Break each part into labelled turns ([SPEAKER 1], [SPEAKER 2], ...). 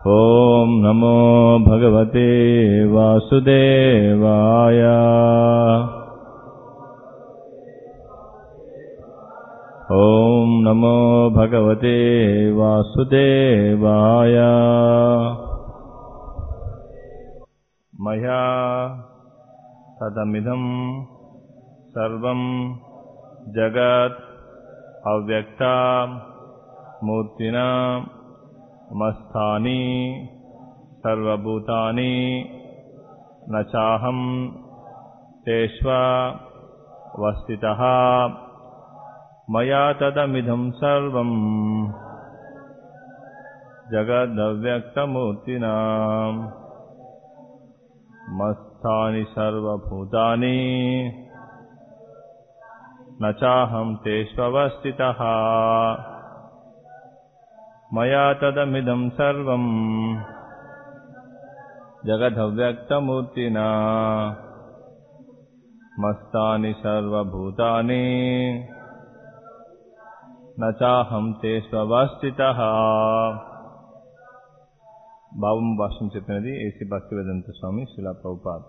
[SPEAKER 1] ॐ नमो भगवते वासुदेवाय ॐ नमो भगवते वासुदेवाय मया तदमिदं सर्वं जगत् अव्यक्ता मूर्तिना मस्थानि सर्वभूतानि न चाहं तेष्वस्थितः मया तदमिदं सर्वम् जगदव्यक्तमूर्तिना मस्थानि सर्वभूतानि न चाहं तेष्वस्थितः मया तदमिदं सर्वम् जगदव्यक्तमूर्तिना मस्तानि सर्वभूतानि न చాహం తే స్వస్థిత భావం భాష్యం చెప్పినది ఏసీ భక్తివేదంత స్వామి శిలా ప్రభుపాద్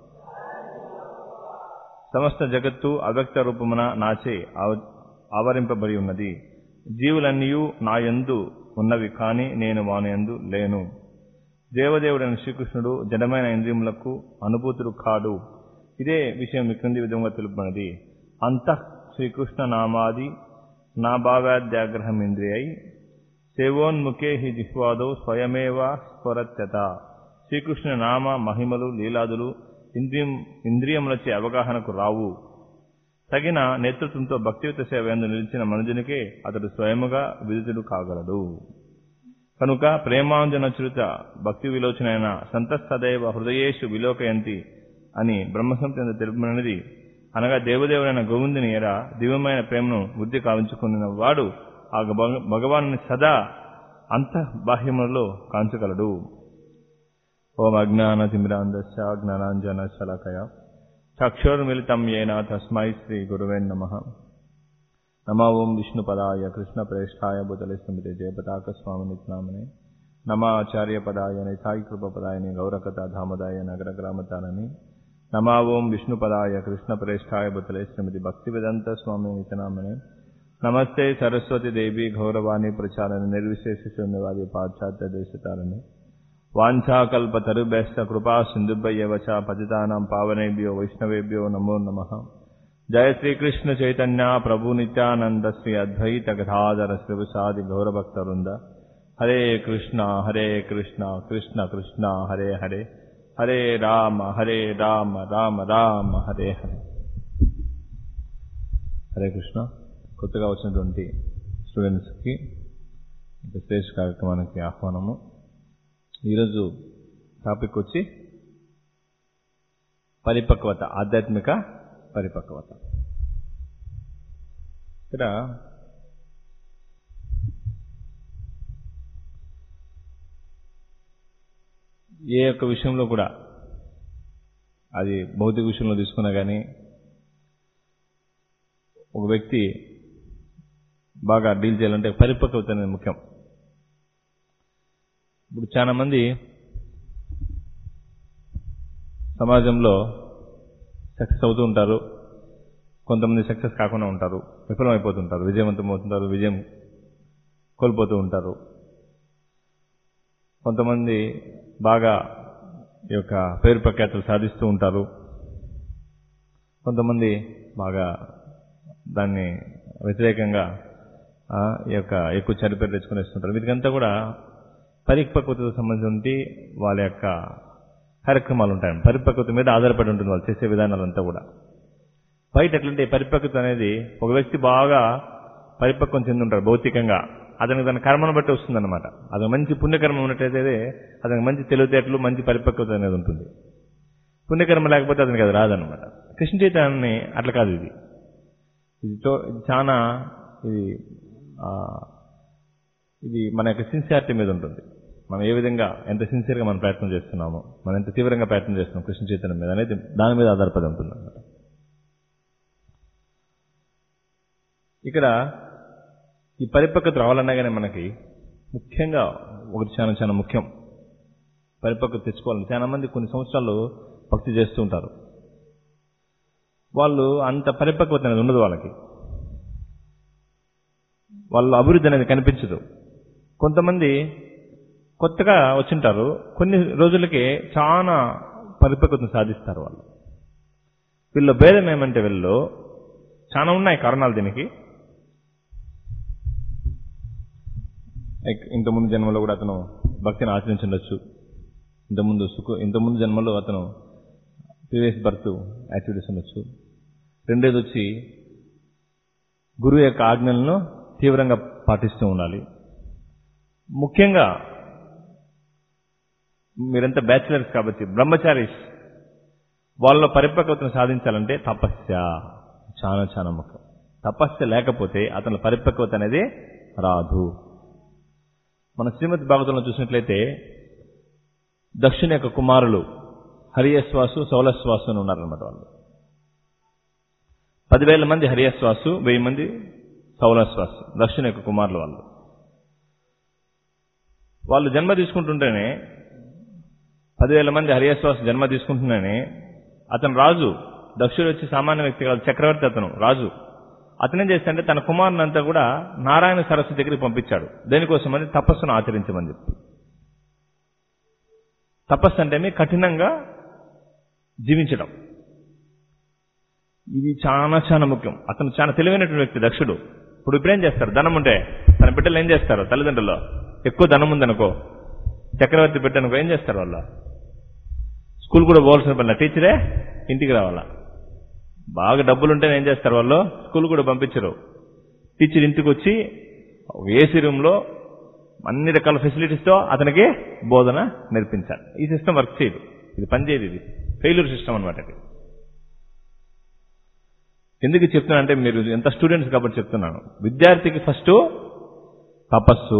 [SPEAKER 1] సమస్త జగత్తు అవ్యక్త రూపమున నాచే ఆవరింపబడి ఉన్నది జీవులన్నీయు నా యందు ఉన్నవి కాని నేను వానియందు లేను దేవదేవుడైన శ్రీకృష్ణుడు జడమైన ఇంద్రియములకు అనుభూతుడు కాడు ఇదే విషయం ఈ క్రింది విధంగా తెలుపబడినది అంతః శ్రీకృష్ణ నామాది నా భావాద్యాగ్రహమింద్రియై సేవోన్ముఖే హి జిహ్వాదౌ స్వయమేవ స్వరత్యత శ్రీకృష్ణ నామ మహిమలు లీలాదులు ఇంద్రియం ఇంద్రియములచే అవగాహనకు రావు తగిన నేతృత్వంతో భక్తియుత సేవ ఎందు నిలిచిన మనుజునికే అతడు స్వయముగా విదితుడు కాగలడు కనుక ప్రేమాంజనచురిత భక్తి విలోచనైన సంతస్తదైవ హృదయేషు విలోకయంతి అని బ్రహ్మసంత తెలుపబడినది అనగా దేవదేవుడైన గోవిందుని ఎర దివ్యమైన ప్రేమను వృద్ధి కావించుకున్న వాడు ఆ భగవాను సదా అంతఃబాహ్యములలో కాంచగలడు ఓం అజ్ఞాన తిమిరాంధస్య జ్ఞానాంజన శలకయ చక్షుర్మిళితం ఏన తస్మై శ్రీ గురువే నమ నమ ఓం విష్ణుపదాయ కృష్ణప్రేష్టాయ బుతలి స్మృతి జయపతాక స్వామి నిత్నామనే నమ ఆచార్యపదాయ నిథాయి కృపపదాయని గౌరకథ ధామదాయ నగర గ్రామతాలని నమ ఓం విష్ణుపదాయ కృష్ణప్రేష్టాయ బుతలే శ్రీమతి భక్తివేదంత స్వామి నితనామనే నమస్తే సరస్వతి దేవి గౌరవాణి ప్రచారణ నిర్విశేష శూన్యవాది పాశ్చాత్య దేశతారని వాంఛాకల్పతరుభ్యశ్చ కృపా సింధుభ్యవ చ పతితానాం పావనేభ్యో వైష్ణవేభ్యో నమో నమ జయ శ్రీకృష్ణ చైతన్య ప్రభు నిత్యానంద శ్రీ అద్వైత గధాధర శ్రీవసాది గౌరభక్తవృంద హరే కృష్ణ హరే కృష్ణ కృష్ణ కృష్ణ హరే హరే హరే రామ హరే రామ రామ రామ హరే హరే హరే కృష్ణ కొత్తగా వచ్చినటువంటి స్టూడెంట్స్కి స్టేజ్ కార్యక్రమానికి ఆహ్వానము ఈరోజు టాపిక్ వచ్చి పరిపక్వత ఆధ్యాత్మిక పరిపక్వత ఇక్కడ ఏ ఒక్క విషయంలో కూడా అది భౌతిక విషయంలో తీసుకున్నా కానీ ఒక వ్యక్తి బాగా డీల్ చేయాలంటే పరిపక్వత అనేది ముఖ్యం ఇప్పుడు చాలా మంది సమాజంలో సక్సెస్ అవుతూ ఉంటారు కొంతమంది సక్సెస్ కాకుండా ఉంటారు విఫలం అయిపోతుంటారు విజయవంతం అవుతుంటారు విజయం కోల్పోతూ ఉంటారు కొంతమంది బాగా ఈ యొక్క పేరు ప్రఖ్యాతులు సాధిస్తూ ఉంటారు కొంతమంది బాగా దాన్ని వ్యతిరేకంగా ఈ యొక్క ఎక్కువ చరిపేరు తెచ్చుకుని వస్తుంటారు వీటికంతా కూడా పరిపక్వతకు సంబంధించి వాళ్ళ యొక్క కార్యక్రమాలు ఉంటాయి పరిపక్వత మీద ఆధారపడి ఉంటుంది వాళ్ళు చేసే విధానాలంతా కూడా బయట ఎట్లంటే పరిపక్వత అనేది ఒక వ్యక్తి బాగా పరిపక్వం చెంది ఉంటారు భౌతికంగా అతనికి తన కర్మను బట్టి వస్తుందన్నమాట అతనికి మంచి పుణ్యకర్మ ఉన్నట్టయితే అతనికి మంచి తెలివితేటలు మంచి పరిపక్వత అనేది ఉంటుంది పుణ్యకర్మ లేకపోతే అతనికి అది రాదనమాట కృష్ణ చైతన్యాన్ని అట్లా కాదు ఇది ఇది చాలా ఇది ఇది మన యొక్క సిన్సియారిటీ మీద ఉంటుంది మనం ఏ విధంగా ఎంత సిన్సియర్గా మనం ప్రయత్నం చేస్తున్నామో మనం ఎంత తీవ్రంగా ప్రయత్నం చేస్తున్నాం కృష్ణ చైతన్యం మీద అనేది దాని మీద ఆధారపడి ఉంటుంది అనమాట ఇక్కడ ఈ పరిపక్వత రావాలన్నా కానీ మనకి ముఖ్యంగా ఒకటి చాలా చాలా ముఖ్యం పరిపక్వత తెచ్చుకోవాలి చాలా మంది కొన్ని సంవత్సరాలు భక్తి చేస్తూ ఉంటారు వాళ్ళు అంత పరిపక్వత అనేది ఉండదు వాళ్ళకి వాళ్ళ అభివృద్ధి అనేది కనిపించదు కొంతమంది కొత్తగా వచ్చింటారు కొన్ని రోజులకే చాలా పరిపక్వతను సాధిస్తారు వాళ్ళు వీళ్ళ భేదం ఏమంటే వీళ్ళు చాలా ఉన్నాయి కారణాలు దీనికి లైక్ ఇంతకుముందు జన్మలో కూడా అతను భక్తిని ఆచరించుండొచ్చు ఇంతకుముందు సుఖ ఇంతకుముందు జన్మలో అతను ప్రీవియస్ బర్త్ యాక్టివిటీస్ ఉండొచ్చు రెండోది వచ్చి గురువు యొక్క ఆజ్ఞలను తీవ్రంగా పాటిస్తూ ఉండాలి ముఖ్యంగా మీరంతా బ్యాచిలర్స్ కాబట్టి బ్రహ్మచారీస్ వాళ్ళ పరిపక్వతను సాధించాలంటే తపస్య చాలా చాలా ముఖ్యం తపస్య లేకపోతే అతని పరిపక్వత అనేది రాదు మన శ్రీమద్ భాగవతంలో చూసినట్లయితే దక్షిణ యొక్క కుమారులు హరియశ్వాసు సౌలశ్వాసు అని ఉన్నారనమాట వాళ్ళు పదివేల మంది హరియశ్వాసు వెయ్యి మంది సౌలశ్వాసు దక్షిణ యొక్క కుమారులు వాళ్ళు వాళ్ళు జన్మ తీసుకుంటుంటేనే పదివేల మంది హరియశ్వాస జన్మ తీసుకుంటున్నానే అతను రాజు దక్షుడు వచ్చి సామాన్య వ్యక్తి కాదు చక్రవర్తి అతను రాజు అతనేం చేస్తాడంటే తన కుమారుని అంతా కూడా నారాయణ సరస్సు దగ్గరికి పంపించాడు దేనికోసమని తపస్సును ఆచరించమని చెప్పి తపస్సు అంటే కఠినంగా జీవించడం ఇది చాలా చాలా ముఖ్యం అతను చాలా తెలివైనటువంటి వ్యక్తి దక్షుడు ఇప్పుడు ఇప్పుడేం చేస్తారు ధనం ఉంటే తన బిడ్డలు ఏం చేస్తారు తల్లిదండ్రులు ఎక్కువ ధనం ఉందనుకో చక్రవర్తి బిడ్డ అనుకో ఏం చేస్తారు వాళ్ళు స్కూల్ కూడా పోవాల్సిన పని టీచరే ఇంటికి రావాలా బాగా డబ్బులు ఉంటే ఏం చేస్తారు వాళ్ళు స్కూల్ కూడా పంపించరు టీచర్ ఇంటికి వచ్చి ఏసీ రూమ్లో అన్ని రకాల ఫెసిలిటీస్తో అతనికి బోధన నేర్పించాలి ఈ సిస్టమ్ వర్క్ చేయదు ఇది పనిచేయదు ఇది ఫెయిల్యూర్ సిస్టమ్ అనమాట ఇది ఎందుకు చెప్తున్నా అంటే మీరు ఎంత స్టూడెంట్స్ కాబట్టి చెప్తున్నాను విద్యార్థికి ఫస్ట్ తపస్సు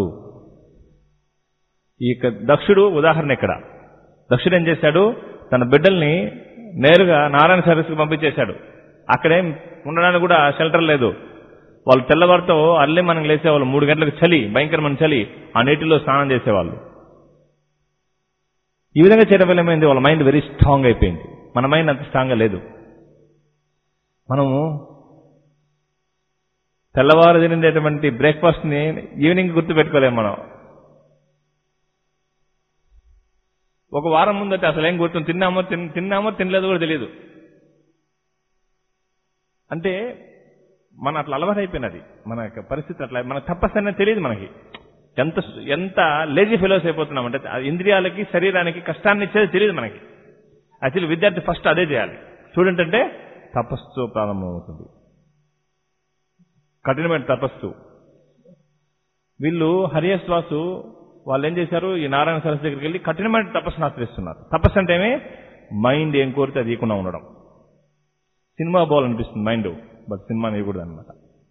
[SPEAKER 1] ఈ యొక్క దక్షుడు ఉదాహరణ ఇక్కడ దక్షుడు ఏం చేశాడు తన బిడ్డల్ని నేరుగా నారాయణ సరస్సుకు పంపించేశాడు అక్కడేం ఉండడానికి కూడా షెల్టర్ లేదు వాళ్ళు తెల్లవారితో అల్లే మనం లేసేవాళ్ళు మూడు గంటలకు చలి భయంకరమైన చలి ఆ నీటిలో స్నానం చేసేవాళ్ళు ఈ విధంగా చేయడం వల్ల ఏమైంది వాళ్ళ మైండ్ వెరీ స్ట్రాంగ్ అయిపోయింది మన మైండ్ అంత స్ట్రాంగ్గా లేదు మనము తెల్లవారు తినేటువంటి బ్రేక్ఫాస్ట్ని ఈవినింగ్ గుర్తు పెట్టుకోలేము మనం ఒక వారం ముందట అసలు ఏం గుర్తు తిన్నామో తిన్- తిన్నామో తినలేదో కూడా తెలియదు అంటే మన అట్లా అలవాటు అయిపోయినది మన యొక్క పరిస్థితి అట్లా మన తపస్సు అనేది తెలియదు మనకి ఎంత ఎంత లేజీ ఫెలోస్ అయిపోతున్నాం అంటే ఆ ఇంద్రియాలకి శరీరానికి కష్టాన్ని ఇచ్చేది తెలియదు మనకి యాక్చువల్లీ విద్యార్థి ఫస్ట్ అదే చేయాలి స్టూడెంట్ అంటే తపస్సు ప్రారంభమవుతుంది కఠినమైన తపస్సు వీళ్ళు హరియశ్వాసు వాళ్ళు ఏం చేశారు ఈ నారాయణ సరస్సు దగ్గరికి వెళ్ళి కఠినమైన తపస్సును ఆచరిస్తున్నారు తపస్సు అంటే ఏమి మైండ్ ఏం కోరితే అది ఇవ్వకుండా ఉండడం సినిమా పోవాలనిపిస్తుంది మైండ్ బట్ సినిమా ఇవ్వకూడదు అనమాట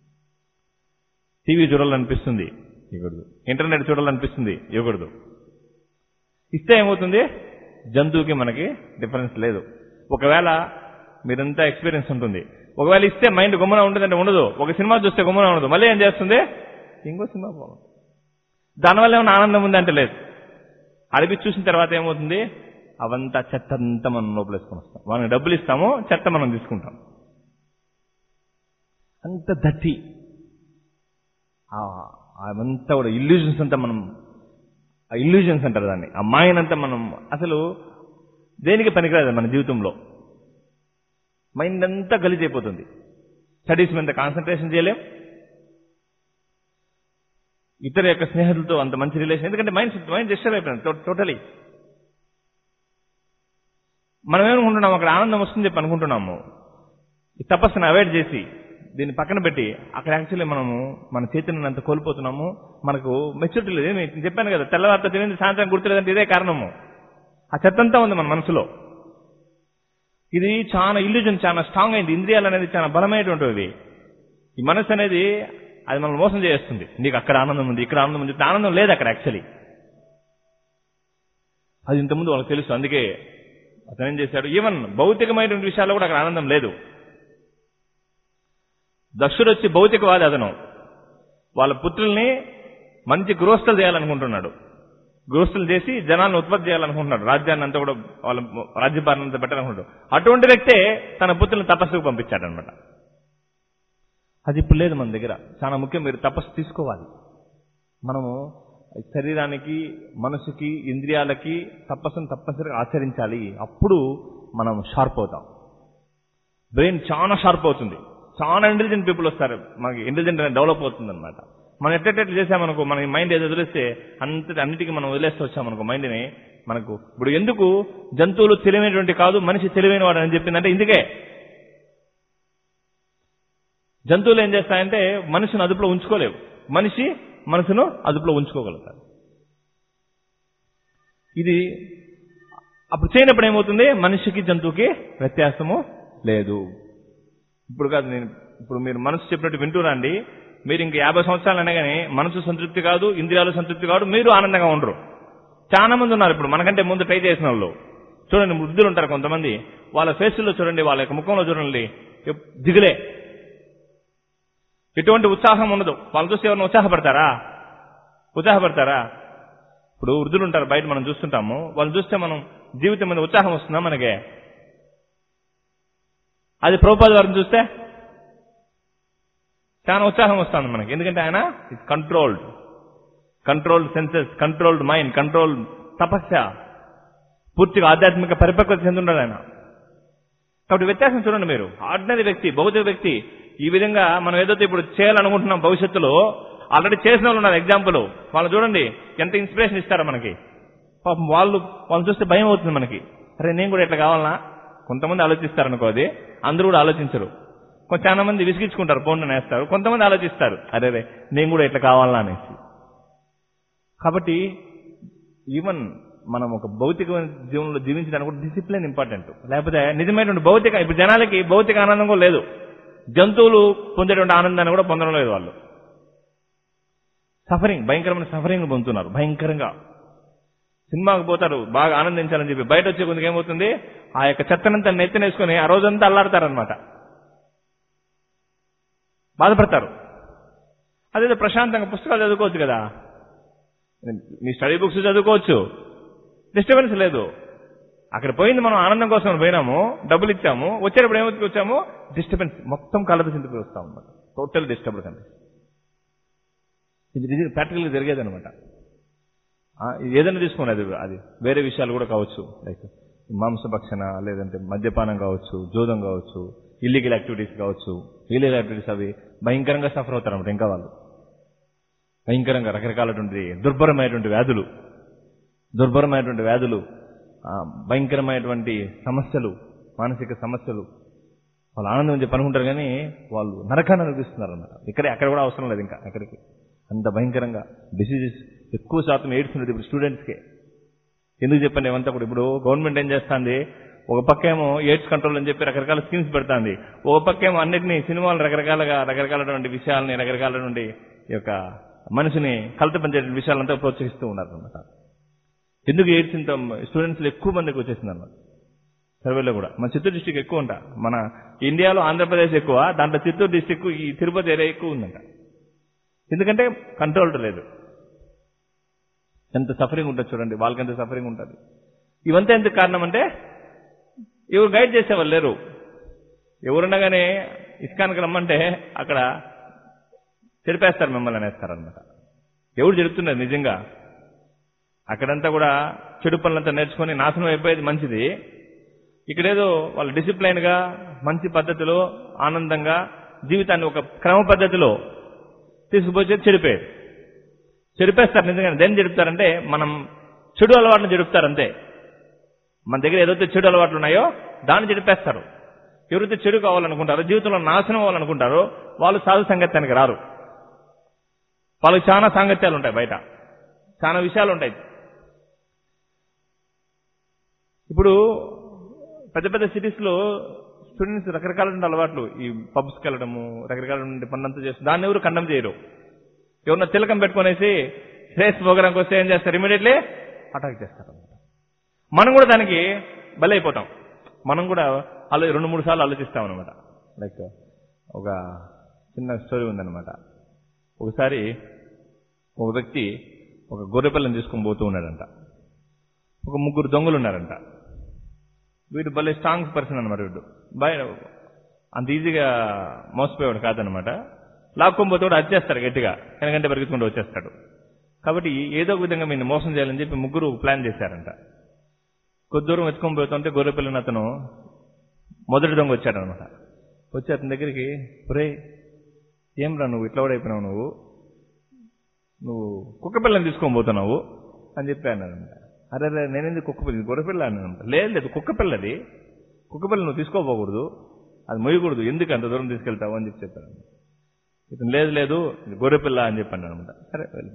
[SPEAKER 1] టీవీ చూడాలనిపిస్తుంది ఇవ్వకూడదు ఇంటర్నెట్ చూడాలనిపిస్తుంది ఇవ్వకూడదు ఇస్తే ఏమవుతుంది జంతువుకి మనకి డిఫరెన్స్ లేదు ఒకవేళ మీరంతా ఎక్స్పీరియన్స్ ఉంటుంది ఒకవేళ ఇస్తే మైండ్ గుమ్మన ఉంటుందంటే ఉండదు ఒక సినిమా చూస్తే గుమ్మన ఉండదు మళ్ళీ ఏం చేస్తుంది ఇంకో సినిమా పోవాలి దానివల్ల ఏమైనా ఆనందం ఉందంటే లేదు అడిగి చూసిన తర్వాత ఏమవుతుంది అవంతా చెత్త అంతా మనం లోపలేసుకొని వస్తాం మనం డబ్బులు ఇస్తాము చెత్త మనం తీసుకుంటాం అంత దట్టి ఆ- అవంతా కూడా ఇల్యూజన్స్ అంతా మనం ఆ ఇల్యూజన్స్ అంటారు దాన్ని ఆ మాయనంతా మనం అసలు దేనికి పనికిరాదు మన జీవితంలో మైండ్ అంతా గలీజ్ అయిపోతుంది స్టడీస్ మీద కాన్సన్ట్రేషన్ చేయలేం ఇతర యొక్క స్నేహితులతో అంత మంచి రిలేషన్ ఎందుకంటే మైండ్ మైండ్ డిస్టర్బ్ అయిపోయింది టోటలీ మనం ఏమనుకుంటున్నాం అక్కడ ఆనందం వస్తుంది చెప్పి అనుకుంటున్నాము ఈ తపస్సును అవాయిడ్ చేసి దీన్ని పక్కన పెట్టి అక్కడ యాక్చువల్లీ మనము మన చైతన్యం అంత కోల్పోతున్నాము మనకు మెచ్యూరిటీ లేదు ఏమి నేను చెప్పాను కదా తెల్లవారితో తినేది సాయంత్రం గుర్తులేదంటే ఇదే కారణము ఆ చెత్తంతా ఉంది మన మనసులో ఇది చాలా ఇల్యూజన్ చాలా స్ట్రాంగ్ అయింది ఇంద్రియాలు అనేది చాలా బలమైనటువంటివి ఈ మనసు అనేది అది మనం మోసం చేస్తుంది నీకు అక్కడ ఆనందం ఉంది ఇక్కడ ఆనందం ఉంది ఆనందం లేదు అక్కడ యాక్చువల్లీ అది ఇంతకుముందు వాళ్ళకి తెలుసు అందుకే అతను ఏం చేశాడు ఈవెన్ భౌతికమైనటువంటి విషయాల్లో కూడా అక్కడ ఆనందం లేదు దక్షుడు వచ్చి భౌతికవాది అతను వాళ్ళ పుత్రుల్ని మంచి గృహస్థలు చేయాలనుకుంటున్నాడు గోస్తులు చేసి జనాలను ఉత్పత్తి చేయాలనుకుంటున్నాడు రాజ్యాన్ని అంతా కూడా వాళ్ళ రాజ్యపాలన అంతా పెట్టాలనుకుంటాడు అటువంటి వ్యక్తే తన పుత్రులను తపస్సుకు పంపించాడనమాట అది ఇప్పుడు లేదు మన దగ్గర చాలా ముఖ్యం మీరు తపస్సు తీసుకోవాలి మనము శరీరానికి మనసుకి ఇంద్రియాలకి తపస్సును తప్పనిసరిగా ఆచరించాలి అప్పుడు మనం షార్ప్ అవుతాం బ్రెయిన్ చాలా షార్ప్ అవుతుంది చాలా ఇంటెలిజెంట్ పీపుల్ వస్తారు మనకి ఇంటెలిజెంట్ అనేది డెవలప్ అవుతుంది అనమాట మనం ఎట్టెట్లు చేసామనుకో మన మైండ్ ఏదో వదిలేస్తే అంత అన్నిటికీ మనం వదిలేస్తూ వచ్చామనుకో మైండ్ని మనకు ఇప్పుడు ఎందుకు జంతువులు తెలివైనటువంటి కాదు మనిషి తెలివైన వాడు అని చెప్పిందంటే ఇందుకే జంతువులు ఏం చేస్తాయంటే మనిషిని అదుపులో ఉంచుకోలేవు మనిషి మనసును అదుపులో ఉంచుకోగలుగుతారు ఇది అప్పుడు చేయనప్పుడు ఏమవుతుంది మనిషికి జంతువుకి వ్యత్యాసము లేదు ఇప్పుడు కాదు నేను ఇప్పుడు మీరు మనసు చెప్పినట్టు వింటురండి మీరు ఇంక యాభై సంవత్సరాలు అనగానే మనసు సంతృప్తి కాదు ఇంద్రియాలు సంతృప్తి కాదు మీరు ఆనందంగా ఉండరు చాలా మంది ఉన్నారు ఇప్పుడు మనకంటే ముందు ట్రై చేసిన వాళ్ళు చూడండి వృద్ధులు ఉంటారు కొంతమంది వాళ్ళ ఫేసుల్లో చూడండి వాళ్ళ యొక్క ముఖంలో చూడండి ఎప్- దిగులే ఎటువంటి ఉత్సాహం ఉండదు వాళ్ళు చూస్తే ఎవరైనా ఉత్సాహపడతారా ఉత్సాహపడతారా ఇప్పుడు వృద్ధులు ఉంటారు బయట మనం చూస్తుంటాము వాళ్ళు చూస్తే మనం జీవితం మీద ఉత్సాహం వస్తుందా మనకే అది ప్రభుపాద వారిని చూస్తే చాలా ఉత్సాహం వస్తుంది మనకి ఎందుకంటే ఆయన controlled controlled senses controlled mind controlled తపస్య పూర్తిగా ఆధ్యాత్మిక పరిపక్వత చెందుండాలి ఆయన కాబట్టి వ్యత్యాసం చూడండి మీరు ఆర్డినరీ వ్యక్తి భౌతిక వ్యక్తి ఈ విధంగా మనం ఏదైతే ఇప్పుడు చేయాలనుకుంటున్నాం భవిష్యత్తులో ఆల్రెడీ చేసిన వాళ్ళు ఉన్నారు ఎగ్జాంపుల్ వాళ్ళు చూడండి ఎంత ఇన్స్పిరేషన్ ఇస్తారో మనకి పాపం వాళ్ళు వాళ్ళు చూస్తే భయం అవుతుంది మనకి అరే నేను కూడా ఇట్లా కావాలనా కొంతమంది ఆలోచిస్తారు అనుకో అది అందరూ కూడా ఆలోచించరు కొంచెం చాలా మంది విసిగించుకుంటారు ఫోన్ వేస్తారు కొంతమంది ఆలోచిస్తారు అరే రే నేను కూడా ఇట్లా కావాలనా అనేసి కాబట్టి ఈవెన్ మనం ఒక భౌతిక జీవనంలో జీవించడానికి కూడా డిసిప్లిన్ ఇంపార్టెంట్ లేకపోతే నిజమైనటువంటి భౌతిక ఇప్పుడు జనాలకి భౌతిక ఆనందం కూడా లేదు జంతువులు పొందేటువంటి ఆనందాన్ని కూడా పొందడం లేదు వాళ్ళు సఫరింగ్ భయంకరమైన సఫరింగ్ పొందుతున్నారు భయంకరంగా సినిమాకి పోతారు బాగా ఆనందించాలని చెప్పి బయట వచ్చే కొందుకు ఏమవుతుంది ఆ యొక్క చెత్తనంతా నెత్తినేసుకుని ఆ రోజంతా అల్లాడతారనమాట బాధపడతారు అదే ప్రశాంతంగా పుస్తకాలు చదువుకోవచ్చు కదా మీ స్టడీ బుక్స్ చదువుకోవచ్చు డిస్టర్బెన్స్ లేదు అక్కడ పోయింది మనం ఆనందం కోసం పోయినాము డబ్బులు ఇచ్చాము వచ్చేటప్పుడు ఏమవుతుంది వచ్చాము డిస్టర్బెన్స్ మొత్తం కలత చింతకు వస్తాం అనమాట టోటల్ డిస్టర్బెన్స్ అంటే ఇది ప్రాక్టికల్ గా జరిగేది అనమాట ఏదైనా తీసుకోండి అది అది వేరే విషయాలు కూడా కావచ్చు లైక్ మాంసభక్షణ లేదంటే మద్యపానం కావచ్చు జోదం కావచ్చు ఇల్లీగల్ యాక్టివిటీస్ కావచ్చు ఇల్లీగల్ యాక్టివిటీస్ అవి భయంకరంగా సఫర్ అవుతారు అనమాట ఇంకా వాళ్ళు భయంకరంగా రకరకాలటువంటి దుర్భరమైనటువంటి వ్యాధులు దుర్భరమైనటువంటి వ్యాధులు ఆ, భయంకరమైనటువంటి సమస్యలు మానసిక సమస్యలు వాళ్ళు ఆనందం చెప్పి అనుకుంటారు కానీ వాళ్ళు నరకాన్ని అనిపిస్తున్నారు అన్నమాట ఇక్కడే అక్కడ కూడా అవసరం లేదు ఇంకా అక్కడికి అంత భయంకరంగా డిసీజెస్ ఎక్కువ శాతం ఎయిడ్స్ ఉన్నది ఇప్పుడు స్టూడెంట్స్కే ఎందుకు చెప్పండి ఏమంతా కూడా ఇప్పుడు గవర్నమెంట్ ఏం చేస్తుంది ఒక పక్క ఏమో ఎయిడ్స్ కంట్రోల్ అని చెప్పి రకరకాల స్కీమ్స్ పెడుతుంది ఒక పక్క ఏమో అన్నిటినీ సినిమాలు రకరకాలుగా రకరకాలటువంటి విషయాలని రకరకాలటువంటి ఈ యొక్క మనిషిని కలత పంచే విషయాలంతా ప్రోత్సహిస్తూ ఉన్నారు అనమాట ఎందుకు ఎయిడ్స్ ఇంత స్టూడెంట్స్ ఎక్కువ మందికి వచ్చేసింది అన్నమాట సర్వేలో కూడా మన చిత్తూరు డిస్టిక్ ఎక్కువ ఉంటా మన ఇండియాలో ఆంధ్రప్రదేశ్ ఎక్కువ దాంట్లో చిత్తూరు డిస్టిక్ ఈ తిరుపతి ఏరియా ఎక్కువ ఉందంట ఎందుకంటే కంట్రోల్ లేదు ఎంత సఫరింగ్ ఉంటుంది చూడండి వాళ్ళకి ఎంత సఫరింగ్ ఉంటుంది ఇవంతా ఎందుకు కారణం అంటే ఎవరు గైడ్ చేసేవాళ్ళు లేరు ఎవరుండగానే ఇస్కాన్కి రమ్మంటే అక్కడ చెడిపేస్తారు మిమ్మల్ని అనేస్తారనమాట ఎవరు చెడుతున్నారు నిజంగా అక్కడంతా కూడా చెడు పనులంతా నేర్చుకొని నాశనం అయిపోయేది మంచిది ఇక్కడేదో వాళ్ళు డిసిప్లైన్ గా మంచి పద్ధతిలో ఆనందంగా జీవితాన్ని ఒక క్రమ పద్ధతిలో తీసుకుపోయేది చెడిపోయేది చెడిపేస్తారు నిజంగా దేన్ని చెడుపుతారంటే మనం చెడు అలవాట్లను చెడుపుతారు అంతే మన దగ్గర ఏదైతే చెడు అలవాట్లు ఉన్నాయో దాన్ని చెడిపేస్తారు ఎవరైతే చెడు కావాలనుకుంటారో జీవితంలో నాశనం అవ్వాలనుకుంటారో వాళ్ళు సాధు సంగత్యానికి రారు వాళ్ళకి చాలా సాంగత్యాలు ఉంటాయి బయట చాలా విషయాలు ఉంటాయి ఇప్పుడు పెద్ద పెద్ద సిటీస్ లో స్టూడెంట్స్ రకరకాల అలవాట్లు ఈ పబ్స్కి వెళ్ళడము రకరకాల పనులంతా చేస్తారు దాన్ని ఎవరు ఖండం చేయరు ఎవరన్నా తిలకం పెట్టుకునేసి రేస్ ప్రోగ్రాంకి వస్తే ఏం చేస్తారు ఇమీడియట్లీ అటాక్ చేస్తారు మనం కూడా దానికి బలైపోతాం మనం కూడా అలా రెండు మూడు సార్లు ఆలోచిస్తాం అనమాట లైక్ ఒక చిన్న స్టోరీ ఉందన్నమాట ఒకసారి ఒక వ్యక్తి ఒక గొర్రె పిల్లని తీసుకొని పోతూ ఉన్నాడంట ఒక ముగ్గురు దొంగలు ఉన్నారంట వీడు భలే స్ట్రాంగ్ పర్సన్ అనమాట వీడు బయ అంత ఈజీగా మోసపోయేవాడు కాదనమాట లాక్కొని పోతే కూడా వచ్చేస్తాడు గట్టిగా ఎందుకంటే పరిగెత్తుకుంటూ వచ్చేస్తాడు కాబట్టి ఏదో ఒక విధంగా మీరు మోసం చేయాలని చెప్పి ముగ్గురు ప్లాన్ చేశారంట కొద్ది దూరం వెతుకొని పోతుంటే గొర్రె పిల్లని అతను మొదటి దొంగ వచ్చాడనమాట వచ్చి అతని దగ్గరికి ఒరే ఏం రా నువ్వు ఇట్లా కూడా అయిపోయినావు నువ్వు నువ్వు కుక్క పిల్లని తీసుకొని పోతున్నావు అని చెప్పి అన్నాడంట అరే అరే నేనేంది కుక్క పిల్ల గొర్రె పిల్ల అన్నానంట లేదు లేదు కుక్క పిల్లది కుక్క పిల్ల నువ్వు తీసుకోపోకూడదు అది మొయ్యకూడదు ఎందుకు అంత దూరం తీసుకెళ్తావు అని చెప్పి చెప్పాను ఇతను లేదు లేదు ఇది గొర్రె పిల్ల అని చెప్పాను అనమాట సరే వెళ్ళు.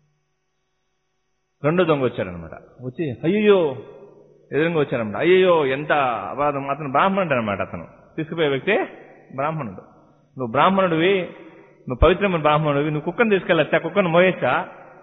[SPEAKER 1] రెండో దొంగ వచ్చాడనమాట వచ్చి అయ్యో ఎదురుగా వచ్చాడనమాట అయ్యో ఎంత అపరాధం అతను బ్రాహ్మణుడు అనమాట అతను తీసుకుపోయే వ్యక్తి బ్రాహ్మణుడు నువ్వు బ్రాహ్మణుడివి నువ్వు పవిత్రమైన బ్రాహ్మణుడివి నువ్వు కుక్కను తీసుకెళ్ళచ్చా కుక్కను మోయచ్చా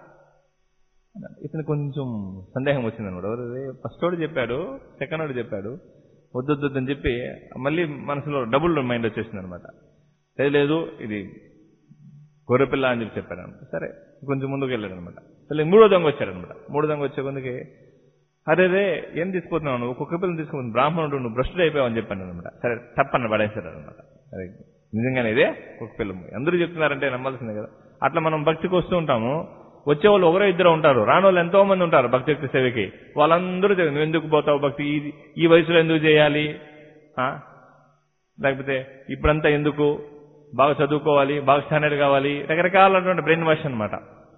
[SPEAKER 1] ఇతను కొంచెం సందేహం వచ్చిందనమాట ఫస్ట్ వాడు చెప్పాడు సెకండ్ వాడు చెప్పాడు వద్దొద్దు అని చెప్పి మళ్ళీ మనసులో డబుల్ మైండ్ వచ్చేసింది అనమాట లేదు లేదు ఇది గొర్రెపిల్ల అని చెప్పి చెప్పాడు అనమాట సరే కొంచెం ముందుకు వెళ్ళాడు అనమాట మళ్ళీ మూడో దొంగ వచ్చాడనమాట మూడో దొంగ వచ్చే కొందుకి అరే రే ఏం తీసుకుపోతున్నావు నువ్వు కుక్క పిల్లని తీసుకుని బ్రాహ్మణుడు నువ్వు భ్రష్టుడు అయిపోయావు అని చెప్పాను అనమాట సరే తప్పని పడేశాడు అనమాట సరే నిజంగానే ఇదే కుక్క పిల్ల అందరూ చెప్తున్నారంటే నమ్మాల్సిందే కదా అట్లా మనం భక్తికి వస్తూ ఉంటాము వచ్చేవాళ్ళు ఒకరో ఇద్దరు ఉంటారు రాని వాళ్ళు ఎంతో మంది ఉంటారు భక్తి యొక్క సేవకి వాళ్ళందరూ చెప్పారు, నువ్వు ఎందుకు పోతావు భక్తి ఈ- ఈ వయసులో ఎందుకు చేయాలి ఆ? లేకపోతే ఇప్పుడంతా ఎందుకు బాగా చదువుకోవాలి బాగా స్టాండర్డ్ కావాలి రకరకాలైనటువంటి బ్రెయిన్ వాష్ అనమాట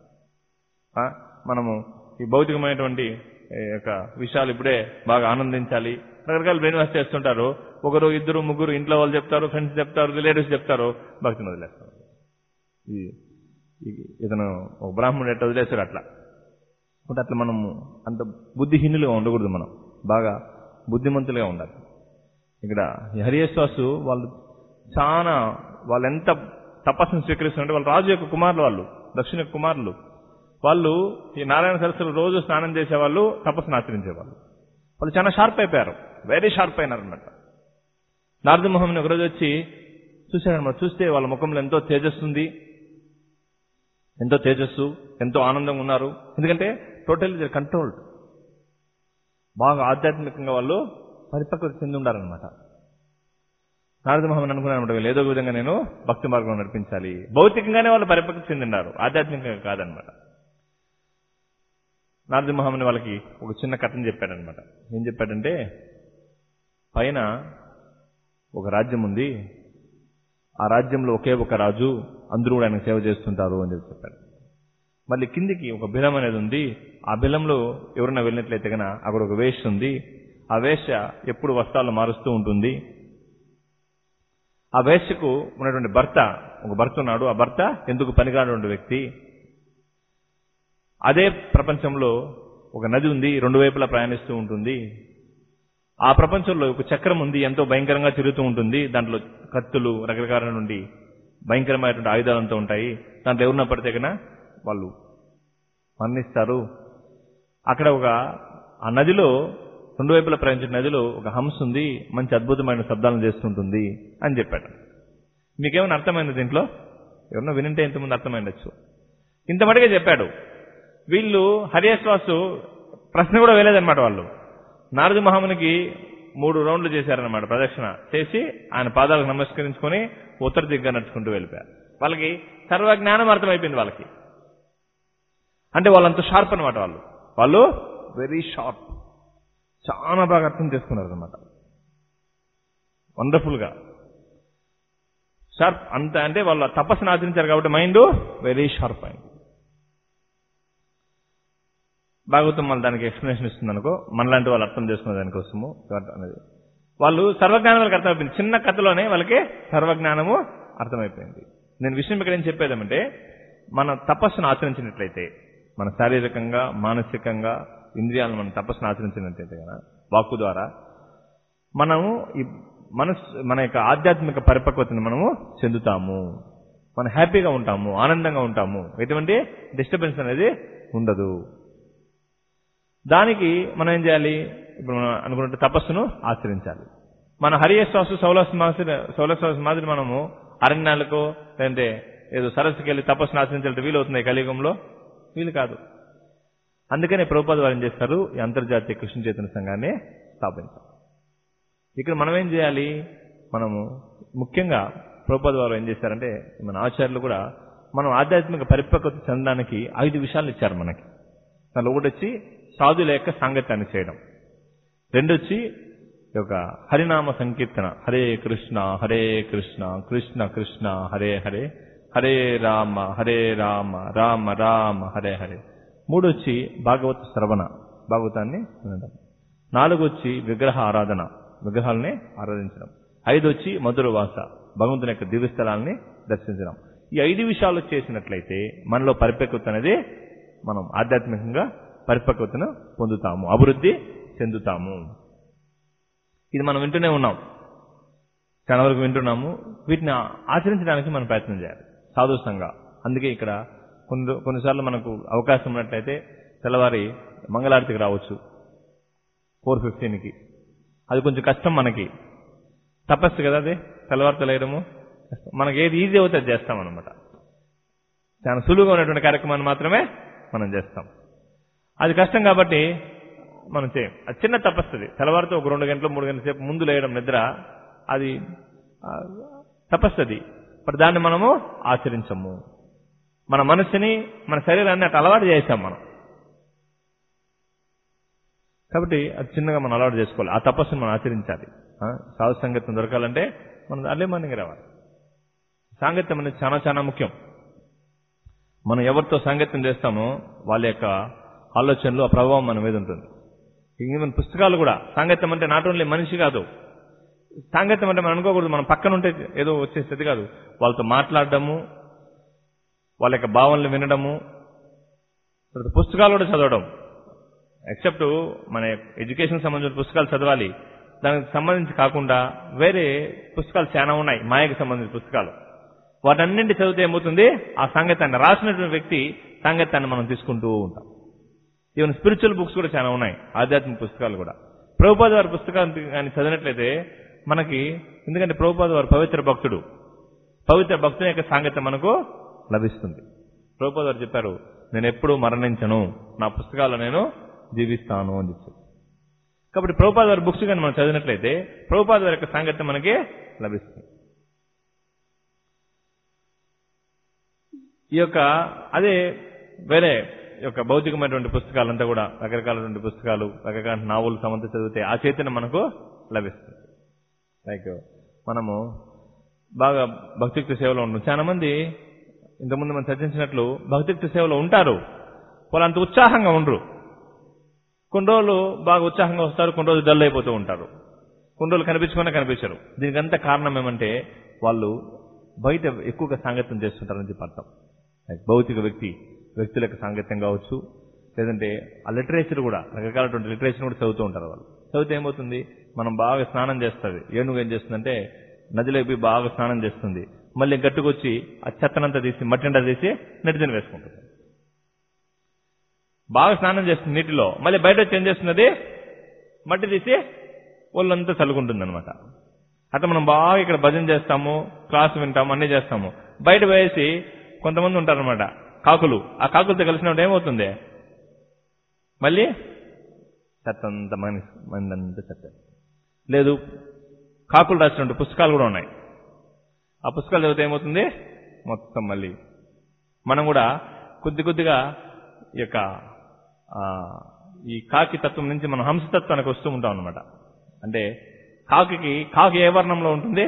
[SPEAKER 1] మనము ఈ భౌతికమైనటువంటి ఈ యొక్క విషయాలు ఇప్పుడే బాగా ఆనందించాలి రకరకాల బ్రెయిన్ వాష్ చేస్తుంటారు ఒకరు ఇద్దరు ముగ్గురు ఇంట్లో వాళ్ళు చెప్తారు ఫ్రెండ్స్ చెప్తారు రిలేటివ్స్ చెప్తారు భక్తిని వదిలేస్తారు ఈ ఈ- ఇతను ఒక బ్రాహ్మణుడు ఎట్లా వదిలేశాడు అట్లా కాబట్టి అట్లా మనము అంత బుద్ధిహీనులుగా ఉండకూడదు మనం బాగా బుద్ధిమంతులుగా ఉండాలి ఇక్కడ ఈ హరియేశ్వాసు వాళ్ళు చాలా వాళ్ళు ఎంత తపస్సును స్వీకరిస్తుంటే వాళ్ళు రాజు యొక్క కుమారులు వాళ్ళు దక్షిణ యొక్క కుమారులు వాళ్ళు ఈ నారాయణ సరస్సులో రోజు స్నానం చేసేవాళ్ళు తపస్సును ఆచరించేవాళ్ళు వాళ్ళు చాలా షార్ప్ అయిపోయారు వెరీ షార్ప్ అయినారు అనమాట నారద మొహమ్మని ఒకరోజు వచ్చి చూశాడనమాట చూస్తే వాళ్ళ ముఖంలో ఎంతో తేజస్సుంది ఎంతో తేజస్సు ఎంతో ఆనందంగా ఉన్నారు ఎందుకంటే టోటల్ కంట్రోల్డ్ బాగా ఆధ్యాత్మికంగా వాళ్ళు పరిపక్వత చెంది ఉండాలన్నమాట నారద మహమ్మద్ అనుకున్నాను వీళ్ళు ఏదో ఒక విధంగా నేను భక్తి మార్గంలో నడిపించాలి భౌతికంగానే వాళ్ళు పరిపక్వత చెందిన్నారు ఆధ్యాత్మికంగా కాదనమాట నారద మహమ్మద్ వాళ్ళకి ఒక చిన్న కథను చెప్పాడనమాట ఏం చెప్పాడంటే పైన ఒక రాజ్యం ఉంది ఆ రాజ్యంలో ఒకే ఒక రాజు అందరూ కూడా ఆయనకు సేవ చేస్తుంటారు అని చెప్పి చెప్పాడు మళ్ళీ కిందికి ఒక బిలం అనేది ఉంది ఆ బిలంలో ఎవరైనా వెళ్ళినట్లయితే కనుక అక్కడ ఒక వేష ఉంది ఆ వేష ఎప్పుడు వస్త్రాలు మారుస్తూ ఉంటుంది ఆ వేషకు ఉన్నటువంటి భర్త ఒక భర్త ఉన్నాడు ఆ భర్త ఎందుకు పనికిరానటువంటి వ్యక్తి అదే ప్రపంచంలో ఒక నది ఉంది రెండు వైపులా ప్రయాణిస్తూ ఉంటుంది ఆ ప్రపంచంలో ఒక చక్రం ఉంది ఎంతో భయంకరంగా తిరుగుతూ ఉంటుంది దాంట్లో కత్తులు రకరకాల నుండి భయంకరమైనటువంటి ఆయుధాలంతా ఉంటాయి దాంట్లో ఎవరిన పడితే కన్నా వాళ్ళు మరణిస్తారు అక్కడ ఒక ఆ నదిలో రెండు వైపులా ప్రయాణించిన నదిలో ఒక హంస ఉంది మంచి అద్భుతమైన శబ్దాలను చేస్తుంటుంది అని చెప్పాడు మీకేమైనా అర్థమైంది దీంట్లో ఎవరన్నా వినంటే ఇంతకుముందు అర్థమైండొచ్చు ఇంత మటుగా చెప్పాడు వీళ్ళు హరియాశ్వాసు ప్రశ్న కూడా వేయలేదన్నమాట వాళ్ళు నారద మహామునికి మూడు రౌండ్లు చేశారన్నమాట ప్రదక్షిణ చేసి ఆయన పాదాలకు నమస్కరించుకొని ఉత్తర దిగ్గా నడుచుకుంటూ వెళ్ళిపోయారు వాళ్ళకి సర్వజ్ఞానం అర్థమైపోయింది వాళ్ళకి అంటే వాళ్ళంత షార్ప్ అనమాట వాళ్ళు వాళ్ళు వెరీ షార్ప్ చాలా బాగా అర్థం చేసుకున్నారు అనమాట వండర్ఫుల్ గా షార్ప్ అంత అంటే వాళ్ళు తపస్సును ఆచరించారు కాబట్టి మైండ్ వెరీ షార్ప్ అయింది భాగవతం మళ్ళీ దానికి ఎక్స్ప్లెనేషన్ ఇస్తుంది అనుకో మనలాంటి వాళ్ళు అర్థం చేసుకునే దానికోసము అనేది వాళ్ళు సర్వజ్ఞానం వాళ్ళకి అర్థమైపోయింది చిన్న కథలోనే వాళ్ళకి సర్వజ్ఞానము అర్థమైపోయింది నేను విషయం ఇక్కడ ఏం చెప్పేదేమంటే మన తపస్సును ఆచరించినట్లయితే మన శారీరకంగా మానసికంగా ఇంద్రియాలను మనం తపస్సును ఆచరించినట్లయితే కదా వాక్కు ద్వారా మనము ఈ మనస్ మన యొక్క ఆధ్యాత్మిక పరిపక్వతను మనము చెందుతాము మనం హ్యాపీగా ఉంటాము ఆనందంగా ఉంటాము ఎటువంటి డిస్టర్బెన్స్ అనేది ఉండదు దానికి మనం ఏం చేయాలి ఇప్పుడు మనం అనుకున్నట్టు తపస్సును ఆచరించాలి మన హరియేశ్వాసు సౌలస్ మాదిరి సౌలస్వాస మాదిరి మనము అరణ్యాలకు లేదంటే ఏదో సరస్సుకి వెళ్ళి తపస్సును ఆచరించాలంటే వీలు అవుతుంది ఈ కలియుగంలో వీలు కాదు అందుకనే ప్రభుపాద వారు ఏం చేస్తారు ఈ అంతర్జాతీయ కృష్ణ చైతన్య సంఘాన్ని స్థాపించారు ఇక్కడ మనం ఏం చేయాలి మనము ముఖ్యంగా ప్రభుపాద వారు ఏం చేశారంటే మన ఆచార్యులు కూడా మనం ఆధ్యాత్మిక పరిపక్వత చెందడానికి ఐదు విషయాలు ఇచ్చారు మనకి దానిలో ఒకటి వచ్చి సాధుల యొక్క సాంగత్యాన్ని చేయడం రెండు వచ్చి ఈ యొక్క హరినామ సంకీర్తన హరే కృష్ణ హరే కృష్ణ కృష్ణ కృష్ణ హరే హరే హరే రామ హరే రామ రామ రామ హరే హరే మూడు వచ్చి భాగవత శ్రవణ భాగవతాన్ని వినడం నాలుగు వచ్చి విగ్రహ ఆరాధన విగ్రహాలని ఆరాధించడం ఐదు వచ్చి మధుర వాస భగవంతుని యొక్క దివ్యస్థలాల్ని దర్శించడం ఈ ఐదు విషయాలు చేసినట్లయితే మనలో పరిపక్వత అనేది మనం ఆధ్యాత్మికంగా పరిపక్వతను పొందుతాము అభివృద్ధి చెందుతాము ఇది మనం వింటూనే ఉన్నాం చాలా వరకు వింటున్నాము వీటిని ఆచరించడానికి మనం ప్రయత్నం చేయాలి సాధుసంగా అందుకే ఇక్కడ కొన్ని కొన్నిసార్లు మనకు అవకాశం ఉన్నట్లయితే తెల్లవారి మంగళారతికి రావచ్చు ఫోర్ ఫిఫ్టీన్కి అది కొంచెం కష్టం మనకి తపస్సు కదా అది తెల్లవారు తెలియడము మనకి ఏది ఈజీ అవుతే అది చేస్తాం అనమాట చాలా సులువుగా ఉన్నటువంటి కార్యక్రమాన్ని మాత్రమే మనం చేస్తాం అది కష్టం కాబట్టి మనం చేయం అది చిన్న తపస్సుది తెల్లవారితో ఒక రెండు గంటలు మూడు గంటల సేపు ముందు లేయడం నిద్ర అది ఆ, తపస్సుది మరి దాన్ని మనము ఆచరించము మన మనస్సుని మన శరీరాన్ని అటు అలవాటు చేసాం మనం కాబట్టి అది చిన్నగా మనం అలవాటు చేసుకోవాలి ఆ తపస్సును మనం ఆచరించాలి ఆ, సాధు సంగత్యం దొరకాలంటే మనం అల్లే మార్నింగ్ రావాలి సాంగత్యం అనేది చాలా చాలా ముఖ్యం మనం ఎవరితో సాంగత్యం చేస్తామో వాళ్ళ యొక్క ఆలోచనలు ఆ ప్రభావం మన మీద ఉంటుంది ఈవెన్ పుస్తకాలు కూడా సాంగత్యం అంటే నాట్ ఓన్లీ మనిషి కాదు సాంగత్యం అంటే మనం అనుకోకూడదు మనం పక్కన ఉంటే ఏదో వచ్చేసేది కాదు వాళ్ళతో మాట్లాడడము వాళ్ళ యొక్క భావనలు వినడము తర్వాత పుస్తకాలు కూడా చదవడం ఎక్సెప్ట్ మన ఎడ్యుకేషన్ సంబంధించిన పుస్తకాలు చదవాలి దానికి సంబంధించి కాకుండా వేరే పుస్తకాలు చాలా ఉన్నాయి మాయకు సంబంధించిన పుస్తకాలు వాటన్నింటి చదివితే ఏమవుతుంది ఆ సాంగత్యాన్ని రాసినటువంటి వ్యక్తి సాంగత్యాన్ని మనం తీసుకుంటూ ఉంటాం ఈవెన్ స్పిరిచువల్ బుక్స్ కూడా చాలా ఉన్నాయి ఆధ్యాత్మిక పుస్తకాలు కూడా ప్రభుపాద వారి పుస్తకాన్ని కానీ చదివినట్లయితే మనకి ఎందుకంటే ప్రభుపాద వారు పవిత్ర భక్తుడు పవిత్ర భక్తుని యొక్క సాంగత్యం మనకు లభిస్తుంది ప్రభుపాద వారు చెప్పారు నేను ఎప్పుడూ మరణించను నా పుస్తకాలు నేను జీవిస్తాను అని చెప్పారు కాబట్టి ప్రభుపాద వారి బుక్స్ కానీ మనం చదివినట్లయితే ప్రభుపాద వారి యొక్క సాంగత్యం మనకి లభిస్తుంది ఈ యొక్క అదే వేరే ఈ యొక్క భౌతికమైనటువంటి పుస్తకాలంతా కూడా రకరకాలటువంటి పుస్తకాలు రకరకాల నావులు సమంత చదివితే ఆ చైతన్యం మనకు లభిస్తుంది లైక్ మనము బాగా భక్తియుక్త సేవలో ఉన్నాం చాలా మంది ఇంతకుముందు మనం చర్చించినట్లు భక్తియుక్త సేవలో ఉంటారు వాళ్ళు అంత ఉత్సాహంగా ఉండరు కొన్ని రోజులు బాగా ఉత్సాహంగా వస్తారు కొన్ని రోజులు డల్ అయిపోతూ ఉంటారు కొన్ని రోజులు కనిపించకుండా కనిపించరు దీనికి అంత కారణం ఏమంటే వాళ్ళు బయట ఎక్కువగా సాంగత్యం చేస్తుంటారని చెప్పి అర్థం లైక్ భౌతిక వ్యక్తి వ్యక్తులకు సాంగత్యం కావచ్చు లేదంటే ఆ లిటరేచర్ కూడా రకరకాలటువంటి లిటరేచర్ కూడా చదువుతూ ఉంటారు వాళ్ళు చదివితే ఏమవుతుంది మనం బాగా స్నానం చేస్తుంది ఏనుగు ఏం చేస్తుందంటే నదిలోకి పోయి బాగా స్నానం చేస్తుంది మళ్ళీ గట్టుకొచ్చి ఆ చెత్తనంతా తీసి మట్టిండా తీసి నెట్టిన వేసుకుంటుంది బాగా స్నానం చేస్తుంది నీటిలో మళ్ళీ బయట వచ్చి ఏం చేస్తున్నది మట్టి తీసి ఒళ్ళంతా చల్లుకుంటుంది అనమాట అట్లా మనం బాగా ఇక్కడ భజన చేస్తాము క్లాస్ వింటాము అన్ని చేస్తాము బయట వేసి కొంతమంది ఉంటారనమాట కాకులు ఆ కాకులతో కలిసినప్పుడు ఏమవుతుంది మళ్ళీ చెత్తంత మనిషి మందంతా చెత్త లేదు కాకులు రాసినటువంటి పుస్తకాలు కూడా ఉన్నాయి ఆ పుస్తకాలు చదివితే ఏమవుతుంది మొత్తం మళ్ళీ మనం కూడా కొద్ది కొద్దిగా ఈ యొక్క ఆ, ఈ కాకి తత్వం నుంచి మనం హంసతత్వానికి వస్తూ ఉంటాం అనమాట అంటే కాకి కాకి ఏ వర్ణంలో ఉంటుంది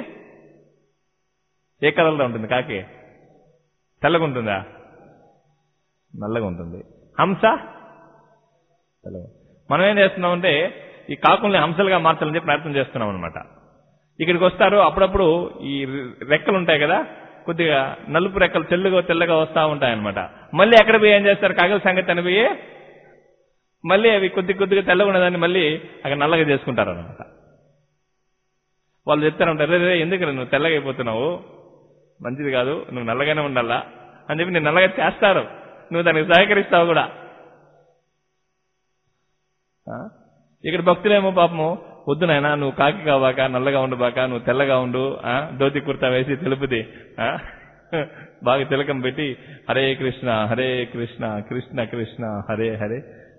[SPEAKER 1] ఏ కలర్లో ఉంటుంది కాకి తెల్లగా ఉంటుందా నల్లగా ఉంటుంది హంస తెల్లగా మనం ఏం చేస్తున్నామంటే ఈ కాకుల్ని హంసలుగా మార్చాలని చెప్పి ప్రయత్నం చేస్తున్నాం అనమాట ఇక్కడికి వస్తారు అప్పుడప్పుడు ఈ రెక్కలు ఉంటాయి కదా కొద్దిగా నలుపు రెక్కలు తెల్లగా తెల్లగా వస్తూ ఉంటాయి అనమాట మళ్ళీ ఎక్కడ పోయి ఏం చేస్తారు కాకుల సంగతి అని పోయి మళ్ళీ అవి కొద్ది కొద్దిగా తెల్లగా ఉన్నదాన్ని మళ్ళీ అక్కడ నల్లగా చేసుకుంటారు అనమాట వాళ్ళు చెప్తారంటారు రే రే, ఎందుకు నువ్వు తెల్లగా అయిపోతున్నావు మంచిది కాదు నువ్వు నల్లగానే ఉండాలా అని చెప్పి నేను నల్లగా చేస్తారు నువ్వు దానికి సహకరిస్తావు కూడా ఆ? ఇక్కడ భక్తులేమో పాపము వద్దు నాయనా నువ్వు కాకి కావాక నల్లగా ఉండబాక నువ్వు తెల్లగా ఉండు ఆ? ధోతి కుర్తా వేసి తెలుపుది ఆ? బాగా తిలకం పెట్టి హరే కృష్ణ హరే కృష్ణ కృష్ణ కృష్ణ హరే హరే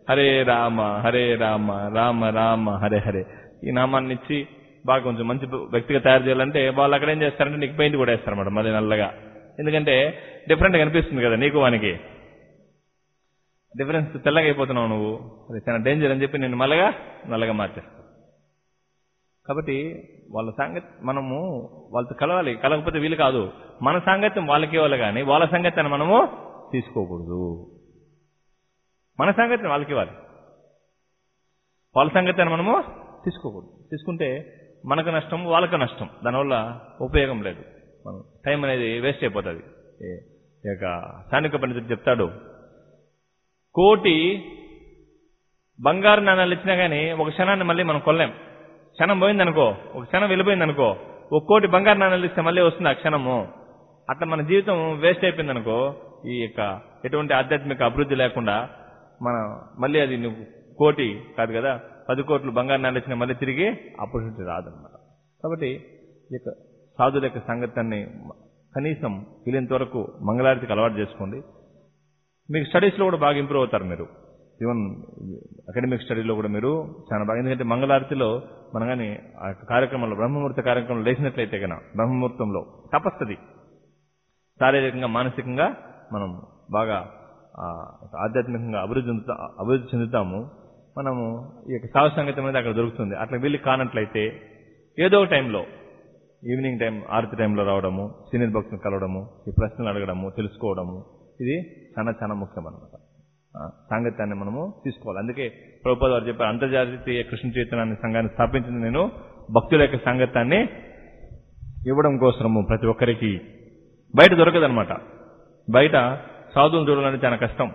[SPEAKER 1] హరే రామ హరే రామ రామ రామ హరే హరే ఈ నామాన్ని ఇచ్చి బాగా కొంచెం మంచి వ్యక్తిగా తయారు చేయాలంటే వాళ్ళు అక్కడ ఏం చేస్తారంటే నీకు పెయింట్ కూడా వేస్తారన్నమాట మళ్ళీ నల్లగా ఎందుకంటే డిఫరెంట్ కనిపిస్తుంది కదా నీకు వానికి డిఫరెన్స్ తెల్లగా అయిపోతున్నావు నువ్వు అది చాలా డేంజర్ అని చెప్పి నేను మళ్ళగా నల్లగా మార్చేస్తాను కాబట్టి వాళ్ళ సాంగత్యం మనము వాళ్ళతో కలవాలి కలగకపోతే వీలు కాదు మన సాంగత్యం వాళ్ళకి ఇవ్వాలి కానీ వాళ్ళ సాంగత్యాన్ని మనము తీసుకోకూడదు మన సాంగత్యం వాళ్ళకి ఇవ్వాలి వాళ్ళ సంగత్యాన్ని మనము తీసుకోకూడదు తీసుకుంటే మనకు నష్టం వాళ్ళకు నష్టం దానివల్ల ఉపయోగం లేదు మనం టైం అనేది వేస్ట్ అయిపోతుంది ఈ- ఈ యొక్క స్థానిక పండితుడు చెప్తాడు కోటి బంగారు నాణాలు ఇచ్చినా కానీ ఒక క్షణాన్ని మళ్ళీ మనం కొనలేం క్షణం పోయిందనుకో ఒక క్షణం వెళ్ళిపోయిందనుకో ఒక కోటి బంగారు నాణాలు ఇస్తే మళ్ళీ వస్తుంది ఆ క్షణము అట్లా మన జీవితం వేస్ట్ అయిపోయిందనుకో ఈ యొక్క ఎటువంటి ఆధ్యాత్మిక అభివృద్ధి లేకుండా మన మళ్ళీ అది నువ్వు కోటి కాదు కదా పది కోట్లు బంగారు నాణాలు ఇచ్చినా మళ్ళీ తిరిగి ఆపర్చునిటీ రాదనమాట కాబట్టి ఈ యొక్క సాధుల యొక్క సంగతాన్ని కనీసం వీలైనంత వరకు మంగళారతికి అలవాటు చేసుకోండి మీకు స్టడీస్లో కూడా బాగా ఇంప్రూవ్ అవుతారు మీరు ఈవెన్ అకాడమిక్ స్టడీలో కూడా మీరు చాలా బాగా ఎందుకంటే మంగళారతిలో మనం కానీ ఆ యొక్క కార్యక్రమంలో బ్రహ్మముహూర్త కార్యక్రమంలో లేచినట్లయితే కనుక బ్రహ్మముహూర్తంలో తపస్సది శారీరకంగా మానసికంగా మనం బాగా ఆ, ఆధ్యాత్మికంగా అభివృద్ధి చెందుతా అభివృద్ధి చెందుతాము మనము ఈ యొక్క సాగు సంగతి అనేది అక్కడ దొరుకుతుంది అట్లా వీళ్ళు కానట్లయితే ఏదో ఒక టైంలో ఈవినింగ్ టైం ఆరతి టైంలో రావడము సీనియర్ భక్తులు కలవడము ఈ ప్రశ్నలు అడగడము తెలుసుకోవడము ఇది చాలా చాలా ముఖ్యం అనమాట సాంగత్యాన్ని మనము తీసుకోవాలి అందుకే ప్రభుపాద వారు చెప్పారు అంతర్జాతీయ కృష్ణ చైతన్యాన్ని సంఘాన్ని స్థాపించింది నేను భక్తుల యొక్క సాంగత్యాన్ని ఇవ్వడం కోసము ప్రతి ఒక్కరికి బయట దొరకదనమాట బయట సాధువులు చూడాలంటే చాలా కష్టం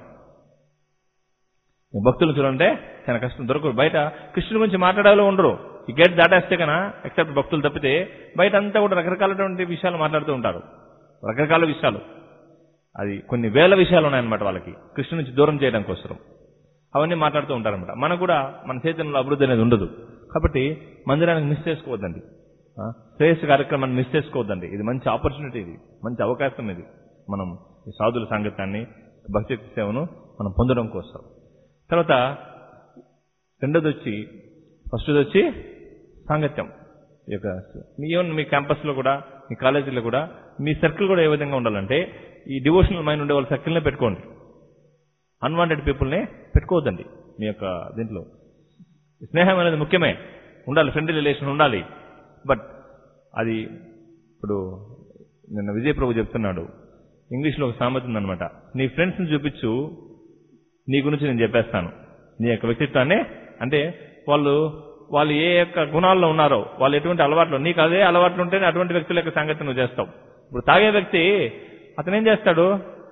[SPEAKER 1] భక్తులు చూడాలంటే చాలా కష్టం దొరకరు బయట కృష్ణుడి గురించి మాట్లాడాలో ఉండరు ఈ గేట్ దాటేస్తే కన్నా ఎక్సెప్ట్ భక్తులు తప్పితే బయట అంతా కూడా రకరకాలటువంటి విషయాలు మాట్లాడుతూ ఉంటారు రకరకాల విషయాలు అది కొన్ని వేల విషయాలు ఉన్నాయన్నమాట వాళ్ళకి కృష్ణు నుంచి దూరం చేయడం కోసం అవన్నీ మాట్లాడుతూ ఉంటారన్నమాట మనకు కూడా మన చైతన్యంలో అభివృద్ధి అనేది ఉండదు కాబట్టి మందిరానికి మిస్ చేసుకోవద్దండి ఆ, శ్రేయస్సు కార్యక్రమాన్ని మిస్ చేసుకోవద్దండి ఇది మంచి ఆపర్చునిటీ ఇది మంచి అవకాశం ఇది మనం ఈ సాధుల సాంగత్యాన్ని భక్తి సేవను మనం పొందడం కోసం తర్వాత రెండోది వచ్చి ఫస్ట్ది వచ్చి సాంగత్యం ఈ యొక్క మీ ఈవెన్ మీ క్యాంపస్లో కూడా మీ కాలేజీలో కూడా మీ సర్కిల్ కూడా ఏ విధంగా ఉండాలంటే ఈ డివోషనల్ మైండ్ ఉండే వాళ్ళ సర్కిల్నే పెట్టుకోండి అన్వాంటెడ్ పీపుల్ని పెట్టుకోవద్దండి మీ యొక్క దీంట్లో స్నేహం అనేది ముఖ్యమే ఉండాలి ఫ్రెండ్లీ రిలేషన్ ఉండాలి బట్ అది ఇప్పుడు నిన్న విజయ్ ప్రభు చెప్తున్నాడు ఇంగ్లీష్లో ఒక సామెత ఉందన్నమాట నీ ఫ్రెండ్స్ని చూపించు నీ గురించి నేను చెప్పేస్తాను నీ యొక్క వ్యక్తిత్వాన్ని అంటే వాళ్ళు వాళ్ళు ఏ యొక్క గుణాల్లో ఉన్నారో వాళ్ళు ఎటువంటి అలవాట్లు నీకు అదే అలవాట్లు ఉంటేనే అటువంటి వ్యక్తుల యొక్క సంగతి నువ్వు చేస్తావు ఇప్పుడు తాగే వ్యక్తి అతను ఏం చేస్తాడు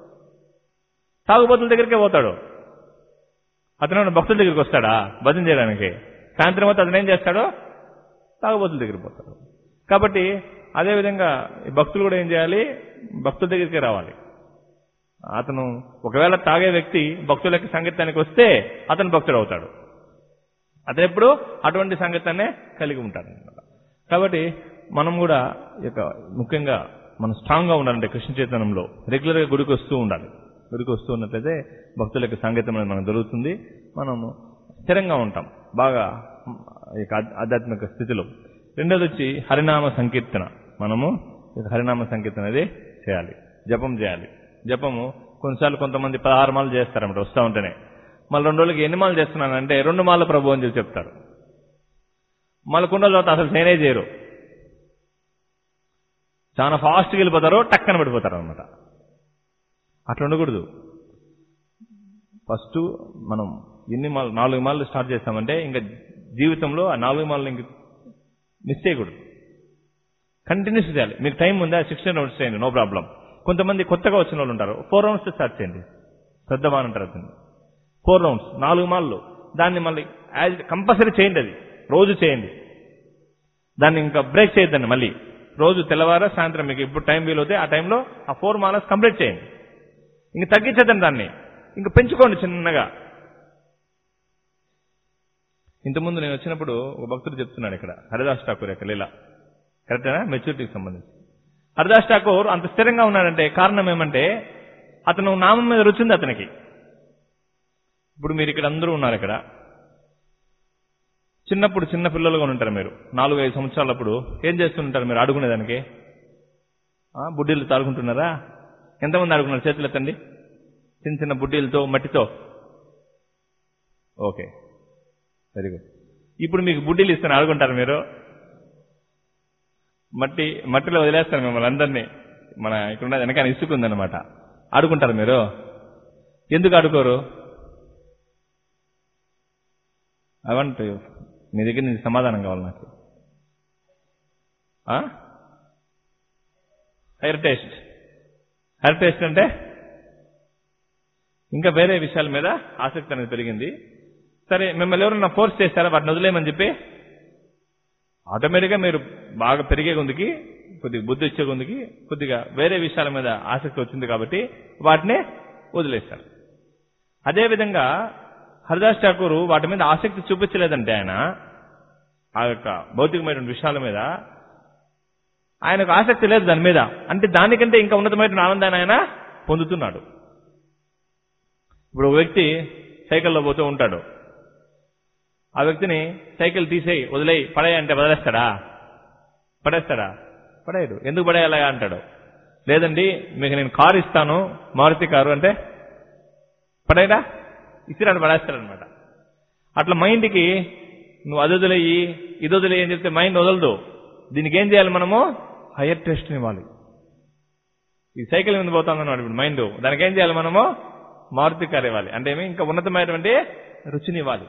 [SPEAKER 1] తాగుబోతుల దగ్గరికే పోతాడు అతను ఏమన్నా భక్తుల దగ్గరికి వస్తాడా భజన చేయడానికి సాయంత్రం అయితే అతను ఏం చేస్తాడు తాగుబోతుల దగ్గరికి పోతాడు కాబట్టి అదేవిధంగా ఈ భక్తులు కూడా ఏం చేయాలి భక్తుల దగ్గరికే రావాలి అతను ఒకవేళ తాగే వ్యక్తి భక్తుల యొక్క సంగీతానికి వస్తే అతను భక్తుడు అవుతాడు అతను ఎప్పుడు అటువంటి సంగీతాన్నే కలిగి ఉంటాడు కాబట్టి మనం కూడా ఈ యొక్క ముఖ్యంగా మనం స్ట్రాంగ్ గా ఉండాలంటే కృష్ణ చైతన్యంలో రెగ్యులర్ గా గుడికి వస్తూ ఉండాలి గుడికి వస్తూ ఉన్నట్లయితే భక్తుల యొక్క సంగీతం అనేది మనకు దొరుకుతుంది మనము స్థిరంగా ఉంటాం బాగా ఈ యొక్క ఆధ్య- ఆధ్యాత్మిక స్థితిలో రెండోది వచ్చి హరినామ సంకీర్తన మనము ఈ యొక్క హరినామ సంకీర్తన అనేది చేయాలి జపం చేయాలి జపము కొన్నిసార్లు కొంతమంది పదహారు మాలు చేస్తారన్నమాట వస్తూ ఉంటేనే మళ్ళీ రెండు రోజులకి ఎన్ని మాలు చేస్తున్నానంటే రెండు మాల ప్రభు అని చెప్పి చెప్తారు మళ్ళీ కొన్ని రోజుల తర్వాత అసలు నేనే చేయరు చాలా ఫాస్ట్గా వెళ్ళిపోతారు టక్కన పడిపోతారు అనమాట అట్లా ఉండకూడదు ఫస్ట్ మనం ఎన్ని మాలు నాలుగు మాలు స్టార్ట్ చేస్తామంటే ఇంకా జీవితంలో ఆ నాలుగు మాలు ఇంక మిస్ చేయకూడదు కంటిన్యూస్ చేయాలి మీకు టైం ఉందా సిక్స్టీన్ రౌండ్స్ చేయండి నో ప్రాబ్లం కొంతమంది కొత్తగా వచ్చిన వాళ్ళు ఉంటారు ఫోర్ రౌండ్స్ స్టార్ట్ చేయండి శ్రద్ధమాన్ అంటారు అతన్ని ఫోర్ రౌండ్స్ నాలుగు మాళ్ళు దాన్ని మళ్ళీ యాజ్ కంపల్సరీ చేయండి అది రోజు చేయండి దాన్ని ఇంకా బ్రేక్ చేయొద్దండి మళ్ళీ రోజు తెల్లవారు సాయంత్రం మీకు ఇప్పుడు టైం వీలవుతే ఆ టైంలో ఆ ఫోర్ మాలస్ కంప్లీట్ చేయండి ఇంక తగ్గించదండి దాన్ని ఇంక పెంచుకోండి చిన్నగా ఇంతకుముందు నేను వచ్చినప్పుడు ఒక భక్తుడు చెప్తున్నాడు ఇక్కడ హరిదాస్ ఠాకూర్ యొక్క లీల కరెక్టేనా మెచ్యూరిటీకి సంబంధించి హరిదాస్ ఠాకూర్ అంత స్థిరంగా ఉన్నాడంటే కారణం ఏమంటే అతను నామం మీద రుచింది అతనికి ఇప్పుడు మీరు ఇక్కడ అందరూ ఉన్నారు ఇక్కడ చిన్నప్పుడు చిన్న పిల్లలుగా ఉంటారు మీరు నాలుగు ఐదు సంవత్సరాలప్పుడు ఏం చేస్తుంటారు మీరు ఆడుకునేదానికి ఆ, బుడ్డీలు తాడుకుంటున్నారా ఎంతమంది ఆడుకున్నారు చేతులు ఎత్తండి చిన్న చిన్న బుడ్డీలతో మట్టితో ఓకే వెరీ గుడ్ ఇప్పుడు మీకు బుడ్డీలు ఇస్తాను ఆడుకుంటారు మీరు మట్టి మట్టిలో వదిలేస్తారు మిమ్మల్ని అందరినీ మన ఇక్కడ వెనకాల ఇసుక ఉందన్నమాట ఆడుకుంటారు మీరు ఎందుకు ఆడుకోరు ఐ వాంట్ మీ దగ్గర నుంచి సమాధానం కావాలి నాకు హెయిర్ టేస్ట్ హెయిర్ టేస్ట్ అంటే ఇంకా వేరే విషయాల మీద ఆసక్తి అనేది పెరిగింది సరే మిమ్మల్ని ఎవరన్నా ఫోర్స్ చేస్తారా వాటిని వదిలేయమని చెప్పి ఆటోమేటిక్గా మీరు బాగా పెరిగే కొందికి కొద్దిగా బుద్ధి వచ్చే కొందికి కొద్దిగా వేరే విషయాల మీద ఆసక్తి వచ్చింది కాబట్టి వాటిని వదిలేస్తారు అదేవిధంగా హరిదాస్ ఠాకూర్ వాటి మీద ఆసక్తి చూపించలేదంటే ఆయన ఆ యొక్క భౌతికమైన విషయాల మీద ఆయనకు ఆసక్తి లేదు దాని మీద అంటే దానికంటే ఇంకా ఉన్నతమైన ఆనందాన్ని ఆయన పొందుతున్నాడు ఇప్పుడు ఒక వ్యక్తి సైకిల్లో పోతూ ఉంటాడు ఆ వ్యక్తిని సైకిల్ తీసేయి వదిలేయి పడేయి అంటే వదిలేస్తాడా పడేస్తాడా పడేయడు ఎందుకు పడేయాలా అంటాడు లేదండి మీకు నేను కారు ఇస్తాను మారుతి కారు అంటే పడేయడా ఇచ్చిరాడు పడేస్తాడనమాట అట్లా మైండ్కి నువ్వు అది వదిలేయి ఇది వదిలేయి అని చెప్తే మైండ్ వదలదు దీనికి ఏం చేయాలి మనము హయ్యర్ టెస్ట్ ఇవ్వాలి ఈ సైకిల్ మీద పోతాం అన్నమాట ఇప్పుడు మైండ్ దానికి ఏం చేయాలి మనము మారుతి కారు ఇవ్వాలి అంటే ఏమి ఇంకా ఉన్నతమైనటువంటి రుచిని ఇవ్వాలి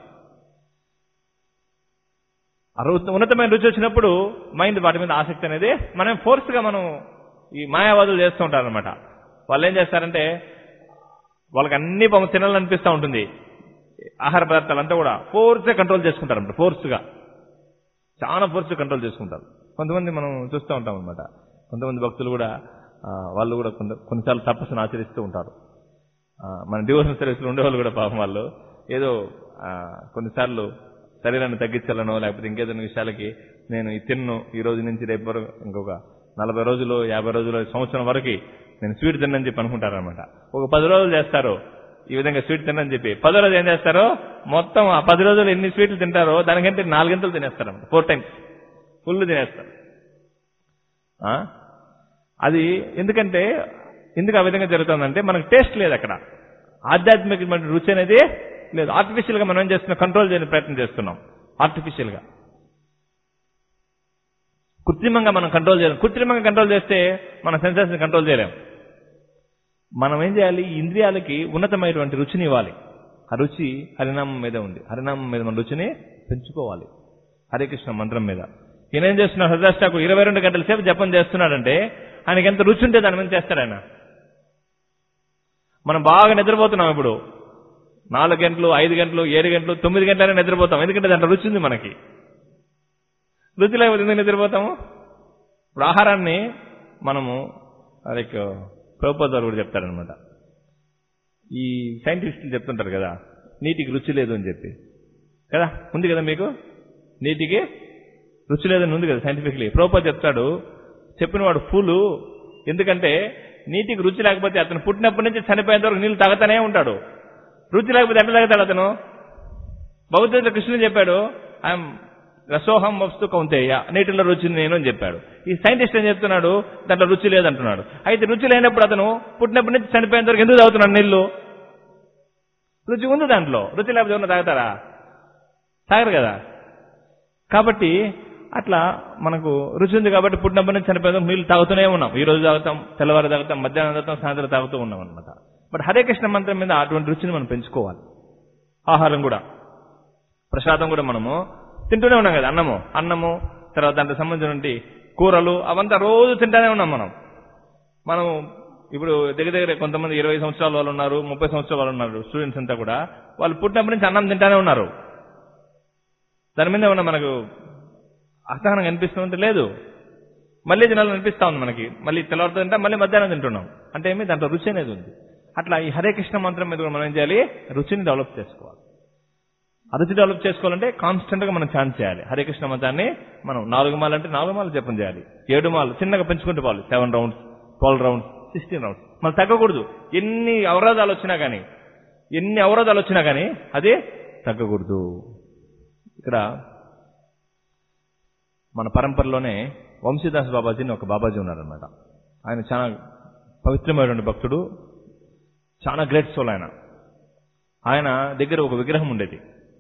[SPEAKER 1] ఆ రు- ఉన్నతమైన రుచి వచ్చినప్పుడు మైండ్ వాటి మీద ఆసక్తి అనేది మనం ఫోర్స్ గా మనం ఈ మాయావాదులు చేస్తూ ఉంటారు అనమాట వాళ్ళు ఏం చేస్తారంటే వాళ్ళకి అన్ని పాపం తినాలనిపిస్తూ ఉంటుంది ఆహార పదార్థాలు అంతా కూడా ఫోర్స్ కంట్రోల్ చేసుకుంటారు అనమాట ఫోర్స్ గా చాలా ఫోర్స్ కంట్రోల్ చేసుకుంటారు కొంతమంది మనం చూస్తూ ఉంటాం అనమాట కొంతమంది భక్తులు కూడా ఆ, వాళ్ళు కూడా కొంత కొన్నిసార్లు తపస్సును ఆచరిస్తూ ఉంటారు ఆ, మన డివోషన్ సర్వీస్లో ఉండేవాళ్ళు కూడా పాపం వాళ్ళు ఏదో ఆ, కొన్నిసార్లు శరీరాన్ని తగ్గించాలనో లేకపోతే ఇంకేదైనా విషయాలకి నేను ఈ తిన్ను ఈ రోజు నుంచి రేపు వరకు ఇంకొక నలభై రోజులు యాభై రోజులు సంవత్సరం వరకు నేను స్వీట్ తిన్నని చెప్పి అనుకుంటారనమాట ఒక పది రోజులు చేస్తారు ఈ విధంగా స్వీట్ తిన్నని చెప్పి పదో రోజు ఏం చేస్తారో మొత్తం ఆ పది రోజులు ఎన్ని స్వీట్లు తింటారో దానికంటే నాలుగింతలు తినేస్తారు ఫోర్ టైమ్స్ ఫుల్ తినేస్తారు ఆ? అది ఎందుకంటే ఎందుకు ఆ విధంగా జరుగుతుందంటే మనకు టేస్ట్ లేదు అక్కడ ఆధ్యాత్మికమైన రుచి అనేది లేదు ఆర్టిఫిషియల్ గా మనం ఏం చేస్తున్నాం కంట్రోల్ చేయని ప్రయత్నం చేస్తున్నాం ఆర్టిఫిషియల్ గా కృత్రిమంగా మనం కంట్రోల్ చేయలేం కృత్రిమంగా కంట్రోల్ చేస్తే మన సెన్సెస్ ని కంట్రోల్ చేయలేం మనం ఏం చేయాలి ఈ ఇంద్రియాలకి ఉన్నతమైనటువంటి రుచిని ఇవ్వాలి ఆ రుచి హరినామం మీద ఉంది హరినామం మీద మన రుచిని పెంచుకోవాలి హరే కృష్ణ మంత్రం మీద ఈయన ఏం చేస్తున్నాడు హరిదాస్ ఠాకూర్ ఇరవై రెండు గంటల సేపు జపం చేస్తున్నాడంటే ఆయనకి ఎంత రుచి ఉంటే దాని మీద చేస్తాడు ఆయన మనం బాగా నిద్రపోతున్నాం ఇప్పుడు నాలుగు గంటలు ఐదు గంటలు ఏడు గంటలు తొమ్మిది గంటలనే నిద్రపోతాం ఎందుకంటే దాంట్లో రుచి ఉంది మనకి రుచి లేకపోతే ఎందుకు నిద్రపోతాము ఇప్పుడు ఆహారాన్ని మనము లైక్ ప్రభుత్వాలు కూడా చెప్తారనమాట ఈ సైంటిస్టులు చెప్తుంటారు కదా నీటికి రుచి లేదు అని చెప్పి కదా ఉంది కదా మీకు నీటికి రుచి లేదని ఉంది కదా సైంటిఫిక్లీ ప్రభుత్వ చెప్తాడు చెప్పిన వాడు ఫూలు ఎందుకంటే నీటికి రుచి లేకపోతే అతను పుట్టినప్పటి నుంచి చనిపోయేంత వరకు నీళ్లు తాగుతానే ఉంటాడు రుచి లేకపోతే ఎట్లా తాగుతాడు అతను భగవద్గీత కృష్ణుడు చెప్పాడు ఐఎమ్ రసోహం వస్తు కౌంతేయ నీటిలో రుచి నేను అని చెప్పాడు ఈ సైంటిస్ట్ ఏం చెప్తున్నాడు దాంట్లో రుచి లేదంటున్నాడు అయితే రుచి లేనప్పుడు అతను పుట్టినప్పటి నుంచి చనిపోయేంత వరకు ఎందుకు తాగుతున్నాడు నీళ్లు రుచి ఉంది దాంట్లో రుచి లేకపోతే ఎవరన్నా తాగుతారా తాగరు కదా కాబట్టి అట్లా మనకు రుచి ఉంది కాబట్టి పుట్టినప్పటి నుంచి చనిపోయేందుకు నీళ్లు తాగుతూనే ఉన్నాం ఈ రోజు తాగుతాం తెల్లవారు తాగుతాం మధ్యాహ్నం తాగుతాం సాయంత్రం తాగుతూ ఉన్నాం అనమాట బట్ హరే కృష్ణ మంత్రం మీద అటువంటి రుచిని మనం పెంచుకోవాలి ఆహారం కూడా ప్రసాదం కూడా మనము తింటూనే ఉన్నాం కదా అన్నము అన్నము తర్వాత దాంట్లో సంబంధించినటువంటి కూరలు అవంతా రోజు తింటానే ఉన్నాం మనం మనం ఇప్పుడు దగ్గర దగ్గర కొంతమంది ఇరవై సంవత్సరాల వాళ్ళు ఉన్నారు ముప్పై సంవత్సరాల వాళ్ళు ఉన్నారు స్టూడెంట్స్ అంతా కూడా వాళ్ళు పుట్టినప్పటి నుంచి అన్నం తింటానే ఉన్నారు దాని మీద ఏమన్నా మనకు అసహనం కనిపిస్తుందంటే లేదు మళ్ళీ తినాలని అనిపిస్తా ఉంది మనకి మళ్ళీ తెల్లవారుతో తింటా మళ్ళీ మధ్యాహ్నం తింటున్నాం అంటే ఏమి దాంట్లో రుచి అనేది ఉంది అట్లా ఈ హరే కృష్ణ మంత్రం మీద కూడా మనం ఏం చేయాలి రుచిని డెవలప్ చేసుకోవాలి ఆ రుచి డెవలప్ చేసుకోవాలంటే కాన్స్టెంట్ గా మనం ఛాన్స్ చేయాలి హరే కృష్ణ మంత్రాన్ని మనం నాలుగు మాలు అంటే నాలుగు మాలు జపం చేయాలి ఏడు మాలు చిన్నగా పెంచుకుంటూ పోవాలి seven rounds twelve rounds sixteen rounds మనం తగ్గకూడదు ఎన్ని అవరోధాలు వచ్చినా కానీ ఎన్ని అవరోధాలు వచ్చినా కానీ అది తగ్గకూడదు ఇక్కడ మన పరంపరలోనే వంశీదాస్ బాబాజీ అని ఒక బాబాజీ ఉన్నారనమాట ఆయన చాలా పవిత్రమైనటువంటి భక్తుడు చాలా గ్రేట్ సోల్ ఆయన ఆయన దగ్గర ఒక విగ్రహం ఉండేది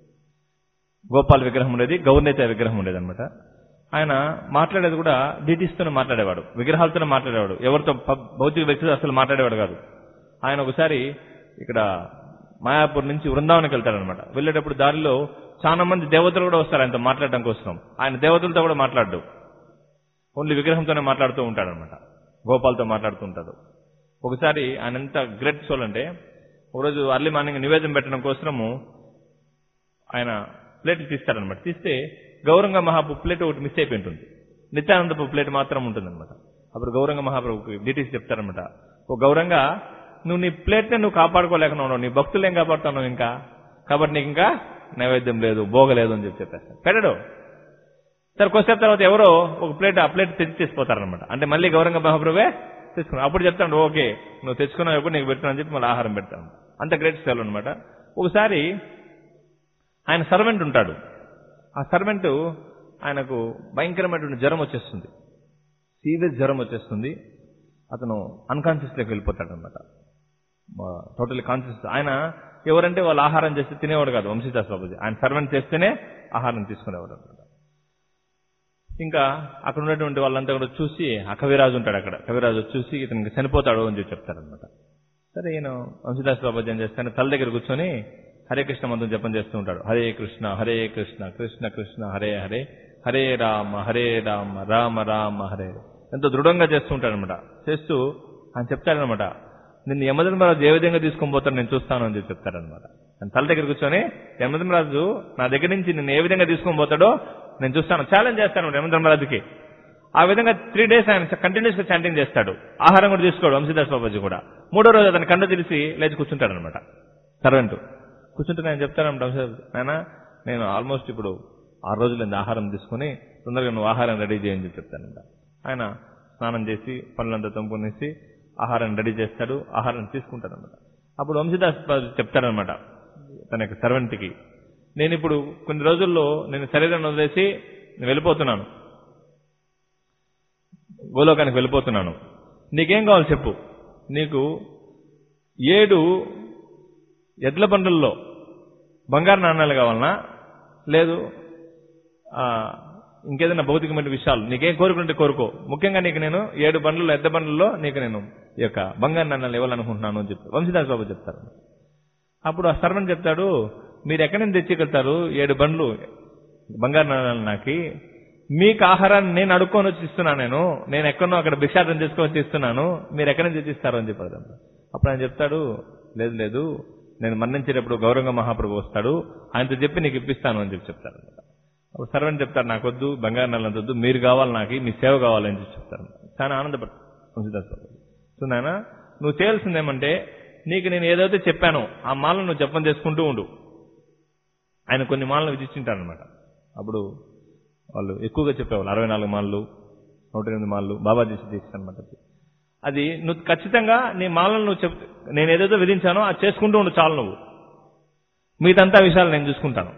[SPEAKER 1] గోపాల్ విగ్రహం ఉండేది గౌర్నేత విగ్రహం ఉండేది అనమాట ఆయన మాట్లాడేది కూడా డీటీస్తోనే మాట్లాడేవాడు విగ్రహాలతోనే మాట్లాడేవాడు ఎవరితో ప- భౌతిక వ్యక్తితో అసలు మాట్లాడేవాడు కాదు ఆయన ఒకసారి ఇక్కడ మాయాపూర్ నుంచి వృందావనకి వెళ్తాడనమాట వెళ్ళేటప్పుడు దారిలో చాలా మంది దేవతలు కూడా వస్తారు ఆయనతో మాట్లాడడం కోసం ఆయన దేవతలతో కూడా మాట్లాడు ఓన్లీ విగ్రహంతోనే మాట్లాడుతూ ఉంటాడనమాట గోపాల్తో మాట్లాడుతూ ఉంటాడు ఒకసారి ఆయన ఎంత గ్రేట్ సోల్ అంటే ఒకరోజు అర్లీ మార్నింగ్ నివేదన పెట్టడం కోసము ఆయన ప్లేట్ తీస్తారనమాట తీస్తే గౌరంగ మహాప్రభు ప్లేట్ ఒకటి మిస్ అయిపోయి ఉంటుంది నిత్యానందపు ప్లేట్ మాత్రం ఉంటుందన్నమాట అప్పుడు గౌరంగ మహాప్రభుకి డీటీసీ చెప్తారనమాట ఓ గౌరంగ నువ్వు నీ ప్లేట్నే నువ్వు కాపాడుకోలేకున్నావు నీ భక్తులు ఏం కాపాడుతున్నావు ఇంకా కాబట్టి నీకు ఇంకా నైవేద్యం లేదు భోగలేదు అని చెప్పి చెప్పేస్తాను పెట్టడు సరే కొద్దిసేపు తర్వాత ఎవరో ఒక ప్లేట్ ఆ ప్లేట్ తెచ్చి తీసిపోతారనమాట అంటే మళ్ళీ గౌరంగ మహాప్రభువే తెచ్చుకున్నాడు అప్పుడు చెప్తాడు ఓకే నువ్వు తెచ్చుకున్నావు ఎప్పుడు నీకు పెడతాను అని చెప్పి మళ్ళీ ఆహారం పెడతాను అంత గ్రేట్ సెల్ అనమాట ఒకసారి ఆయన సర్వెంట్ ఉంటాడు ఆ సర్వెంట్ ఆయనకు భయంకరమైనటువంటి జ్వరం వచ్చేస్తుంది సీరియస్ జ్వరం వచ్చేస్తుంది అతను అన్కాన్షియస్లోకి వెళ్ళిపోతాడు అనమాట టోటలీ కాన్షియస్ ఆయన ఎవరంటే వాళ్ళు ఆహారం చేస్తే తినేవాడు కాదు వంశీదాస్ బాబుజీ ఆయన సర్వెంట్ చేస్తేనే ఆహారం తీసుకునేవాడు అనమాట ఇంకా అక్కడ ఉన్నటువంటి వాళ్ళంతా కూడా చూసి ఆ కవిరాజు ఉంటాడు అక్కడ కవిరాజు వచ్చి చూసి ఇతనికి చనిపోతాడు అని చెప్పి చెప్తారనమాట సరే ఈయన వంశీదాస్ బాబాజీ ఏం చేస్తాను తల దగ్గర కూర్చొని హరే కృష్ణ మంత్రం జపం చేస్తూ ఉంటాడు హరే కృష్ణ హరే కృష్ణ కృష్ణ కృష్ణ హరే హరే హరే రామ హరే రామ రామ రామ హరే హరే. ఎంతో దృఢంగా చేస్తూ ఉంటాడనమాట చేస్తూ ఆయన చెప్తాడనమాట నిన్ను యమధర్మరాజు ఏ విధంగా తీసుకొని పోతాడు నేను చూస్తాను అని చెప్పి చెప్తాడనమాట ఆయన తల దగ్గర కూర్చొని యమధర్మరాజు నా దగ్గర నుంచి నిన్ను ఏ విధంగా తీసుకొని పోతాడో నేను చూస్తాను ఛాలెంజ్ చేస్తాను యమధర్మరాజుకి ఆ విధంగా త్రీ డేస్ ఆయన కంటిన్యూస్ గా చాంటింగ్ చేస్తాడు ఆహారం కూడా తీసుకోడు వంశీదాస్ బాబాజీ కూడా మూడో రోజు అతను కండ తెలిసి లేచి కూర్చుంటాడు అనమాట సర్వెంట్ కూర్చుంటే నేను చెప్తాను వంశీదాస్ నాయన నేను ఆల్మోస్ట్ ఇప్పుడు ఆరు రోజులు ఆహారం తీసుకుని తొందరగా నువ్వు ఆహారం రెడీ చేయని చెప్పి చెప్తానంట ఆయన స్నానం చేసి పనులంతా తొంపునేసి ఆహారం రెడీ చేస్తాడు ఆహారం తీసుకుంటాడనమాట అప్పుడు వంశీదాస్ బాబు చెప్తాడనమాట తన యొక్క సర్వెంట్కి నేను ఇప్పుడు కొన్ని రోజుల్లో నేను శరీరాన్ని వదిలేసి నేను వెళ్ళిపోతున్నాను గోలోకానికి వెళ్ళిపోతున్నాను నీకేం కావాలి చెప్పు నీకు ఏడు ఎడ్ల బండుల్లో బంగారు నాణ్యాలు కావాలనా లేదు ఆ, ఇంకేదైనా భౌతికమైన విషయాలు నీకేం కోరుకుంటే కోరుకో ముఖ్యంగా నీకు నేను ఏడు బండ్లలో ఎద్ద బండ్లలో నీకు నేను ఈ యొక్క బంగారు నాణ్యాలు ఇవ్వాలనుకుంటున్నాను అని చెప్పి వంశీదాస్ బాబు చెప్తారు అప్పుడు ఆ సర్వెంట్ చెప్తాడు మీరు ఎక్కడి నుంచి తెచ్చికెళ్తారు ఏడు బండ్లు బంగారు నాణ్యాలు నాకి మీకు ఆహారాన్ని నేను అడుక్కొని వచ్చి ఇస్తున్నాను నేను నేను ఎక్కడనో అక్కడ భిక్షాటం చేసుకొని వచ్చి ఇస్తున్నాను మీరు ఎక్కడి నుంచి తెచ్చిస్తారు అని చెప్పాడు అప్పుడు ఆయన చెప్తాడు లేదు లేదు నేను మరణించేటప్పుడు గౌరవంగా మహాప్రభు వస్తాడు ఆయనతో చెప్పి నీకు ఇప్పిస్తాను అని చెప్పి చెప్తారు అప్పుడు సర్వెంట్ చెప్తారు నాకొద్దు బంగారు నెల వద్దు మీరు కావాలి నాకు మీ సేవ కావాలని చెప్పి చెప్తారు చాలా ఆనందపడతారు వంశీదాస్ బాబు సో నాయన నువ్వు చేయాల్సిందేమంటే నీకు నేను ఏదైతే చెప్పానో ఆ మాలను నువ్వు జపం చేసుకుంటూ ఉండు ఆయన కొన్ని మాలను విధించుంటారనమాట అప్పుడు వాళ్ళు ఎక్కువగా చెప్పేవాళ్ళు అరవై నాలుగు మాలలు నూట ఎనిమిది మాలలు బాబాజీ దీక్ష అనమాట అది నువ్వు ఖచ్చితంగా నీ మాలను నువ్వు చెప్ నేను ఏదైతే విధించానో అది చేసుకుంటూ ఉండు చాలు నువ్వు మిగతంతా విషయాలు నేను చూసుకుంటాను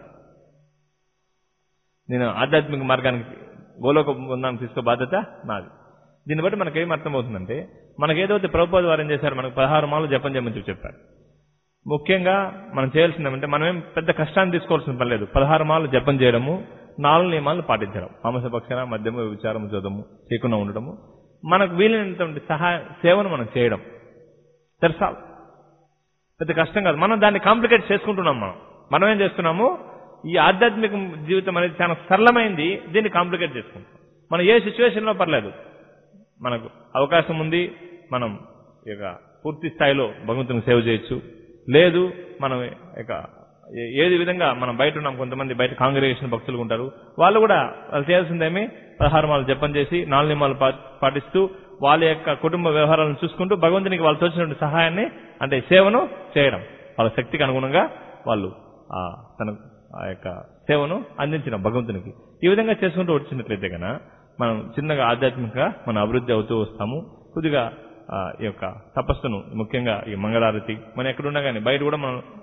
[SPEAKER 1] నేను ఆధ్యాత్మిక మార్గానికి గోలోక బృందానికి తీసుకో బాధ్యత నాది దీన్ని బట్టి మనకేం అర్థమవుతుందంటే మనకి ఏదైతే ప్రభుత్వ వారు ఏం చేశారు మనకు పదహారు మాలు జపం చేయమని చెప్పి చెప్పారు ముఖ్యంగా మనం చేయాల్సిందేమంటే మనమేం పెద్ద కష్టాన్ని తీసుకోవాల్సిన పని లేదు పదహారు మాలు జపం చేయడము నాలుగు నియమాలు పాటించడం మాంసభక్షణ మద్యము విచారము చూడము చేయకుండా ఉండడము మనకు వీలైనటువంటి సహాయ సేవను మనం చేయడం తెరసాల్ పెద్ద కష్టం కాదు మనం దాన్ని కాంప్లికేట్ చేసుకుంటున్నాం మనం మనం ఏం చేస్తున్నాము ఈ ఆధ్యాత్మిక జీవితం అనేది చాలా సరళమైంది దీన్ని కాంప్లికేట్ చేసుకుంటాం మనం ఏ సిచ్యువేషన్ లో పర్లేదు మనకు అవకాశం ఉంది మనం ఇక పూర్తి స్థాయిలో భగవంతుని సేవ చేయొచ్చు లేదు మనం ఇక ఏ- ఏది విధంగా మనం బయట ఉన్నాం కొంతమంది బయట కాంగ్రిగేషన్ భక్తులు ఉంటారు వాళ్ళు కూడా వాళ్ళు చేయాల్సిందేమి పదహారు మాలు జపం చేసి నాలుగు నియమాలు పా- పాటిస్తూ వాళ్ళ యొక్క కుటుంబ వ్యవహారాలను చూసుకుంటూ భగవంతునికి వాళ్ళు తోచినటువంటి సహాయాన్ని అంటే సేవను చేయడం వాళ్ళ శక్తికి అనుగుణంగా వాళ్ళు ఆ తన ఆ యొక్క సేవను అందించడం భగవంతునికి ఈ విధంగా చేసుకుంటూ వచ్చినట్లయితే కనుక మనం చిన్నగా ఆధ్యాత్మికంగా మనం అభివృద్ధి అవుతూ వస్తాము కొద్దిగా ఆ, ఈ యొక్క తపస్సును ముఖ్యంగా ఈ మంగళారతి మనం ఎక్కడున్నా కానీ బయట కూడా మనం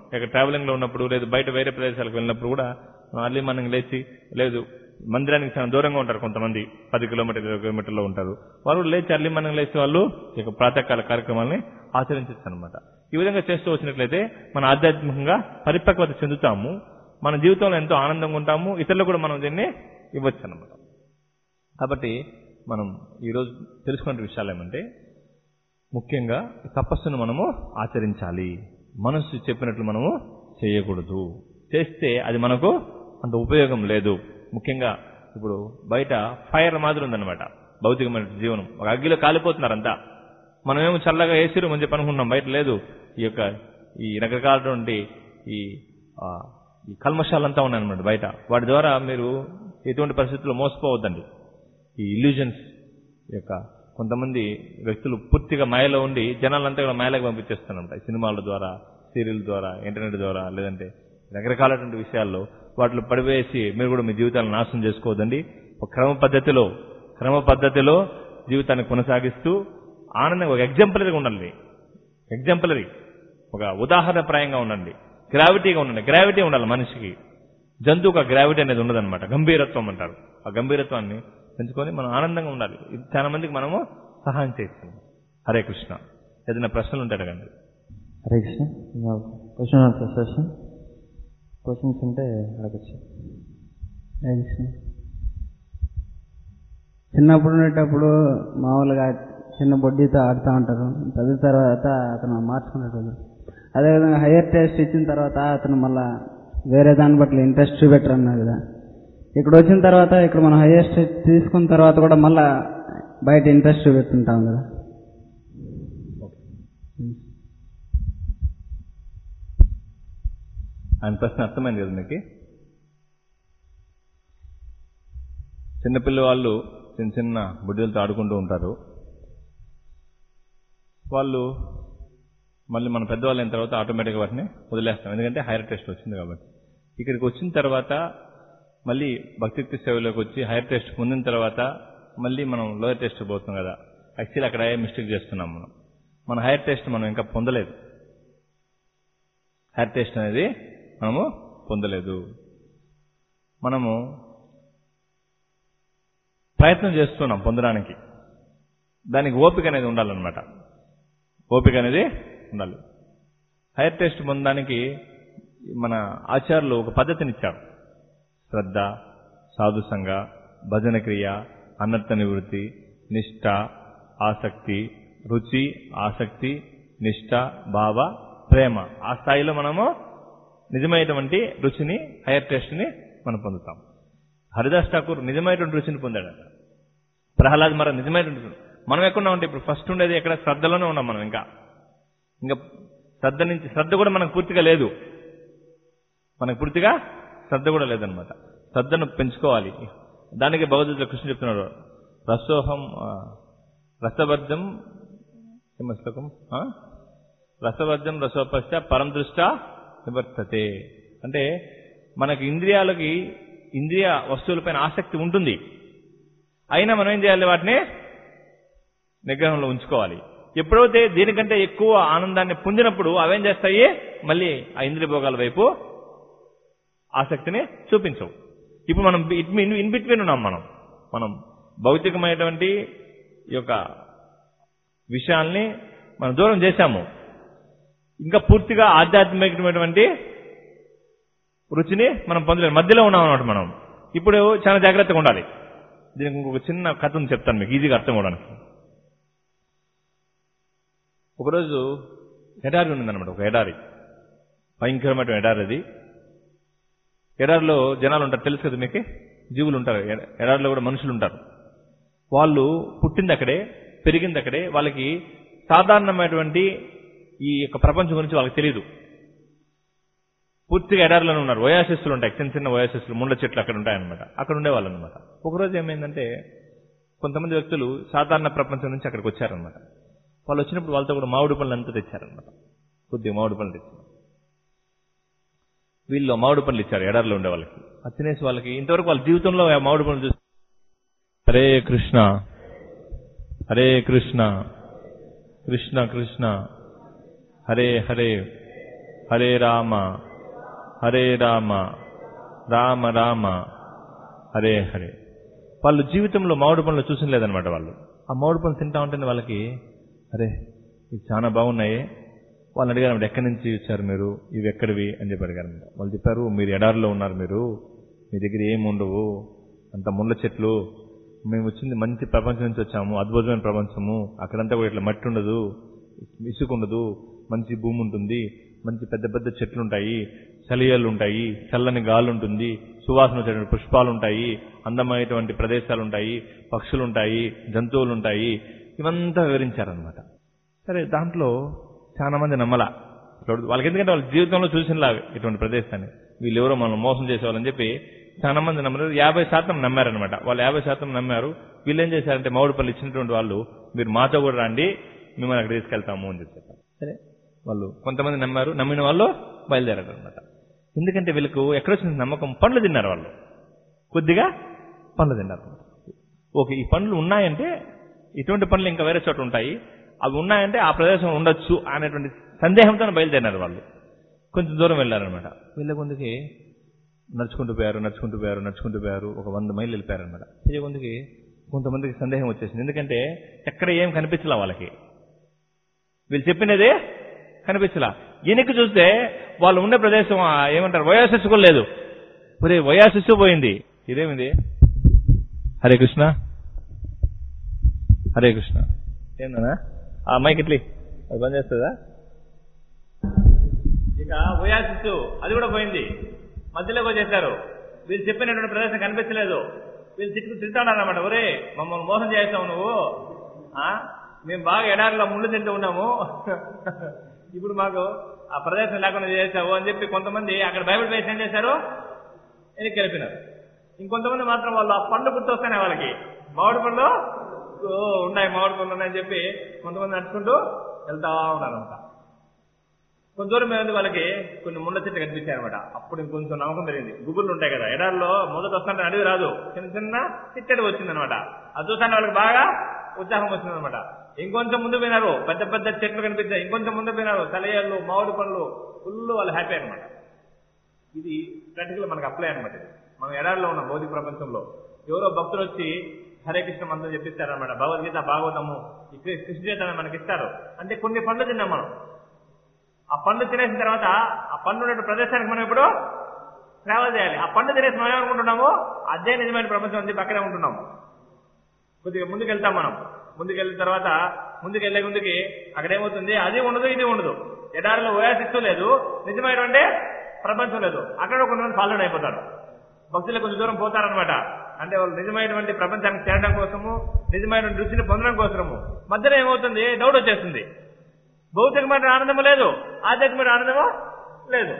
[SPEAKER 1] ఇక ట్రావెలింగ్ లో ఉన్నప్పుడు లేదు బయట వేరే ప్రదేశాలకు వెళ్ళినప్పుడు కూడా అర్లీ మార్నింగ్ లేచి లేదు మందిరానికి చాలా దూరంగా ఉంటారు కొంతమంది పది కిలోమీటర్ ఇరవై కిలోమీటర్లో ఉంటారు వాళ్ళు లేచి అర్లీ మార్నింగ్ లేచి వాళ్ళు ఇక ప్రాతకాల కార్యక్రమాలని ఆచరించచ్చు అనమాట ఈ విధంగా చేస్తూ వచ్చినట్లయితే మన ఆధ్యాత్మికంగా పరిపక్వత చెందుతాము మన జీవితంలో ఎంతో ఆనందంగా ఉంటాము ఇతరులకు కూడా మనం దీన్ని ఇవ్వచ్చు అనమాట కాబట్టి మనం ఈరోజు తెలుసుకునే విషయాలు ఏమంటే ముఖ్యంగా ఈ తపస్సును మనము ఆచరించాలి మనస్సు చెప్పినట్లు మనము చేయకూడదు చేస్తే అది మనకు అంత ఉపయోగం లేదు ముఖ్యంగా ఇప్పుడు బయట ఫైర్ మాదిరి ఉందన్నమాట భౌతికమైన జీవనం ఒక అగ్గిలో కాలిపోతున్నారంతా మనమేమో చల్లగా ఏసీరు అని చెప్పి అనుకుంటున్నాం బయట లేదు ఈ యొక్క ఈ రకరకాలటువంటి ఈ ఆ, ఈ కల్మషాలంతా ఉన్నాయన్నమాట బయట వాటి ద్వారా మీరు ఎటువంటి పరిస్థితుల్లో మోసపోవద్దండి ఈ ఇల్యూజన్స్ యొక్క కొంతమంది వ్యక్తులు పూర్తిగా మాయలో ఉండి జనాలంతా కూడా మాయలకు పంపించేస్తారంట ఈ సినిమాల ద్వారా సీరియల్ ద్వారా ఇంటర్నెట్ ద్వారా లేదంటే రకరకాలటువంటి విషయాల్లో వాటిలో పడివేసి మీరు కూడా మీ జీవితాలను నాశనం చేసుకోవద్దండి ఒక క్రమ పద్ధతిలో క్రమ పద్ధతిలో జీవితాన్ని కొనసాగిస్తూ ఆనందంగా ఒక ఎగ్జాంపులరీగా ఉండాలి ఎగ్జాంపులరీ ఒక ఉదాహరణప్రాయంగా ఉండండి గ్రావిటీగా ఉండండి గ్రావిటీ ఉండాలి మనిషికి జంతువుకు ఆ గ్రావిటీ అనేది ఉండదన్నమాట గంభీరత్వం అంటారు ఆ గంభీరత్వాన్ని పెంచుకొని మనం ఆనందంగా ఉండాలి ఇది చాలా మందికి మనము సహాయం చేస్తున్నాం హరే కృష్ణ ఏదైనా ప్రశ్నలు ఉంటే అడగండి
[SPEAKER 2] Hare Krishna question answer session questions ఉంటే అడగచ్చు
[SPEAKER 3] హరే కృష్ణ చిన్నప్పుడు ఉండేటప్పుడు మామూలుగా చిన్న బొడ్డీతో ఆడుతూ ఉంటారు చదివిన తర్వాత అతను మార్చుకునేటోళ్ళు అదేవిధంగా హయ్యర్ టెస్ట్ ఇచ్చిన తర్వాత అతను మళ్ళా వేరే దాని పట్ల ఇంట్రెస్ట్ చూపెట్టరు అన్నారు కదా ఇక్కడ వచ్చిన తర్వాత ఇక్కడ మనం హయ్యర్ టెస్ట్ తీసుకున్న తర్వాత కూడా మళ్ళా బయట ఇంట్రెస్ట్ చూపెడుతుంటాం కదా
[SPEAKER 1] ఆయన ప్రశ్న అర్థమైంది కదా మీకు చిన్నపిల్ల వాళ్ళు చిన్న చిన్న బుడ్డలతో ఆడుకుంటూ ఉంటారు వాళ్ళు మళ్ళీ మన పెద్దవాళ్ళు అయిన తర్వాత ఆటోమేటిక్గా వాటిని వదిలేస్తాం ఎందుకంటే హైయర్ టెస్ట్ వచ్చింది కాబట్టి ఇక్కడికి వచ్చిన తర్వాత మళ్ళీ భక్తియుక్తి సేవలోకి వచ్చి హైయర్ టెస్ట్ పొందిన తర్వాత మళ్ళీ మనం లోయర్ టెస్ట్ పోతున్నాం కదా యాక్చువల్లీ అక్కడ ఏ మిస్టేక్ చేస్తున్నాం మనం మన హైయర్ టెస్ట్ మనం ఇంకా పొందలేదు హైయర్ టెస్ట్ అనేది మనము పొందలేదు మనము ప్రయత్నం చేస్తున్నాం పొందడానికి దానికి ఓపిక అనేది ఉండాలన్నమాట ఓపిక అనేది ఉండాలి హైయర్ టెస్ట్ పొందడానికి మన ఆచార్యులు ఒక పద్ధతిని ఇచ్చారు శ్రద్ధ సాధుసంగ భజన క్రియ అన్నర్థ నివృత్తి నిష్ఠ ఆసక్తి రుచి ఆసక్తి నిష్ఠ భావ ప్రేమ ఆ స్థాయిలో మనము నిజమైనటువంటి రుచిని హైయర్ టెస్ట్ని మనం పొందుతాం హరిదాస్ ఠాకూర్ నిజమైనటువంటి రుచిని పొందాడట ప్రహ్లాద్ మర నిజమైనటువంటి రుచి. మనం ఎక్కడ ఉంటే ఇప్పుడు ఫస్ట్ ఉండేది ఎక్కడ శ్రద్ధలోనే ఉన్నాం మనం ఇంకా ఇంకా శ్రద్ధ నుంచి శ్రద్ధ కూడా మనకు పూర్తిగా లేదు మనకు పూర్తిగా శ్రద్ధ కూడా లేదనమాట శ్రద్ధను పెంచుకోవాలి దానికి భగవద్గీత కృష్ణ చెప్తున్నాడు రసోహం ఆ, రసబద్ధం ఏమ శ్లోకం ఆ? రసబద్ధం రసోపశ్చ పరం దృష్ట నివర్తతే అంటే మనకి ఇంద్రియాలకి ఇంద్రియ వస్తువులపైన ఆసక్తి ఉంటుంది అయినా మనం ఏం చేయాలి వాటిని నిగ్రహంలో ఉంచుకోవాలి ఎప్పుడైతే దీనికంటే ఎక్కువ ఆనందాన్ని పొందినప్పుడు అవేం చేస్తాయి మళ్ళీ ఆ ఇంద్రియ భోగాల వైపు ఆసక్తిని చూపించవు ఇప్పుడు మనం ఇన్ బిట్వీన్ ఉన్నాం మనం మనం భౌతికమైనటువంటి ఈ యొక్క విషయాల్ని మనం దూరం చేశాము ఇంకా పూర్తిగా ఆధ్యాత్మికమైనటువంటి రుచిని మనం పొందలేము మధ్యలో ఉన్నాం అన్నమాట మనం ఇప్పుడు చాలా జాగ్రత్తగా ఉండాలి దీనికి ఇంకొక చిన్న కథ ఉంది చెప్తాను మీకు ఈజీగా అర్థం అవడానికి ఒకరోజు ఎడారి ఉందన్నమాట ఒక ఎడారి భయంకరమైన ఎడారి అది ఎడారిలో జనాలు ఉంటారు తెలుసు కదా మీకు జీవులు ఉంటారు ఎడ- ఎడారిలో కూడా మనుషులు ఉంటారు వాళ్ళు పుట్టింది అక్కడే పెరిగింది అక్కడే వాళ్ళకి సాధారణమైనటువంటి ఈ యొక్క ప్రపంచం గురించి వాళ్ళకి తెలియదు పూర్తిగా ఎడారిలోనే ఉన్నారు ఓయాసిస్లు ఉంటాయి చిన్న చిన్న ఓయాసిస్లు ముండ్ల చెట్లు అక్కడ ఉంటాయన్నమాట అక్కడ ఉండేవాళ్ళు అనమాట ఒకరోజు ఏమైందంటే కొంతమంది వ్యక్తులు సాధారణ ప్రపంచం నుంచి అక్కడికి వచ్చారనమాట వాళ్ళు వచ్చినప్పుడు వాళ్ళతో కూడా మామిడి పళ్ళు అంతా తెచ్చారనమాట కొద్దిగా మామిడి పళ్ళు తెచ్చారు వీళ్ళు మామిడి పళ్ళు ఇచ్చారు ఎడారిలో ఉండే వాళ్ళకి అది తినేసి వాళ్ళకి ఇంతవరకు వాళ్ళ జీవితంలో ఆ మామిడి పళ్ళు చూసి హరే కృష్ణ హరే కృష్ణ కృష్ణ కృష్ణ హరే హరే హరే రామ హరే రామ రామ రామ హరే హరే వాళ్ళు జీవితంలో మామిడి పండ్లు చూసిన లేదనమాట వాళ్ళు ఆ మామిడి పండ్లు తింటా ఉంటేనే వాళ్ళకి అరే ఇవి చాలా బాగున్నాయి వాళ్ళని అడిగారు "మరి ఎక్కడి నుంచి వచ్చారు మీరు ఇవి ఎక్కడివి అని చెప్పి అడిగారు అనమాట. వాళ్ళు చెప్పారు మీరు ఎడారిలో ఉన్నారు మీరు మీ దగ్గర ఏమి ఉండవు అంత ముళ్ళ చెట్లు మేము వచ్చింది మంచి ప్రపంచం నుంచి వచ్చాము అద్భుతమైన ప్రపంచము అక్కడంతా కూడా ఇట్లా మట్టి ఉండదు ఇసుక ఉండదు మంచి భూమి ఉంటుంది మంచి పెద్ద పెద్ద చెట్లు ఉంటాయి చలియలు ఉంటాయి చల్లని గాలి ఉంటుంది సువాసన వచ్చేటువంటి పుష్పాలు ఉంటాయి అందమైనటువంటి ప్రదేశాలు ఉంటాయి పక్షులు ఉంటాయి జంతువులు ఉంటాయి ఇవంతా వివరించారనమాట సరే దాంట్లో చాలా మంది నమ్మలా చూడు, వాళ్ళకి ఎందుకంటే వాళ్ళ జీవితంలో చూసినలా ఇటువంటి ప్రదేశాన్ని వీళ్ళు ఎవరో మనం మోసం చేసేవాళ్ళని చెప్పి చాలా మంది నమ్మలేదు యాభై శాతం నమ్మారనమాట వాళ్ళు యాభై శాతం నమ్మారు వీళ్ళు ఏం చేశారంటే మామిడిపల్లి ఇచ్చినటువంటి వాళ్ళు మీరు మాతో కూడా రండి మిమ్మల్ని అక్కడ తీసుకెళ్తాము అని చెప్పి చెప్పారు సరే వాళ్ళు కొంతమంది నమ్మారు నమ్మిన వాళ్ళు బయలుదేరారు అనమాట ఎందుకంటే వీళ్ళకు ఎక్కడొచ్చిన నమ్మకం పండ్లు తిన్నారు వాళ్ళు కొద్దిగా పండ్లు తిన్నారు ఓకే ఈ పండ్లు ఉన్నాయంటే ఇటువంటి పండ్లు ఇంకా వేరే చోట ఉంటాయి అవి ఉన్నాయంటే ఆ ప్రదేశం ఉండొచ్చు అనేటువంటి సందేహంతో బయలుదేరినారు వాళ్ళు కొంచెం దూరం వెళ్ళారనమాట వెళ్ళే కొందుకి నడుచుకుంటూ పోయారు నడుచుకుంటూ పోయారు నడుచుకుంటూ పోయారు ఒక వంద మైళ్ళు వెళ్ళిపోయారనమాట వెళ్ళే కొందుకి కొంతమందికి సందేహం వచ్చేసింది ఎందుకంటే ఎక్కడ ఏం కనిపించలా వాళ్ళకి వీళ్ళు చెప్పినదే కనిపించలా వెనక్కి చూస్తే వాళ్ళు ఉండే ప్రదేశం ఆ ఏమంటారు వయాసిస్ కూడా లేదు ఒరే వయాసిస్ పోయింది ఇదేమిది హరే కృష్ణ హరే కృష్ణ ఏందన్నా ఆ మైక్ ఇట్లీ అది బంద్ చేస్తుందా ఇక వయాసిస్ అది కూడా పోయింది మధ్యలోకి వచ్చేసారు వీళ్ళు చెప్పినటువంటి ప్రదేశం కనిపించలేదు వీళ్ళు తిట్టు తింటాడన్నమాట ఒరే మమ్మల్ని మోసం చేస్తావు నువ్వు ఆ? మేము బాగా ఎడారిలో ముళ్ళు తింటూ ఉన్నాము ఇప్పుడు మాకు ఆ ప్రదేశం లేకుండా చేసావు అని చెప్పి కొంతమంది అక్కడ బైబిల్ వేసి ఏం చేశారు వెనక్కి వెళ్ళిపోయినారు ఇంకొంతమంది మాత్రం వాళ్ళు ఆ పండు గుర్తొస్తానే వాళ్ళకి మామిడి పండు ఓ, ఉన్నాయి మామిడి పండ్లు ఉన్నాయని చెప్పి కొంతమంది నడుచుకుంటూ వెళ్తా ఉన్నారంట కొంత దూరం మీద వాళ్ళకి కొన్ని ముళ్ళ చెట్లు కనిపించాయన్నమాట అప్పుడు ఇంకొంచెం నమ్మకం పెరిగింది గుబుర్లు ఉంటాయి కదా ఎడారిలో మొదట వస్తుంటే అడవి రాదు చిన్న చిన్న చిట్టడి వచ్చిందనమాట అది చూస్తానే వాళ్ళకి బాగా ఉత్సాహం వచ్చిందనమాట ఇంకొంచెం ముందు పోయినారు పెద్ద పెద్ద చెట్లు కనిపించాయి ఇంకొంచెం ముందు పోయినారు తలయాళ్ళు మామిడి పండ్లు ఫుల్ వాళ్ళు హ్యాపీ అనమాట ఇది ప్రాక్టికల్ మనకు అప్లై అనమాట ఇది మనం ఎడారిలో ఉన్నాం భౌతిక ప్రపంచంలో ఎవరో భక్తులు వచ్చి హరే కృష్ణ మంత్రం చెప్పిస్తారనమాట భగవద్గీత భాగవతము ఈ కృ- కృష్ణ చైతన్యం మనకి ఇస్తారు అంటే కొన్ని పండ్లు తిన్నాం మనం ఆ పండు తినేసిన తర్వాత ఆ పండు ఉన్న ప్రదేశానికి మనం ఇప్పుడు ట్రావెల్ చేయాలి ఆ పండు తినేసి మనం ఏమనుకుంటున్నాము అదే నిజమైన ప్రపంచం అని చెప్పి అక్కడే ఉంటున్నాము కొద్దిగా ముందుకు వెళ్తాం మనం ముందుకు వెళ్ళిన తర్వాత ముందుకు వెళ్ళే ముందుకి అక్కడ ఏమవుతుంది అది ఉండదు ఇది ఉండదు ఎడారిలో ఓయాసిస్తూ లేదు నిజమైనటువంటి ప్రపంచం లేదు అక్కడ కొంతమంది ఫాలోడ్ అయిపోతారు భక్తులు కొంచెం దూరం పోతారనమాట అంటే వాళ్ళు నిజమైనటువంటి ప్రపంచానికి చేరడం కోసము నిజమైన రుచిని పొందడం కోసము మధ్యలో ఏమవుతుంది డౌట్ వచ్చేస్తుంది భౌతికమైన ఆనందము లేదు ఆధ్యాత్మిక ఆనందము లేదు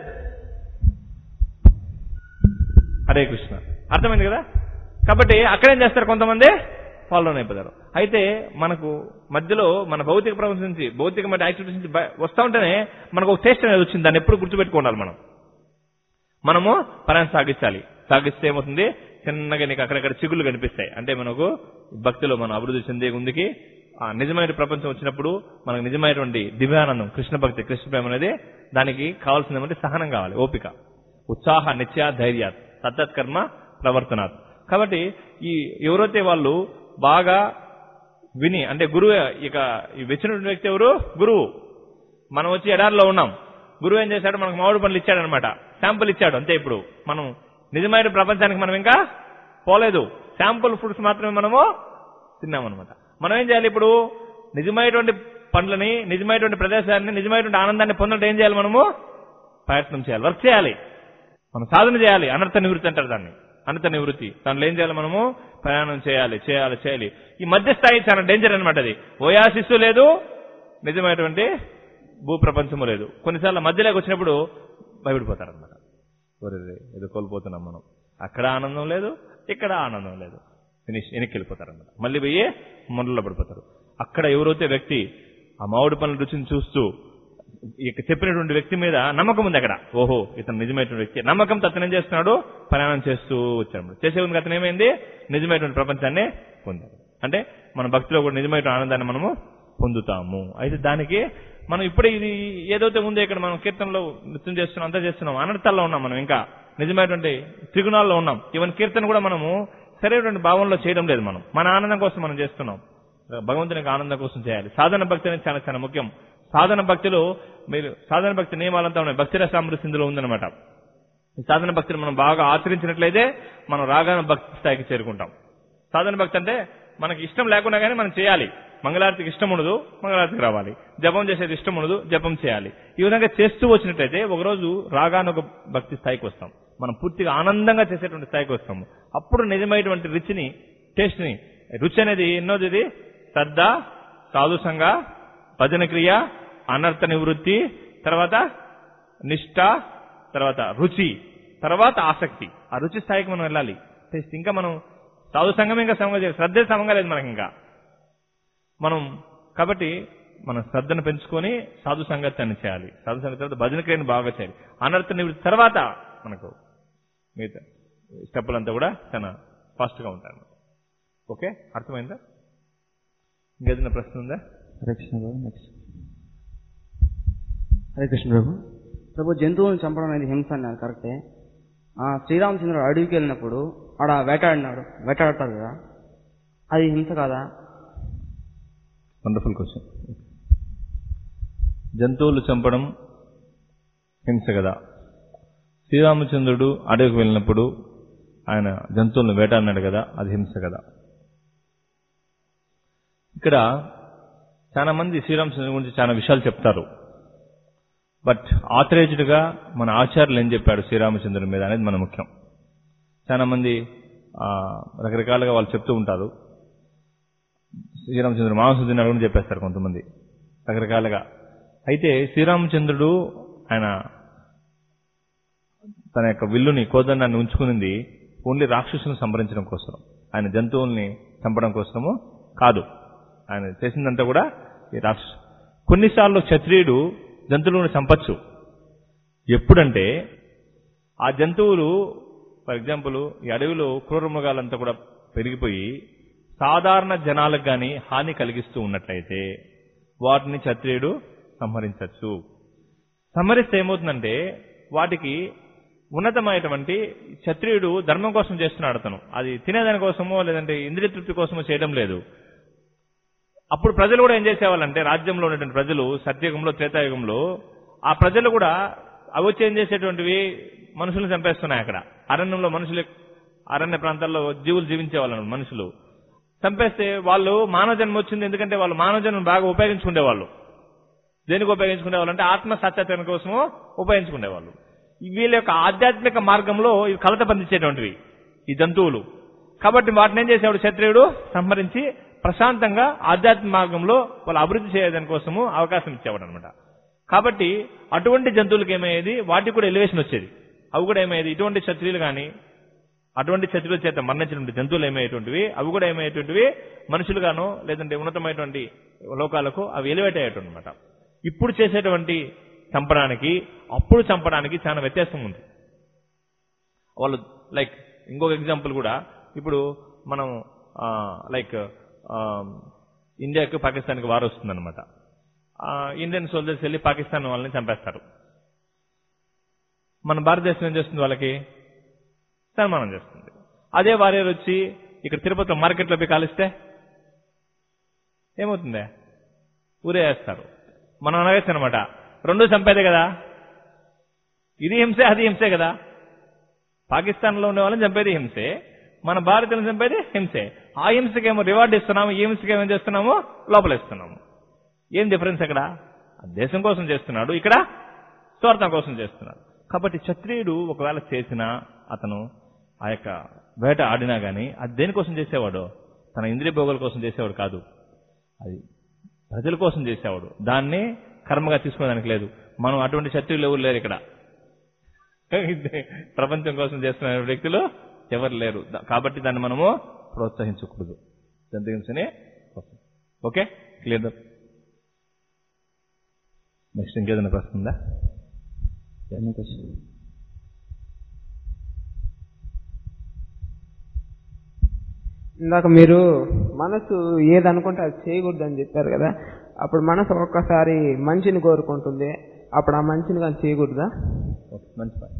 [SPEAKER 1] హరే కృష్ణ అర్థమైంది కదా కాబట్టి అక్కడేం చేస్తారు కొంతమంది ఫాలో అయిపోతారు అయితే మనకు మధ్యలో మన భౌతిక ప్రపంచం నుంచి భౌతికమైన యాక్టివిటీస్ నుంచి బయ- వస్తా ఉంటేనే మనకు ఒక టేస్ట్ అనేది వచ్చింది దాన్ని ఎప్పుడు గుర్తుపెట్టుకోవాలి మనం మనము పరాన్ని సాగించాలి సాగిస్తే ఏమవుతుంది చిన్నగా నీకు అక్కడక్కడ చిగుళ్ళు కనిపిస్తాయి అంటే మనకు భక్తిలో మనం అభివృద్ధి చెందే ముందుకి ఆ నిజమైన ప్రపంచం వచ్చినప్పుడు మనకు నిజమైనటువంటి దివ్యానందం కృష్ణ భక్తి కృష్ణ ప్రేమ అనేది దానికి కావాల్సింది ఏమంటే సహనం కావాలి ఓపిక ఉత్సాహ నిత్య ధైర్య సత్తత్కర్మ ప్రవర్తనాత్ కాబట్టి ఈ ఎవరైతే వాళ్ళు బాగా విని అంటే గురువు ఇక ఈ వచ్చినటువంటి వ్యక్తి ఎవరు గురువు మనం వచ్చి ఎడారిలో ఉన్నాం గురువు ఏం చేశాడు మనకు మామిడి పండ్లు ఇచ్చాడు అనమాట శాంపుల్ ఇచ్చాడు అంతే ఇప్పుడు మనం నిజమైన ప్రపంచానికి మనం ఇంకా పోలేదు శాంపుల్ ఫ్రూట్స్ మాత్రమే మనము తిన్నామన్నమాట మనం ఏం చేయాలి ఇప్పుడు నిజమైనటువంటి పండ్లని నిజమైనటువంటి ప్రదేశాన్ని నిజమైనటువంటి ఆనందాన్ని పొందడం ఏం చేయాలి మనము ప్రయత్నం చేయాలి వర్క్ చేయాలి మనం సాధన చేయాలి అనర్థ నివృత్తి అంటారు దాన్ని అనర్థ నివృత్తి దానిలో ఏం చేయాలి మనము ప్రయాణం చేయాలి చేయాలి చేయాలి ఈ మధ్య స్థాయి చాలా డేంజర్ అనమాట అది ఓయాసిస్సు లేదు నిజమైనటువంటి భూ ప్రపంచము లేదు కొన్నిసార్లు మధ్యలోకి వచ్చినప్పుడు భయపడిపోతారనమాట ఒరే ఏదో కోల్పోతున్నాం మనం అక్కడ ఆనందం లేదు ఇక్కడ ఆనందం లేదు ఫినిష్ వెనక్కి వెళ్ళిపోతారనమాట మళ్ళీ పోయి మొదల్లో పడిపోతారు అక్కడ ఎవరైతే వ్యక్తి ఆ మామిడి పనుల రుచిని చూస్తూ ఇక చెప్పినటువంటి వ్యక్తి మీద నమ్మకం ఉంది అక్కడ ఓహో ఇతను నిజమైనటువంటి వ్యక్తి నమ్మకంతో అతను ఏం చేస్తున్నాడు ప్రయాణం చేస్తూ వచ్చాడు చేసే ఉంది అతను ఏమైంది నిజమైనటువంటి ప్రపంచాన్ని పొందాడు అంటే మన భక్తిలో కూడా నిజమైన ఆనందాన్ని మనము పొందుతాము అయితే దానికి మనం ఇప్పుడే ఇది ఏదైతే ఉందో ఇక్కడ మనం కీర్తనలో నృత్యం చేస్తున్నాం అంతా చేస్తున్నాం అనర్థాల్లో ఉన్నాం మనం ఇంకా నిజమైనటువంటి త్రిగుణాల్లో ఉన్నాం ఈవెన్ కీర్తన కూడా మనము సరైనటువంటి భావంలో చేయడం లేదు మనం మన ఆనందం కోసం మనం చేస్తున్నాం భగవంతునికి ఆనందం కోసం చేయాలి సాధన భక్తి అనేది చాలా చాలా ముఖ్యం సాధన భక్తిలో మీరు సాధన భక్తి నియమాలంతా ఉన్నాయి భక్తి రసామృతి ఇందులో ఉందన్నమాట ఈ సాధన భక్తిని మనం బాగా ఆచరించినట్లయితే మనం రాగాన భక్తి స్థాయికి చేరుకుంటాం సాధన భక్తి అంటే మనకి ఇష్టం లేకుండా కానీ మనం చేయాలి మంగళారతికి ఇష్టం ఉండదు మంగళారతికి రావాలి జపం చేసేది ఇష్టం ఉండదు జపం చేయాలి ఈ విధంగా చేస్తూ వచ్చినట్లయితే ఒకరోజు రాగాన ఒక భక్తి స్థాయికి వస్తాం మనం పూర్తిగా ఆనందంగా చేసేటువంటి స్థాయికి వస్తాము అప్పుడు నిజమైనటువంటి రుచిని టేస్ట్ ని రుచి అనేది ఎన్నోది ఇది శ్రద్ధ సాధుసంగ భజన క్రియ అనర్థ నివృత్తి తర్వాత నిష్ఠ తర్వాత రుచి తర్వాత ఆసక్తి ఆ రుచి స్థాయికి మనం వెళ్ళాలి టేస్ట్ ఇంకా మనం సాధు సంఘం ఇంకా సమంగా చేయాలి శ్రద్ధ సమంగా లేదు మనకి ఇంకా మనం కాబట్టి మనం శ్రద్ధను పెంచుకొని సాధు సంగత్యాన్ని చేయాలి సాధు సంగతి తర్వాత భజన క్రియను బాగా చేయాలి అనర్థ నివృత్తి తర్వాత మనకు మిగతా స్టెప్పులంతా కూడా చాలా ఫాస్ట్గా ఉంటాయి ఓకే అర్థమైందా ఇంకేదైనా ప్రశ్న ఉందా
[SPEAKER 2] హరే కృష్ణ బాబు నెక్స్ట్ హరే కృష్ణ ప్రభు
[SPEAKER 4] ప్రభు జంతువులను చంపడం అనేది హింస అన్నారు కరెక్టే ఆ శ్రీరామచంద్రుడు అడవికి వెళ్ళినప్పుడు ఆడ వేటాడినాడు వేటాడతారు కదా అది హింస కాదా
[SPEAKER 1] వండర్ఫుల్ క్వశ్చన్ జంతువులు చంపడం హింస కదా శ్రీరామచంద్రుడు అడవికి వెళ్ళినప్పుడు ఆయన జంతువులను వేటాడినాడు కదా అది హింస కదా ఇక్కడ చాలా మంది శ్రీరామచంద్రుడి గురించి చాలా విషయాలు చెప్తారు బట్ ఆథరైజ్డ్ గా మన ఆచార్యులు ఏం చెప్పాడు శ్రీరామచంద్రుడి మీద అనేది మన ముఖ్యం చాలా మంది ఆ, రకరకాలుగా వాళ్ళు చెప్తూ ఉంటారు శ్రీరామచంద్రుడు మాంసం తిన్నాడు అని చెప్పేస్తారు కొంతమంది రకరకాలుగా అయితే శ్రీరామచంద్రుడు ఆయన తన యొక్క విల్లుని కోదండాన్ని ఉంచుకునింది ఓన్లీ రాక్షసులను సంహరించడం కోసం ఆయన జంతువుల్ని చంపడం కోసము కాదు ఆయన చేసిందంతా కూడా ఈ రాక్షసు కొన్నిసార్లు క్షత్రియుడు జంతువులను చంపచ్చు ఎప్పుడంటే ఆ జంతువులు ఫర్ ఎగ్జాంపుల్ ఈ అడవిలో క్రూర మృగాలంతా కూడా పెరిగిపోయి సాధారణ జనాలకు గాని హాని కలిగిస్తూ ఉన్నట్లయితే వాటిని క్షత్రియుడు సంహరించవచ్చు సంహరిస్తే ఏమవుతుందంటే వాటికి ఉన్నతమైనటువంటి క్షత్రియుడు ధర్మం కోసం చేస్తున్నాడు అతను అది తినేదాని కోసమో లేదంటే ఇంద్రియ తృప్తి కోసమో చేయడం లేదు అప్పుడు ప్రజలు కూడా ఏం చేసేవాళ్ళంటే రాజ్యంలో ఉన్నటువంటి ప్రజలు సత్యయుగంలో త్రేతాయుగంలో ఆ ప్రజలు కూడా అవి వచ్చి ఏం చేసేటువంటివి మనుషులను చంపేస్తున్నాయి అక్కడ అరణ్యంలో మనుషులు అరణ్య ప్రాంతాల్లో జీవులు జీవించేవాళ్ళు మనుషులు చంపేస్తే వాళ్ళు మానవ జన్మ వచ్చింది ఎందుకంటే వాళ్ళు మానవ జన్మను బాగా ఉపయోగించుకునేవాళ్ళు దేనికి ఉపయోగించుకునేవాళ్ళు అంటే ఆత్మ సాక్షాత్కారం కోసము ఉపయోగించుకునేవాళ్ళు వీళ్ళ యొక్క ఆధ్యాత్మిక మార్గంలో ఇవి కలత బంధించేటువంటివి ఈ జంతువులు కాబట్టి వాటిని ఏం చేసేవాడు క్షత్రియుడు సంహరించి ప్రశాంతంగా ఆధ్యాత్మిక మార్గంలో వాళ్ళు అభివృద్ధి చేయడానికి కోసము అవకాశం ఇచ్చేవాడు అనమాట కాబట్టి అటువంటి జంతువులకు ఏమయ్యేది వాటికి కూడా ఎలివేషన్ వచ్చేది అవి కూడా ఏమయ్యేది ఇటువంటి క్షత్రియులు కానీ అటువంటి క్షత్రియుల చేత మరణించినటువంటి జంతువులు ఏమయ్యేటువంటివి అవి కూడా ఏమయ్యేటువంటివి మనుషులుగానో లేదంటే ఉన్నతమైనటువంటి లోకాలకు అవి ఎలివేట్ అయ్యేటువంటి అనమాట ఇప్పుడు చేసేటువంటి చంపడానికి అప్పుడు చంపడానికి చాలా వ్యత్యాసం ఉంది వాళ్ళు లైక్ ఇంకొక ఎగ్జాంపుల్ కూడా ఇప్పుడు మనం లైక్ ఇండియాకి పాకిస్తాన్కి వార్ వస్తుందన్నమాట ఇండియన్ సోల్జర్స్ వెళ్ళి పాకిస్తాన్ వాళ్ళని చంపేస్తారు మన భారతదేశం ఏం చేస్తుంది వాళ్ళకి సన్మానం చేస్తుంది అదే వారియర్ వచ్చి ఇక్కడ తిరుపతిలో మార్కెట్లో పోయి కాలిస్తే ఏమవుతుంది ఊరే వేస్తారు మనం అనగచ్చు అనమాట రెండు చంపేదే కదా ఇది హింసే అది హింసే కదా పాకిస్తాన్లో ఉండే వాళ్ళని చంపేది హింసే మన భారతీయులను చంపేది హింసే ఆ హింసకేమో రివార్డ్ ఇస్తున్నాము ఈ హింసకి ఏమేం చేస్తున్నాము లోపలేస్తున్నాము ఏం డిఫరెన్స్ అక్కడ ఆ దేశం కోసం చేస్తున్నాడు ఇక్కడ స్వార్థం కోసం చేస్తున్నాడు కాబట్టి క్షత్రియుడు ఒకవేళ చేసినా అతను ఆ యొక్క వేట ఆడినా గానీ అది దేనికోసం చేసేవాడు తన ఇంద్రియ భోగుల కోసం చేసేవాడు కాదు అది ప్రజల కోసం చేసేవాడు దాన్ని కర్మగా తీసుకునేదానికి లేదు మనం అటువంటి క్షత్రియులు ఎవరు లేరు ఇక్కడ ప్రపంచం కోసం చేస్తున్న వ్యక్తులు ఎవరు లేరు దా- కాబట్టి దాన్ని మనము ప్రోత్సహించకూడదు జంతుహింసని ఓకే క్లియర్ నెక్స్ట్ ఇంకేదైనా ప్రశ్న ఉందా
[SPEAKER 2] ఎన్ని క్వశ్చన్
[SPEAKER 5] ఇందాక మీరు మనసు ఏదనుకుంటే అది చేయకూడదు అని చెప్పారు కదా అప్పుడు మనసు ఒక్కసారి మంచిని కోరుకుంటుంది అప్పుడు ఆ మంచిని కానీ చేయకూడదా
[SPEAKER 1] ఓకే, మంచి పని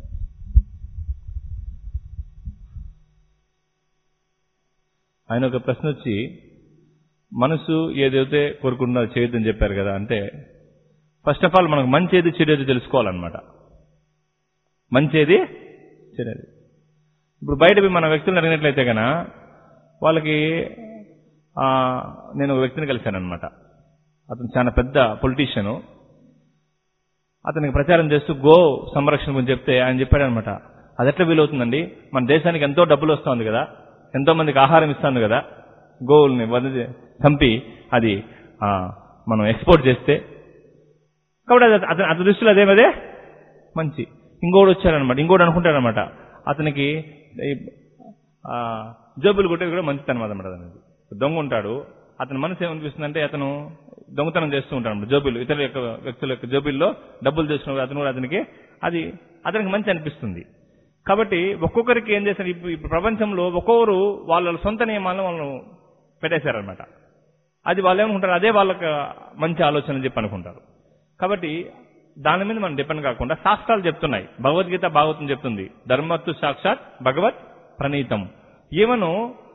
[SPEAKER 1] ఆయన ఒక ప్రశ్న వచ్చి మనసు ఏదైతే కోరుకుంటుందో అది చేయొద్దని చెప్పారు కదా అంటే ఫస్ట్ ఆఫ్ ఆల్ మనకు మంచి ఏది చెడు ఏది తెలుసుకోవాలన్నమాట మంచి ఏది చెడేది ఇప్పుడు బయట పోయి మన వ్యక్తులను అడిగినట్లయితే కనుక వాళ్ళకి ఆ, నేను ఒక వ్యక్తిని కలిశానమాట అతను చాలా పెద్ద పొలిటీషియను అతనికి ప్రచారం చేస్తూ గో సంరక్షణ గురించి చెప్తే ఆయన చెప్పాడనమాట అది ఎట్లా వీలవుతుందండి మన దేశానికి ఎంతో డబ్బులు వస్తుంది కదా ఎంతో మందికి ఆహారం ఇస్తుంది కదా గోవుల్ని వదిలి చంపి అది ఆ, మనం ఎక్స్పోర్ట్ చేస్తే కాబట్టి అది అతని అతని దృష్టిలో అదేమదే మంచి ఇంకోటి వచ్చారనమాట ఇంకోటి అనుకుంటాడనమాట అతనికి ఈ, ఆ, జబ్బులు కొట్టేది కూడా మంచితనం అనమాట అతనికి దొంగ ఉంటాడు అతని మనసు ఏమనిపిస్తుందంటే అతను దొంగతనం చేస్తూ ఉంటాడు జోబులు ఇతర యొక్క వ్యక్తుల యొక్క జోబుల్లో డబ్బులు తెచ్చిన అతను కూడా అతనికి అది అతనికి మంచి అనిపిస్తుంది కాబట్టి ఒక్కొక్కరికి ఏం చేస్తారు ఇప్పుడు ఇప్పుడు ప్రపంచంలో ఒక్కొక్కరు వాళ్ళ సొంత నియమాలను వాళ్ళు పెట్టేశారనమాట అది వాళ్ళు ఏమనుకుంటారు అదే వాళ్ళకి మంచి ఆలోచన అని చెప్పి అనుకుంటారు కాబట్టి దాని మీద మనం డిపెండ్ కాకుండా శాస్త్రాలు చెప్తున్నాయి భగవద్గీత భాగవతం చెప్తుంది ధర్మత్తు సాక్షాత్ భగవత్ ప్రణీతం ఏమను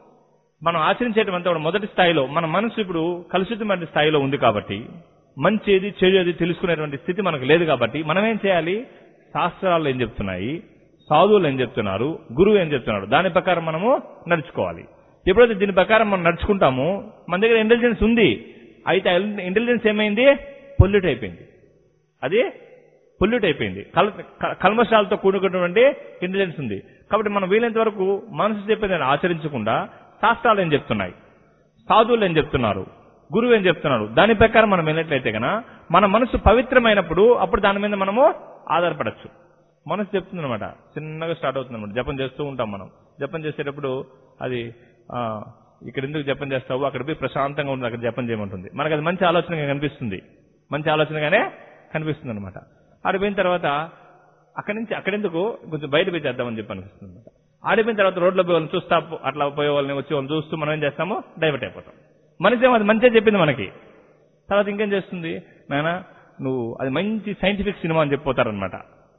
[SPEAKER 1] మనం ఆచరించేటువంటి ఒక మొదటి స్థాయిలో మన మనసు ఇప్పుడు కలుషితమైన స్థాయిలో ఉంది కాబట్టి మంచి ఏది చెడు ఏది తెలుసుకునేటువంటి స్థితి మనకు లేదు కాబట్టి మనం ఏం చేయాలి శాస్త్రాలు ఏం చెప్తున్నాయి సాధువులు ఏం చెప్తున్నారు గురువు ఏం చెప్తున్నాడు దాని ప్రకారం మనము నడుచుకోవాలి ఎప్పుడైతే దీని ప్రకారం మనం నడుచుకుంటామో మన దగ్గర ఇంటెలిజెన్స్ ఉంది అయితే ఇంటెలిజెన్స్ ఏమైంది పొల్యూట్ అయిపోయింది అది పొల్యూట్ అయిపోయింది కల్ క- కల్మషాలతో కూడుకున్నటువంటి ఇంటెలిజెన్స్ ఉంది కాబట్టి మనం వీలైనంత వరకు మనసు చెప్పేదాన్ని ఆచరించకుండా శాస్త్రాలు ఏం చెప్తున్నాయి సాధువులు ఏం చెప్తున్నారు గురువు ఏం చెప్తున్నాడు దాని ప్రకారం మనం వెళ్ళినట్లయితే కనుక మన మనసు పవిత్రమైనప్పుడు అప్పుడు దాని మీద మనము ఆధారపడచ్చు మనసు చెప్తుంది అనమాట చిన్నగా స్టార్ట్ అవుతుంది అనమాట జపం చేస్తూ ఉంటాం మనం జపం చేసేటప్పుడు అది ఆ, ఇక్కడ ఎందుకు జపం చేస్తావు అక్కడ పోయి ప్రశాంతంగా ఉంటుంది అక్కడ జపం చేయమంటుంది మనకు అది మంచి ఆలోచనగా కనిపిస్తుంది మంచి ఆలోచనగానే కనిపిస్తుంది అనమాట ఆడిపోయిన తర్వాత అక్కడి నుంచి అక్కడెందుకు కొంచెం బయట పోయి చేద్దామని చెప్పి అనిపిస్తుంది అనమాట ఆడిపోయిన తర్వాత రోడ్లో పోయి వాళ్ళని చూస్తా అట్లా పోయే వాళ్ళని వచ్చి వాళ్ళని చూస్తూ మనం ఏం చేస్తాము డైవర్ట్ అయిపోతాం మనిషి ఏమో అది మంచిగా చెప్పింది మనకి తర్వాత ఇంకేం చేస్తుంది నాయన నువ్వు అది మంచి సైంటిఫిక్ సినిమా అని చెప్పిపోతారనమాట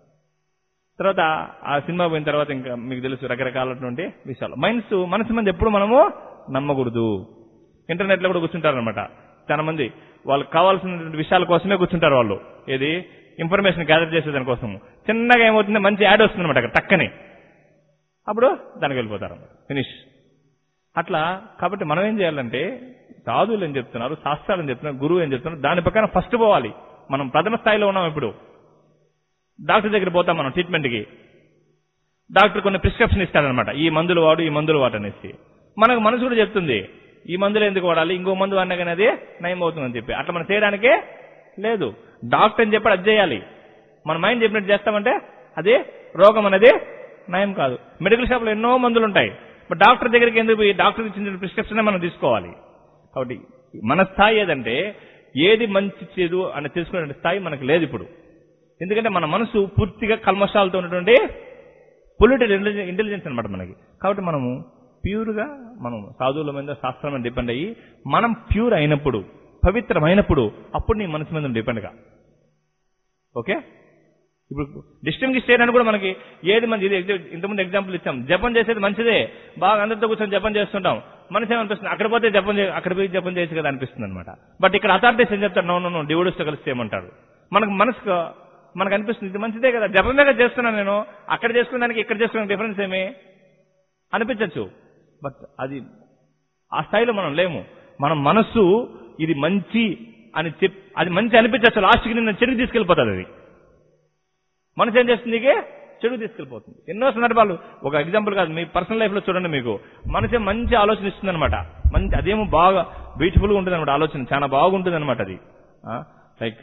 [SPEAKER 1] తర్వాత ఆ సినిమా పోయిన తర్వాత ఇంకా మీకు తెలుసు రకరకాలటువంటి విషయాలు మైండ్స్ మనసు మంది ఎప్పుడు మనము నమ్మకూడదు ఇంటర్నెట్ లో కూడా కూర్చుంటారనమాట చాలా మంది వాళ్ళకి కావాల్సినటువంటి విషయాల కోసమే కూర్చుంటారు వాళ్ళు ఏది ఇన్ఫర్మేషన్ గ్యాదర్ చేసే దానికోసం చిన్నగా ఏమవుతుంది మంచి యాడ్ వస్తుంది అనమాట అక్కడ టక్కని అప్పుడు దానికి వెళ్ళిపోతారు ఫినిష్ అట్లా కాబట్టి మనం ఏం చేయాలంటే సాధువులు ఏం చెప్తున్నారు శాస్త్రాలు ఏం చెప్తున్నారు గురువు ఏం చెప్తున్నారు దాని ప్రకారం ఫస్ట్ పోవాలి మనం ప్రథమ స్థాయిలో ఉన్నాం ఇప్పుడు డాక్టర్ దగ్గర పోతాం మనం ట్రీట్మెంట్కి డాక్టర్ కొన్ని ప్రిస్క్రిప్షన్ ఇస్తాడనమాట ఈ మందులు వాడు ఈ మందులు వాడు అనేసి మనకు మనసు కూడా చెప్తుంది ఈ మందులు ఎందుకు వాడాలి ఇంకో మందు వాడినా కానీ అది నయం అవుతుందని చెప్పి అట్లా మనం చేయడానికి లేదు డాక్టర్ అని చెప్పాడు అది చేయాలి మన మైండ్ చెప్పినట్టు చేస్తామంటే అది రోగం అనేది నయం కాదు మెడికల్ షాప్లో ఎన్నో మందులు ఉంటాయి బట్ డాక్టర్ దగ్గరికి ఎందుకు పోయి డాక్టర్ ఇచ్చిన ప్రిస్క్రిప్షన్ మనం తీసుకోవాలి కాబట్టి మన స్థాయి ఏదంటే ఏది మంచి చేదు అని తెలుసుకునే స్థాయి మనకు లేదు ఇప్పుడు ఎందుకంటే మన మనసు పూర్తిగా కల్మషాలతో ఉన్నటువంటి పొల్యూటెడ్ ఇంటెలిజెన్స్ అనమాట మనకి కాబట్టి మనము ప్యూర్గా మనం సాధువుల మీద శాస్త్రం మీద డిపెండ్ అయ్యి మనం ప్యూర్ అయినప్పుడు పవిత్రమైనప్పుడు అప్పుడు నీ మనసు మీద డిపెండ్గా ఓకే ఇప్పుడు డిస్టింగ్విష్ చేయడానికి కూడా మనకి ఏది మంచి ఇది ఎగ్జా- ఇంతకుముందు ఎగ్జాంపుల్ ఇచ్చాం జపం చేసేది మంచిదే బాగా అందరితో కూర్చొని జపం చేస్తుంటాం మనసు ఏమనిపిస్తుంది అక్కడ పోతే జపం చే- అక్కడ పోయి జపం చేయొచ్చు కదా అనిపిస్తుంది అనమాట బట్ ఇక్కడ అథారిటీస్ ఏం చెప్తారు నో నో డివోడీస్తో కలిసి చేయమంటారు మనకు మనసుకు మనకు అనిపిస్తుంది ఇది మంచిదే కదా జపం దగ్గర చేస్తున్నాను నేను అక్కడ చేసుకున్న దానికి ఇక్కడ చేసుకున్న డిఫరెన్స్ ఏమి అనిపించవచ్చు బట్ అది ఆ స్థాయిలో మనం లేము మన మనస్సు ఇది మంచి అని చెప్ అది మంచి అనిపించచ్చు లాస్ట్కి నిన్న చెడుకు తీసుకెళ్ళిపోతుంది అది మనసు ఏం చేస్తుంది నీకే చెడు తీసుకెళ్ళిపోతుంది ఎన్నో సందర్భాలు ఒక ఎగ్జాంపుల్ కాదు మీ పర్సనల్ లైఫ్ లో చూడండి మీకు మనసే మంచి ఆలోచన ఇస్తుంది అనమాట మంచి అదేమో బాగా బ్యూటిఫుల్ గా ఉంటుంది అనమాట ఆలోచన చాలా బాగుంటుంది అనమాట అది లైక్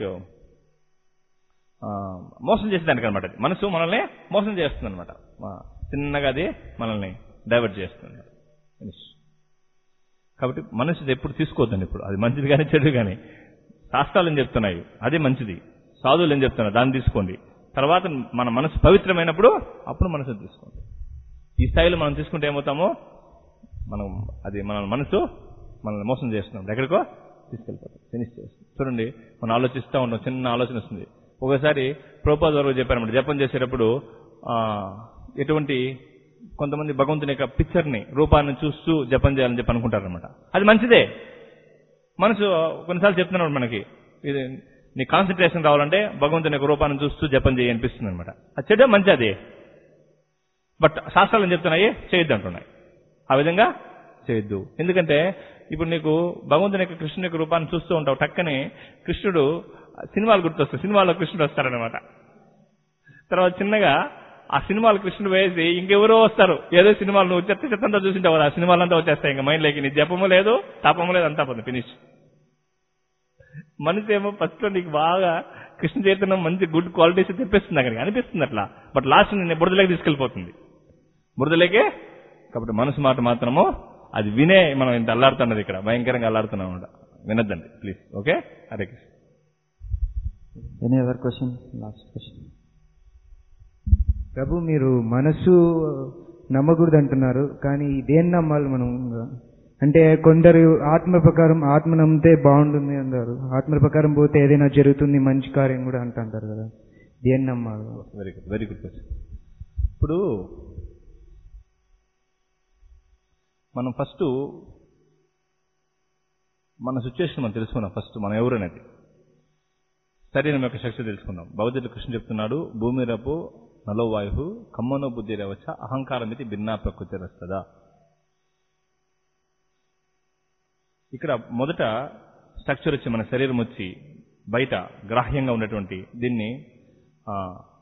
[SPEAKER 1] మోసం చేసేదానికి అనమాట అది మనసు మనల్ని మోసం చేస్తుంది అనమాట చిన్నగా అది మనల్ని డైవర్ట్ చేస్తుంది Finish. కాబట్టి మనసు ఎప్పుడు తీసుకోవద్దండి ఇప్పుడు అది మంచిది కానీ చెడు కానీ శాస్త్రాలు ఏం చెప్తున్నాయి అదే మంచిది సాధువులు ఏం చెప్తున్నారు దాన్ని తీసుకోండి తర్వాత మన మనసు పవిత్రమైనప్పుడు అప్పుడు మనసు తీసుకోండి ఈ స్థాయిలో మనం తీసుకుంటే ఏమవుతామో మనం అది మన మనసు మనల్ని మోసం చేస్తున్నాం ఎక్కడికో తీసుకెళ్ళిపోతాం ఫినిష్ చేస్తాం చూడండి మనం ఆలోచిస్తూ ఉంటాం చిన్న ఆలోచన వస్తుంది ఒకసారి ప్రోపాజ్ వరకు చెప్పారన్నమాట జపం చేసేటప్పుడు ఆ, ఎటువంటి కొంతమంది భగవంతుని యొక్క పిక్చర్ని రూపాన్ని చూస్తూ జపం చేయాలని చెప్పి అనుకుంటారనమాట అది మంచిదే మనసు కొన్నిసార్లు చెప్తున్నాడు మనకి ఇది నీ కాన్సన్ట్రేషన్ రావాలంటే భగవంతుని యొక్క రూపాన్ని చూస్తూ జపం చేయి అనిపిస్తుంది అనమాట అది చెడ్డ మంచి అది బట్ శాస్త్రాలు ఏం చెప్తున్నాయి చేయొద్దు అంటున్నాయి ఆ విధంగా చేయొద్దు ఎందుకంటే ఇప్పుడు నీకు భగవంతుని యొక్క కృష్ణుని యొక్క రూపాన్ని చూస్తూ ఉంటావు టక్కని కృష్ణుడు సినిమాలు గుర్తొస్తాయి సినిమాలో కృష్ణుడు వస్తాడనమాట తర్వాత చిన్నగా ఆ సినిమాలు కృష్ణుడు వేసి ఇంకెవరో వస్తారు ఏదో సినిమాలు నువ్వు చెత్త చెత్తంతా చూసింటావు కదా, ఆ సినిమాలంతా వచ్చేస్తాయి ఇంకా మైండ్లోకి నీ జపము లేదు తాపము లేదు అంతా పోతుంది ఫినిష్ మనిషి ఏమో ఫస్ట్ లో నీకు బాగా కృష్ణ చైతన్యం మంచి గుడ్ క్వాలిటీస్ తెప్పిస్తుంది అక్కడికి అనిపిస్తుంది అట్లా బట్ లాస్ట్ నేను బురదలోకి తీసుకెళ్లిపోతుంది బురదలేకే కాబట్టి మనసు మాట మాత్రము అది వినే మనం ఇంత అల్లాడుతున్నది ఇక్కడ భయంకరంగా అల్లాడుతున్నాం అనమాట వినొద్దండి please okay Hare Krishna
[SPEAKER 2] any other question last question
[SPEAKER 6] ప్రభు మీరు మనసు నమ్మకూడదు అంటున్నారు కానీ దేన్ని నమ్మాలి మనం అంటే కొందరు ఆత్మ ప్రకారం ఆత్మ నమ్మితే బాగుంటుంది అంటారు ఆత్మ ప్రకారం పోతే ఏదైనా జరుగుతుంది మంచి కార్యం కూడా అంటుంటారు కదా దేన్ని నమ్మాలి
[SPEAKER 1] very good very good question ఇప్పుడు మనం ఫస్ట్ మన సిచ్యువేషన్ మనం తెలుసుకున్నాం ఫస్ట్ మనం ఎవరు అనేది శరీరం యొక్క శక్తి తెలుసుకుందాం భగవద్గీత కృష్ణ చెప్తున్నాడు భూమి రపు నలో వాయు కమ్మనో బుద్ధి రేవచ్చ అహంకారం ఇది భిన్నా ప్రకృతి రస్తదా ఇక్కడ మొదట స్ట్రక్చర్ వచ్చి మన శరీరం వచ్చి బయట గ్రాహ్యంగా ఉన్నటువంటి దీన్ని ఆ,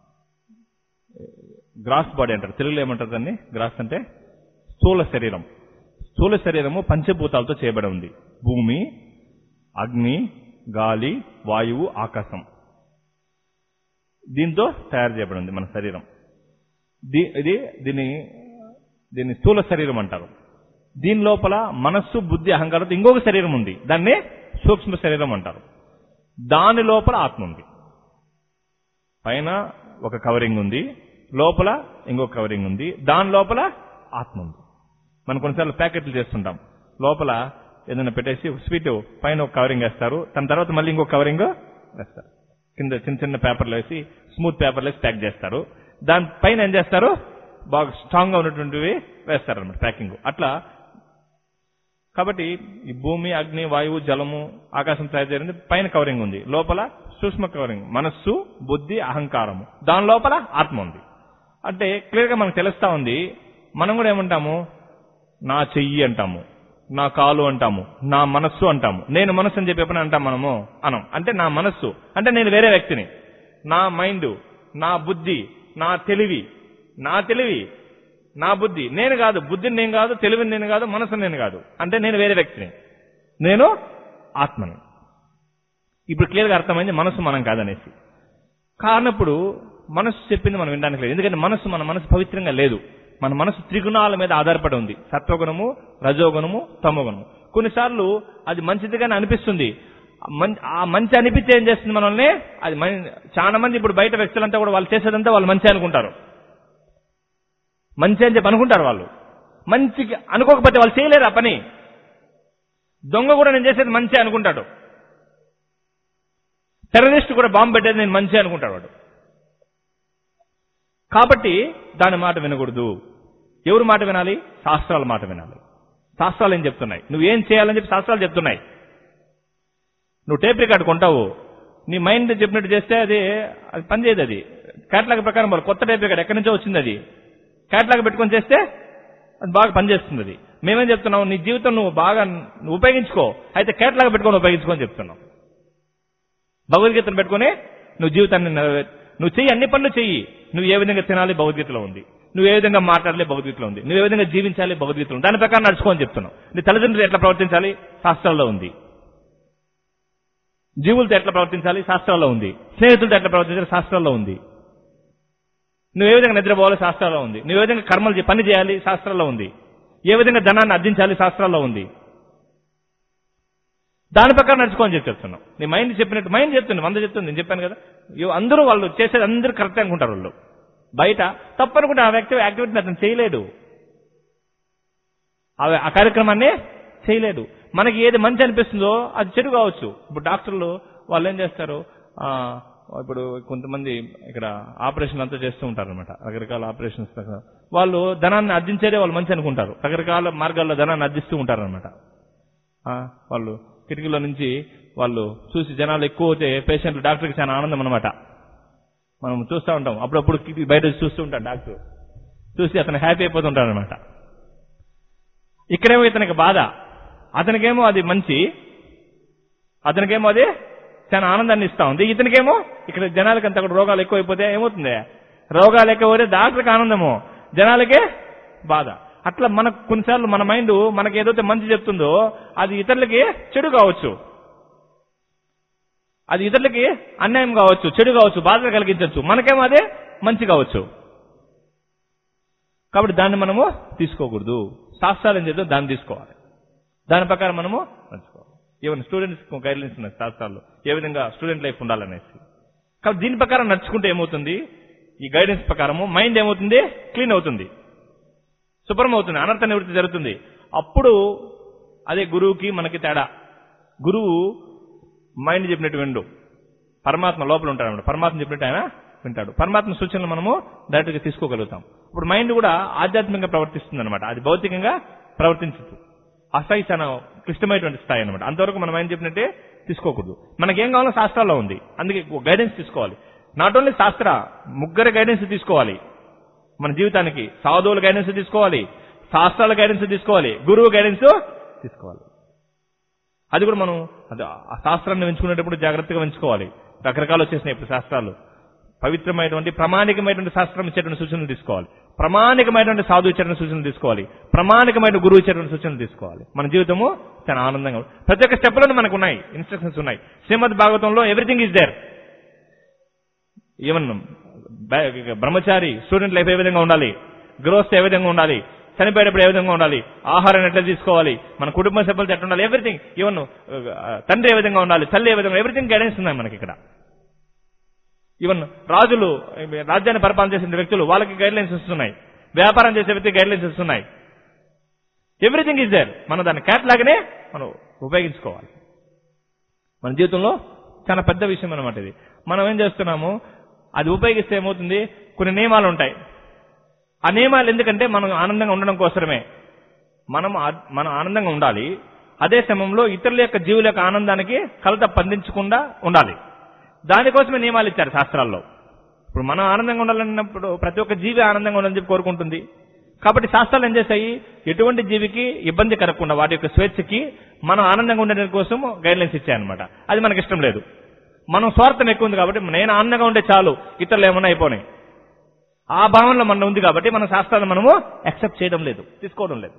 [SPEAKER 1] గ్రాస్ బాడీ అంటారు తెలుగులో ఏమంటారు దాన్ని గ్రాస్ అంటే స్థూల శరీరం స్థూల శరీరము పంచభూతాలతో చేయబడి ఉంది భూమి అగ్ని గాలి వాయువు ఆకాశం దీంతో తయారు చేయబడి ఉంది మన శరీరం దీ ఇది దీన్ని దీన్ని స్థూల శరీరం అంటారు దీని లోపల మనస్సు బుద్ధి అహంకారంతో ఇంకొక శరీరం ఉంది దాన్ని సూక్ష్మ శరీరం అంటారు దాని లోపల ఆత్మ ఉంది పైన ఒక కవరింగ్ ఉంది లోపల ఇంకొక కవరింగ్ ఉంది దాని లోపల ఆత్మ ఉంది మనం కొన్నిసార్లు ప్యాకెట్లు చేస్తుంటాం లోపల ఏదైనా పెట్టేసి ఒక స్వీట్ పైన ఒక కవరింగ్ వేస్తారు దాని తర్వాత మళ్ళీ ఇంకొక కవరింగ్ వేస్తారు కింద చిన్న చిన్న పేపర్లు వేసి స్మూత్ పేపర్లు వేసి ప్యాక్ చేస్తారు దాని పైన ఏం చేస్తారు బాగా స్ట్రాంగ్ గా ఉన్నటువంటివి వేస్తారు అనమాట ప్యాకింగ్ అట్లా కాబట్టి ఈ భూమి అగ్ని వాయువు జలము ఆకాశం తయారు చేయడం పైన కవరింగ్ ఉంది లోపల సూక్ష్మ కవరింగ్ మనస్సు బుద్ధి అహంకారము దాని లోపల ఆత్మ ఉంది అంటే క్లియర్ గా మనకు తెలుస్తా ఉంది మనం కూడా ఏమంటాము నా చెయ్యి అంటాము నా కాలు అంటాము నా మనస్సు అంటాము నేను మనస్సు అని చెప్పి ఎప్పుడైనా అంటాం మనము అనం అంటే నా మనస్సు అంటే నేను వేరే వ్యక్తిని నా మైండ్ నా బుద్ధి నా తెలివి నా తెలివి నా బుద్ధి నేను కాదు బుద్ధిని నేను కాదు తెలివిని నేను కాదు మనసుని నేను కాదు అంటే నేను వేరే వ్యక్తిని నేను ఆత్మని ఇప్పుడు క్లియర్గా అర్థమైంది మనసు మనం కాదనేసి కానప్పుడు మనసు చెప్పింది మనం వినడానికి లేదు ఎందుకంటే మనసు మన మనసు పవిత్రంగా లేదు మన మనసు త్రిగుణాల మీద ఆధారపడి ఉంది సత్వగుణము రజోగుణము తమోగుణము కొన్నిసార్లు అది మంచిదిగానే అనిపిస్తుంది ఆ మం- ఆ మంచి అనిపించి ఏం చేస్తుంది మనల్ని అది మం- చాలా మంది ఇప్పుడు బయట వ్యక్తులంతా కూడా వాళ్ళు చేసేదంతా వాళ్ళు మంచి అనుకుంటారు మంచి అని చెప్పి అనుకుంటారు వాళ్ళు మంచికి అనుకోకపోతే వాళ్ళు చేయలేరు ఆ పని దొంగ కూడా నేను చేసేది మంచి అనుకుంటాడు టెర్రరిస్ట్ కూడా బాంబు పెట్టేది నేను మంచి అనుకుంటాడు వాడు కాబట్టి దాని మాట వినకూడదు ఎవరి మాట వినాలి శాస్త్రాల మాట వినాలి శాస్త్రాలు ఏం చెప్తున్నాయి నువ్వేం చేయాలని చెప్పి శాస్త్రాలు చెప్తున్నాయి నువ్వు టేప్ రికార్డు కొంటావు నీ మైండ్ చెప్పినట్టు చేస్తే అది అది పనిచేయదు అది కేటలాగ్ ప్రకారం వాళ్ళు కొత్త టేప్ రికార్డు ఎక్కడి నుంచో వచ్చింది అది కేటలాగ్ పెట్టుకొని చేస్తే అది బాగా పనిచేస్తుంది అది మేమేం చెప్తున్నాం నీ జీవితం నువ్వు బాగా నువ్వు ఉపయోగించుకో అయితే కేటలాగ్ పెట్టుకొని ఉపయోగించుకొని చెప్తున్నాం భగవద్గీతను పెట్టుకొని నువ్వు జీవితాన్ని నెరవే నువ్వు చెయ్యి అన్ని పనులు చెయ్యి నువ్వు ఏ విధంగా తినాలి భగవద్గీతలో ఉంది నువ్వు ఏ విధంగా మాట్లాడాలి భగవద్గీతలో ఉంది నువ్వు ఏ విధంగా జీవించాలి భగవద్గీతలో ఉంది దాని ప్రకారం నడుచుకోని చెప్తున్నావు నీ తల్లిదండ్రులు ఎట్లా ప్రవర్తించాలి శాస్త్రాల్లో ఉంది జీవులతో ఎట్లా ప్రవర్తించాలి శాస్త్రాల్లో ఉంది స్నేహితులతో ఎట్లా ప్రవర్తించాలి శాస్త్రాల్లో ఉంది నువ్వు ఏ విధంగా నిద్రపోవాలి శాస్త్రాల్లో ఉంది నువ్వు ఏ విధంగా కర్మలు చే- పని చేయాలి శాస్త్రాల్లో ఉంది ఏ విధంగా ధనాన్ని అర్జించాలి శాస్త్రాల్లో ఉంది దాని ప్రకారం నడుచుకోని చెప్పి చెప్తున్నాం నీ మైండ్ చెప్పినట్టు మైండ్ చెప్తుంది వంద చెప్తుంది నేను చెప్పాను కదా ఇవి అందరూ వాళ్ళు చేసేది అందరూ కరెక్ట్ అనుకుంటారు వాళ్ళు బయట తప్పు అనుకుంటే ఆ వ్యక్తి యాక్టివిటీని అతను చేయలేడు ఆ ఆ కార్యక్రమాన్ని చేయలేడు మనకి ఏది మంచి అనిపిస్తుందో అది చెడు కావచ్చు ఇప్పుడు డాక్టర్లు వాళ్ళు ఏం చేస్తారు ఆ, ఇప్పుడు కొంతమంది ఇక్కడ ఆపరేషన్ అంతా చేస్తూ ఉంటారు అనమాట రకరకాల ఆపరేషన్స్ వాళ్ళు ధనాన్ని అర్జించేదే వాళ్ళు మంచి అనుకుంటారు రకరకాల మార్గాల్లో ధనాన్ని అర్జిస్తూ ఉంటారు అనమాట వాళ్ళు కిటికీలో నుంచి వాళ్ళు చూసి జనాలు ఎక్కువ అవుతే పేషెంట్లు డాక్టర్కి చాలా ఆనందం అనమాట మనం చూస్తూ ఉంటాం అప్పుడప్పుడు కిటికీ బయట వచ్చి చూస్తూ ఉంటాడు డాక్టర్ చూసి అతను హ్యాపీ అయిపోతుంటాడు అనమాట ఇక్కడేమో ఇతనికి బాధ అతనికేమో అది మంచి అతనికేమో అది చాలా ఆనందాన్ని ఇస్తా ఉంది ఇతనికేమో ఇక్కడ జనాలకి అంత అక్కడ రోగాలు ఎక్కువైపోతే ఏమవుతుంది రోగాలు ఎక్కువైతే డాక్టర్కి ఆనందము జనాలకే బాధ అట్లా మనకు కొన్నిసార్లు మన మైండ్ మనకి ఏదైతే మంచి చెప్తుందో అది ఇతరులకి చెడు కావచ్చు అది ఇతరులకి అన్యాయం కావచ్చు చెడు కావచ్చు బాధ కలిగించవచ్చు మనకేమో అదే మంచి కావచ్చు కాబట్టి దాన్ని మనము తీసుకోకూడదు శాస్త్రాలు ఏం చేద్దాం దాన్ని తీసుకోవాలి దాని ప్రకారం మనము నడుచుకోవాలి ఈవెన్ స్టూడెంట్స్ గైడ్లైన్స్ ఉన్నాయి శాస్త్రాల్లో ఏ విధంగా స్టూడెంట్ లైఫ్ ఉండాలనేసి కాబట్టి దీని ప్రకారం నడుచుకుంటే ఏమవుతుంది ఈ గైడెన్స్ ప్రకారము మైండ్ ఏమవుతుంది క్లీన్ అవుతుంది శుభ్రం అవుతుంది అనర్థ నివృత్తి జరుగుతుంది అప్పుడు అదే గురువుకి మనకి తేడా గురువు మైండ్ చెప్పినట్టు విండు పరమాత్మ లోపల ఉంటాడు అన్నమాట పరమాత్మ చెప్పినట్టు ఆయన వింటాడు పరమాత్మ సూచనలు మనము డైరెక్ట్ గా తీసుకోగలుగుతాం ఇప్పుడు మైండ్ కూడా ఆధ్యాత్మికంగా ప్రవర్తిస్తుంది అనమాట అది భౌతికంగా ప్రవర్తించదు ఆ స్థాయి చాలా క్లిష్టమైనటువంటి స్థాయి అనమాట అంతవరకు మన మైండ్ చెప్పినట్టే తీసుకోకూడదు మనకేం కావాలో శాస్త్రాల్లో ఉంది అందుకే గైడెన్స్ తీసుకోవాలి నాట్ ఓన్లీ శాస్త్ర ముగ్గురు గైడెన్స్ తీసుకోవాలి మన జీవితానికి సాధువుల గైడెన్స్ తీసుకోవాలి శాస్త్రాల గైడెన్స్ తీసుకోవాలి గురువు గైడెన్స్ తీసుకోవాలి అది కూడా మనం అది ఆ శాస్త్రాన్ని ఎంచుకునేటప్పుడు జాగ్రత్తగా ఎంచుకోవాలి రకరకాలు వచ్చేసినాయి ఇప్పుడు శాస్త్రాలు పవిత్రమైనటువంటి ప్రామాణికమైనటువంటి శాస్త్రం ఇచ్చేటువంటి సూచనలు తీసుకోవాలి ప్రామాణికమైనటువంటి సాధు ఇచ్చేటువంటి సూచనలు తీసుకోవాలి ప్రామాణికమైన గురువు ఇచ్చేటువంటి సూచనలు తీసుకోవాలి మన జీవితము చాలా ఆనందంగా ఉంటుంది. ప్రతి ఒక్క స్టెప్లోనూ మనకు ఉన్నాయి ఇన్స్ట్రక్షన్స్ ఉన్నాయి శ్రీమద్ భాగవతంలో ఎవ్రీథింగ్ ఈజ్ దేర్ ఈవెన్ బ్రహ్మచారి స్టూడెంట్ లైఫ్ ఏ విధంగా ఉండాలి గృహస్థ ఏ విధంగా ఉండాలి చనిపోయేటప్పుడు ఏ విధంగా ఉండాలి ఆహారం ఎట్లా తీసుకోవాలి మన కుటుంబ సభ్యులతో ఎట్లా ఉండాలి ఎవ్రీథింగ్ ఈవెన్ తండ్రి ఏ విధంగా ఉండాలి తల్లి ఏ విధంగా ఎవ్రీథింగ్ గైడెన్స్ ఉన్నాయి మనకి ఇక్కడ ఈవెన్ రాజులు రాజ్యాన్ని పరిపాలన చేసిన వ్యక్తులు వాళ్ళకి గైడ్ లైన్స్ ఇస్తున్నాయి వ్యాపారం చేసే వ్యక్తి గైడ్ లైన్స్ ఇస్తున్నాయి ఎవ్రీథింగ్ ఈజ్ దేర్ మనం దాన్ని క్యాట్ లాగానే మనం ఉపయోగించుకోవాలి మన జీవితంలో చాలా పెద్ద విషయం అనమాట ఇది మనం ఏం చేస్తున్నాము అది ఉపయోగిస్తే ఏమవుతుంది కొన్ని నియమాలు ఉంటాయి ఆ నియమాలు ఎందుకంటే మనం ఆనందంగా ఉండడం కోసమే మనం ఆ- మనం ఆనందంగా ఉండాలి అదే సమయంలో ఇతరుల యొక్క జీవుల యొక్క ఆనందానికి కలత పందించకుండా ఉండాలి దానికోసమే నియమాలు ఇచ్చారు శాస్త్రాల్లో ఇప్పుడు మనం ఆనందంగా ఉండాలన్నప్పుడు ప్రతి ఒక్క జీవి ఆనందంగా ఉండాలని చెప్పి కోరుకుంటుంది కాబట్టి శాస్త్రాలు ఏం చేశాయి ఎటువంటి జీవికి ఇబ్బంది కలగకుండా వాటి యొక్క స్వేచ్ఛకి మనం ఆనందంగా ఉండడం కోసం గైడ్లైన్స్ ఇచ్చాయన్నమాట అది మనకి ఇష్టం లేదు మనం స్వార్థం ఎక్కువ ఉంది కాబట్టి నేను ఆనందంగా ఉంటే చాలు ఇతరులు ఏమన్నా అయిపోయినాయి ఆ భావనలో మనం ఉంది కాబట్టి మన శాస్త్రాలను మనము యాక్సెప్ట్ చేయడం లేదు తీసుకోవడం లేదు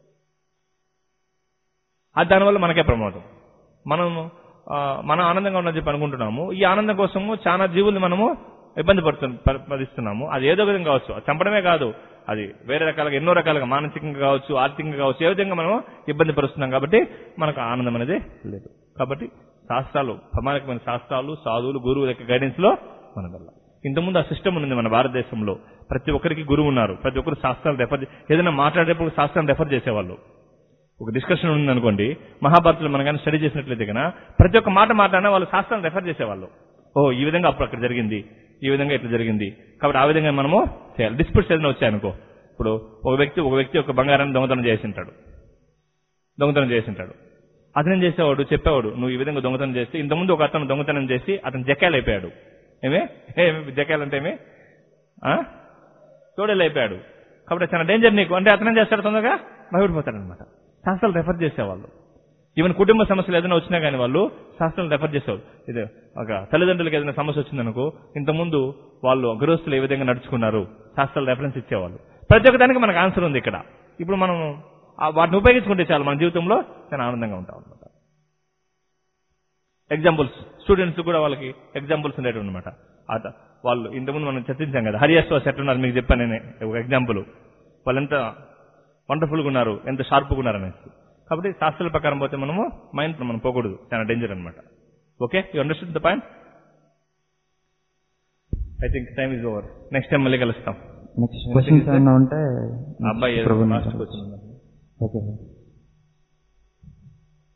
[SPEAKER 1] అది దానివల్ల మనకే ప్రమాదం మనము ఆ, మనం ఆనందంగా ఉందని చెప్పి అనుకుంటున్నాము ఈ ఆనందం కోసము చాలా జీవుల్ని మనము ఇబ్బంది పడుతు ప- పడిస్తున్నాము అది ఏదో విధంగా కావచ్చు అది చంపడమే కాదు అది వేరే రకాలుగా ఎన్నో రకాలుగా మానసికంగా కావచ్చు ఆర్థికంగా కావచ్చు ఏ విధంగా మనం ఇబ్బంది పరుస్తున్నాం కాబట్టి మనకు ఆనందం అనేది లేదు కాబట్టి శాస్త్రాలు ప్రమాణికమైన శాస్త్రాలు సాధువులు గురువుల యొక్క గైడెన్స్ లో మనం వెళ్ళాలి ఇంతకుముందు ఆ సిస్టమ్ ఉంది మన భారతదేశంలో ప్రతి ఒక్కరికి గురువు ఉన్నారు ప్రతి ఒక్కరు శాస్త్రాలు రెఫర్ ఏదైనా మాట్లాడేటప్పుడు శాస్త్రాన్ని రెఫర్ చేసేవాళ్ళు ఒక డిస్కషన్ ఉందనుకోండి మహాభారతంలో మనం కానీ స్టడీ చేసినట్లయితే కనుక ప్రతి ఒక్క మాట మాట్లాడినా వాళ్ళు శాస్త్రాన్ని రెఫర్ చేసేవాళ్ళు ఓ ఈ విధంగా అప్పుడు అక్కడ జరిగింది ఈ విధంగా ఇట్లా జరిగింది కాబట్టి ఆ విధంగా మనము చేయాలి డిస్ప్యూట్స్ ఏదైనా వచ్చాయనుకో ఇప్పుడు ఒక వ్యక్తి ఒక వ్యక్తి ఒక బంగారాన్ని దొంగతనం చేసింటాడు దొంగతనం చేసింటాడు అతను చేసేవాడు చెప్పేవాడు నువ్వు ఈ విధంగా దొంగతనం చేస్తే ఇంతకుముందు ఒక అతను దొంగతనం చేసి అతను జకాయలు అయిపోయాడు ఏమే ఏమి జకాయలు అంటే ఏమి ఆ? తోడేలు అయిపోయాడు కాబట్టి చాలా డేంజర్ నీకు అంటే అతను ఏం చేస్తాడు తొందరగా భయపడిపోతాడు అనమాట శాస్త్రాలు రెఫర్ చేసేవాళ్ళు ఈవెన్ కుటుంబ సమస్యలు ఏదైనా వచ్చినా కానీ వాళ్ళు శాస్త్రాలు రెఫర్ చేసేవాళ్ళు ఇది ఒక తల్లిదండ్రులకు ఏదైనా సమస్య వచ్చిందనుకో ఇంతకుముందు వాళ్ళు గృహస్థులు ఏ విధంగా నడుచుకున్నారు శాస్త్రాలు రెఫరెన్స్ ఇచ్చేవాళ్ళు ప్రతి ఒక్క దానికి మనకు ఆన్సర్ ఉంది ఇక్కడ ఇప్పుడు మనం ఆ వాటిని ఉపయోగించుకుంటే చాలు మన జీవితంలో చాలా ఆనందంగా ఉంటాం అనమాట ఎగ్జాంపుల్స్ స్టూడెంట్స్ కూడా వాళ్ళకి ఎగ్జాంపుల్స్ ఉండేవి అనమాట ఆట వాళ్ళు ఇంతకుముందు మనం చర్చించాం కదా హరియాశ్వాస్ ఎట్లున్నారు మీకు చెప్పాను నేనే ఒక ఎగ్జాంపుల్ వాళ్ళు ఎంత వండర్ఫుల్గా ఉన్నారు ఎంత షార్ప్గా ఉన్నారు అనేసి కాబట్టి శాస్త్రాల ప్రకారం పోతే మనము మైండ్ మనం పోకూడదు చాలా డేంజర్ అనమాట okay you understood the point I think time is over next time మళ్ళీ కలుస్తాం
[SPEAKER 2] నెక్స్ట్ క్వశ్చన్స్ ఏమైనా ఉంటే
[SPEAKER 1] ఆ అబ్బాయి
[SPEAKER 2] ప్రభుని
[SPEAKER 1] లాస్ట్ క్వశ్చన్
[SPEAKER 2] ఓకే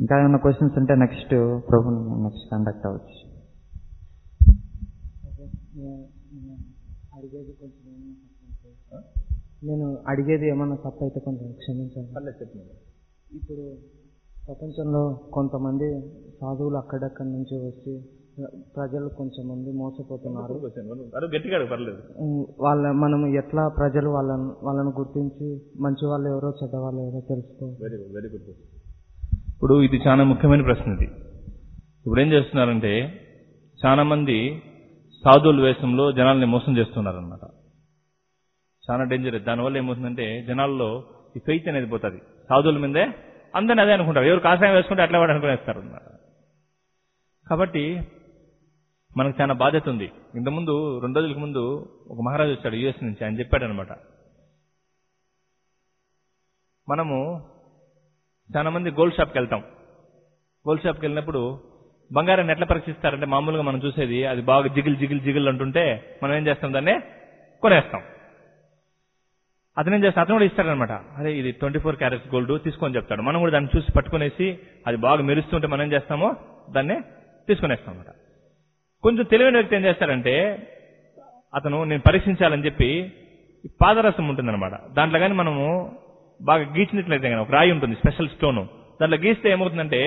[SPEAKER 2] ఇంకా ఏమైనా క్వశ్చన్స్ ఉంటే నెక్స్ట్ ప్రభు నెక్స్ట్ కండక్ట్ అవ్వచ్చు
[SPEAKER 7] అడిగేది కొంచెం నేను అడిగేది ఏమన్నా తప్పు అయితే కొంచెం క్షమించండి ఇప్పుడు ప్రపంచంలో కొంతమంది సాధువులు అక్కడక్కడి నుంచి వచ్చి ప్రజలు కొంచెం మంది మోసపోతున్నారు
[SPEAKER 1] అడుగు గట్టిగా అడుగు పర్లేదు
[SPEAKER 7] ఉమ్, వాళ్ళ మనం ఎట్లా ప్రజలు వాళ్ళను వాళ్ళను గుర్తించి మంచి వాళ్ళు ఎవరో చెడ్డ వాళ్ళు ఎవరో తెలుసుకో
[SPEAKER 1] వెరీ గుడ్ వెరీ గుడ్ ఇప్పుడు ఇది చాలా ముఖ్యమైన ప్రశ్న ఇది ఇప్పుడు ఏం చేస్తున్నారంటే చాలా మంది సాధువుల వేషంలో జనాల్ని మోసం చేస్తున్నారన్నమాట చాలా డేంజర్ దానివల్ల ఏమవుతుందంటే జనాల్లో ఈ ఫెయిత్ అనేది పోతుంది సాధువుల మీదే అందరిని అదే అనుకుంటారు ఎవరు కాషాయం వేసుకుంటే అట్లా వాడు అనుకునేస్తారు అన్నమాట కాబట్టి మనకు చాలా బాధ్యత ఉంది ఇంతకుముందు రెండు రోజులకు ముందు ఒక మహారాజు వచ్చాడు యుఎస్ నుంచి ఆయన చెప్పాడనమాట మనము చాలా మంది గోల్డ్ షాప్కి వెళ్తాం గోల్డ్ షాప్కి వెళ్ళినప్పుడు బంగారాన్ని ఎట్లా పరీక్షిస్తారంటే మామూలుగా మనం చూసేది అది బాగా జిగిల్ జిగిల్ జిగిల్ అంటుంటే మనం ఏం చేస్తాం దాన్ని కొనేస్తాం అతను ఏం చేస్తాడు అతను కూడా ఇస్తాడనమాట అరే ఇది ట్వంటీ ఫోర్ క్యారెట్స్ గోల్డ్ తీసుకొని చెప్తాడు మనం కూడా దాన్ని చూసి పట్టుకునేసి అది బాగా మెరుస్తుంటే మనం ఏం చేస్తామో దాన్ని తీసుకునేస్తాం అనమాట కొంచెం తెలివైన వ్యక్తి ఏం చేస్తాడంటే అతను నేను పరీక్షించాలని చెప్పి ఈ పాదరసం ఉంటుందన్నమాట దాంట్లో కానీ మనము బాగా గీచినట్లయితే కానీ ఒక రాయి ఉంటుంది స్పెషల్ స్టోన్ దాంట్లో గీస్తే ఏమవుతుందంటే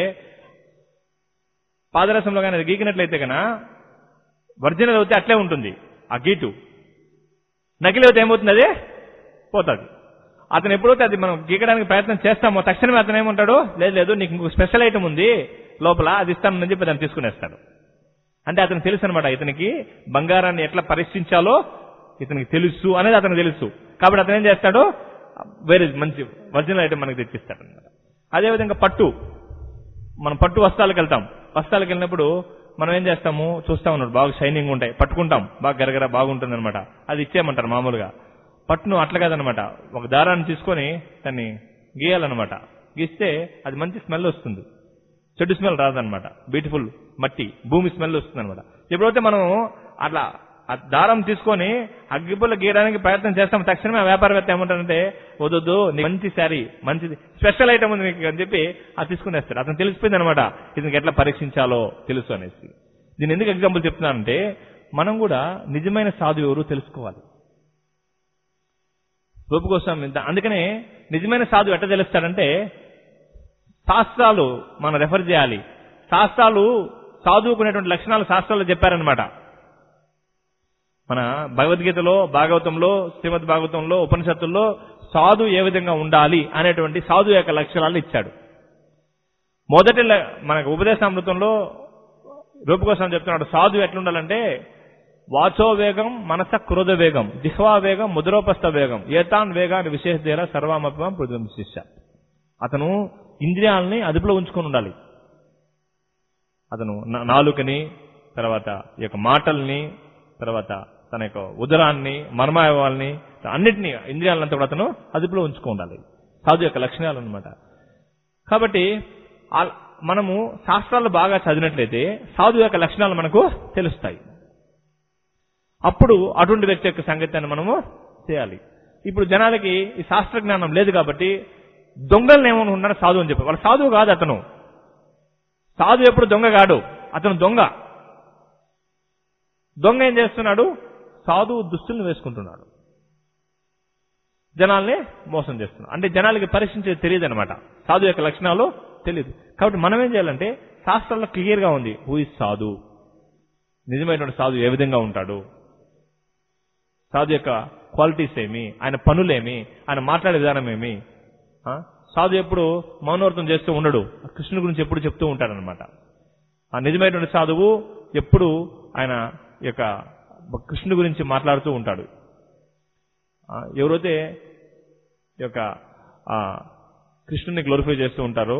[SPEAKER 1] పాదరసంలో కానీ అది గీకినట్లయితే కన్నా ఒరిజినల్ అవుతే అట్లే ఉంటుంది ఆ గీటు నకిలీ అవుతే ఏమవుతుంది అది పోతుంది అతను ఎప్పుడైతే అది మనం గీకడానికి ప్రయత్నం చేస్తామో తక్షణమే అతను ఏమంటాడు లేదు లేదు నీకు ఇంకొక స్పెషల్ ఐటమ్ ఉంది లోపల అది ఇస్తానని చెప్పి దాన్ని తీసుకునేస్తాడు అంటే అతనికి తెలుసు అనమాట ఇతనికి బంగారాన్ని ఎట్లా పరీక్షించాలో ఇతనికి తెలుసు అనేది అతనికి తెలుసు కాబట్టి అతను ఏం చేస్తాడు వేరే మంచి ఒరిజినల్ ఐటమ్ మనకి తెచ్చిస్తాడు అనమాట అదేవిధంగా పట్టు మనం పట్టు వస్త్రాలకు వెళ్తాం వస్త్రాలకు వెళ్ళినప్పుడు మనం ఏం చేస్తాము చూస్తా ఉన్నాడు బాగా షైనింగ్ ఉంటాయి పట్టుకుంటాం బాగా గరగర బాగుంటుంది అనమాట అది ఇచ్చేయమంటారు మామూలుగా పట్టును అట్లా కాదనమాట ఒక దారాన్ని తీసుకొని దాన్ని గీయాలన్నమాట గీస్తే అది మంచి స్మెల్ వస్తుంది చెడు స్మెల్ రాదనమాట బ్యూటిఫుల్ మట్టి భూమి స్మెల్ వస్తుంది అనమాట ఎప్పుడైతే మనం అట్లా ఆ దారం తీసుకొని అగ్గిపుల్ల గీయడానికి ప్రయత్నం చేస్తాం తక్షణమే ఆ వ్యాపారవేత్త ఏమంటాడంటే వదొద్దు నీకు మంచి శారీ మంచిది స్పెషల్ ఐటమ్ ఉంది నీకు అని చెప్పి అది తీసుకునేస్తాడు అతను తెలిసిపోయింది అనమాట ఇతనికి ఎట్లా పరీక్షించాలో తెలుసు అనేసి దీని ఎందుకు ఎగ్జాంపుల్ చెప్తున్నానంటే మనం కూడా నిజమైన సాధు ఎవరు తెలుసుకోవాలి రూపు కోసం ఇంత- అందుకనే నిజమైన సాధువు ఎట్లా తెలుస్తాడంటే శాస్త్రాలు మనం రెఫర్ చేయాలి శాస్త్రాలు సాధువుకునేటువంటి లక్షణాలు శాస్త్రాలు చెప్పారనమాట మన భగవద్గీతలో భాగవతంలో శ్రీమద్ భాగవతంలో ఉపనిషత్తుల్లో సాధు ఏ విధంగా ఉండాలి అనేటువంటి సాధు యొక్క లక్షణాలు ఇచ్చాడు మొదటి ల- మనకు ఉపదేశామృతంలో రూపకోసం చెప్తున్నాడు సాధు ఎట్లుండాలంటే వాచో వేగం మనస క్రోధ వేగం జిహ్వా వేగం ముద్రోపస్థ వేగం ఏతాన్ వేగాన్ని విశేష సర్వామపం శిష్య అతను ఇంద్రియాలని అదుపులో ఉంచుకొని ఉండాలి అతను నా- నాలుకని తర్వాత ఈ యొక్క మాటల్ని తర్వాత తన యొక్క ఉదరాన్ని మర్మాయవాల్ని అన్నిటినీ ఇంద్రియాలంతా కూడా అతను అదుపులో ఉంచుకో ఉండాలి సాధు యొక్క లక్షణాలు అనమాట కాబట్టి ఆ- మనము శాస్త్రాలు బాగా చదివినట్లయితే సాధు యొక్క లక్షణాలు మనకు తెలుస్తాయి అప్పుడు అటువంటి వ్యక్తి యొక్క సంగత్యాన్ని మనము చేయాలి ఇప్పుడు జనాలకి ఈ శాస్త్ర జ్ఞానం లేదు కాబట్టి దొంగలను ఏమని ఉన్నారు సాధువు అని చెప్పి వాళ్ళ సాధువు కాదు అతను సాధు ఎప్పుడు దొంగ కాడు అతను దొంగ దొంగ ఏం చేస్తున్నాడు సాధువు దుస్తుల్ని వేసుకుంటున్నాడు జనాల్ని మోసం చేస్తున్నాడు అంటే జనాలకి పరీక్షించేది తెలియదు అనమాట సాధు యొక్క లక్షణాలు తెలియదు కాబట్టి మనం ఏం చేయాలంటే శాస్త్రంలో క్లియర్ గా ఉంది హూ ఇస్ సాధు నిజమైనటువంటి సాధు ఏ విధంగా ఉంటాడు సాధు యొక్క క్వాలిటీస్ ఏమి ఆయన పనులేమి ఆయన మాట్లాడే విధానం ఏమి ఆ? సాధు ఎప్పుడు మౌనవర్తం చేస్తూ ఉండడు కృష్ణుని గురించి ఎప్పుడు చెప్తూ ఉంటాడనమాట ఆ నిజమైనటువంటి సాధువు ఎప్పుడు ఆయన యొక్క కృష్ణుని గురించి మాట్లాడుతూ ఉంటాడు ఆ, ఎవరైతే ఈ యొక్క ఆ, కృష్ణుని గ్లోరిఫై చేస్తూ ఉంటారో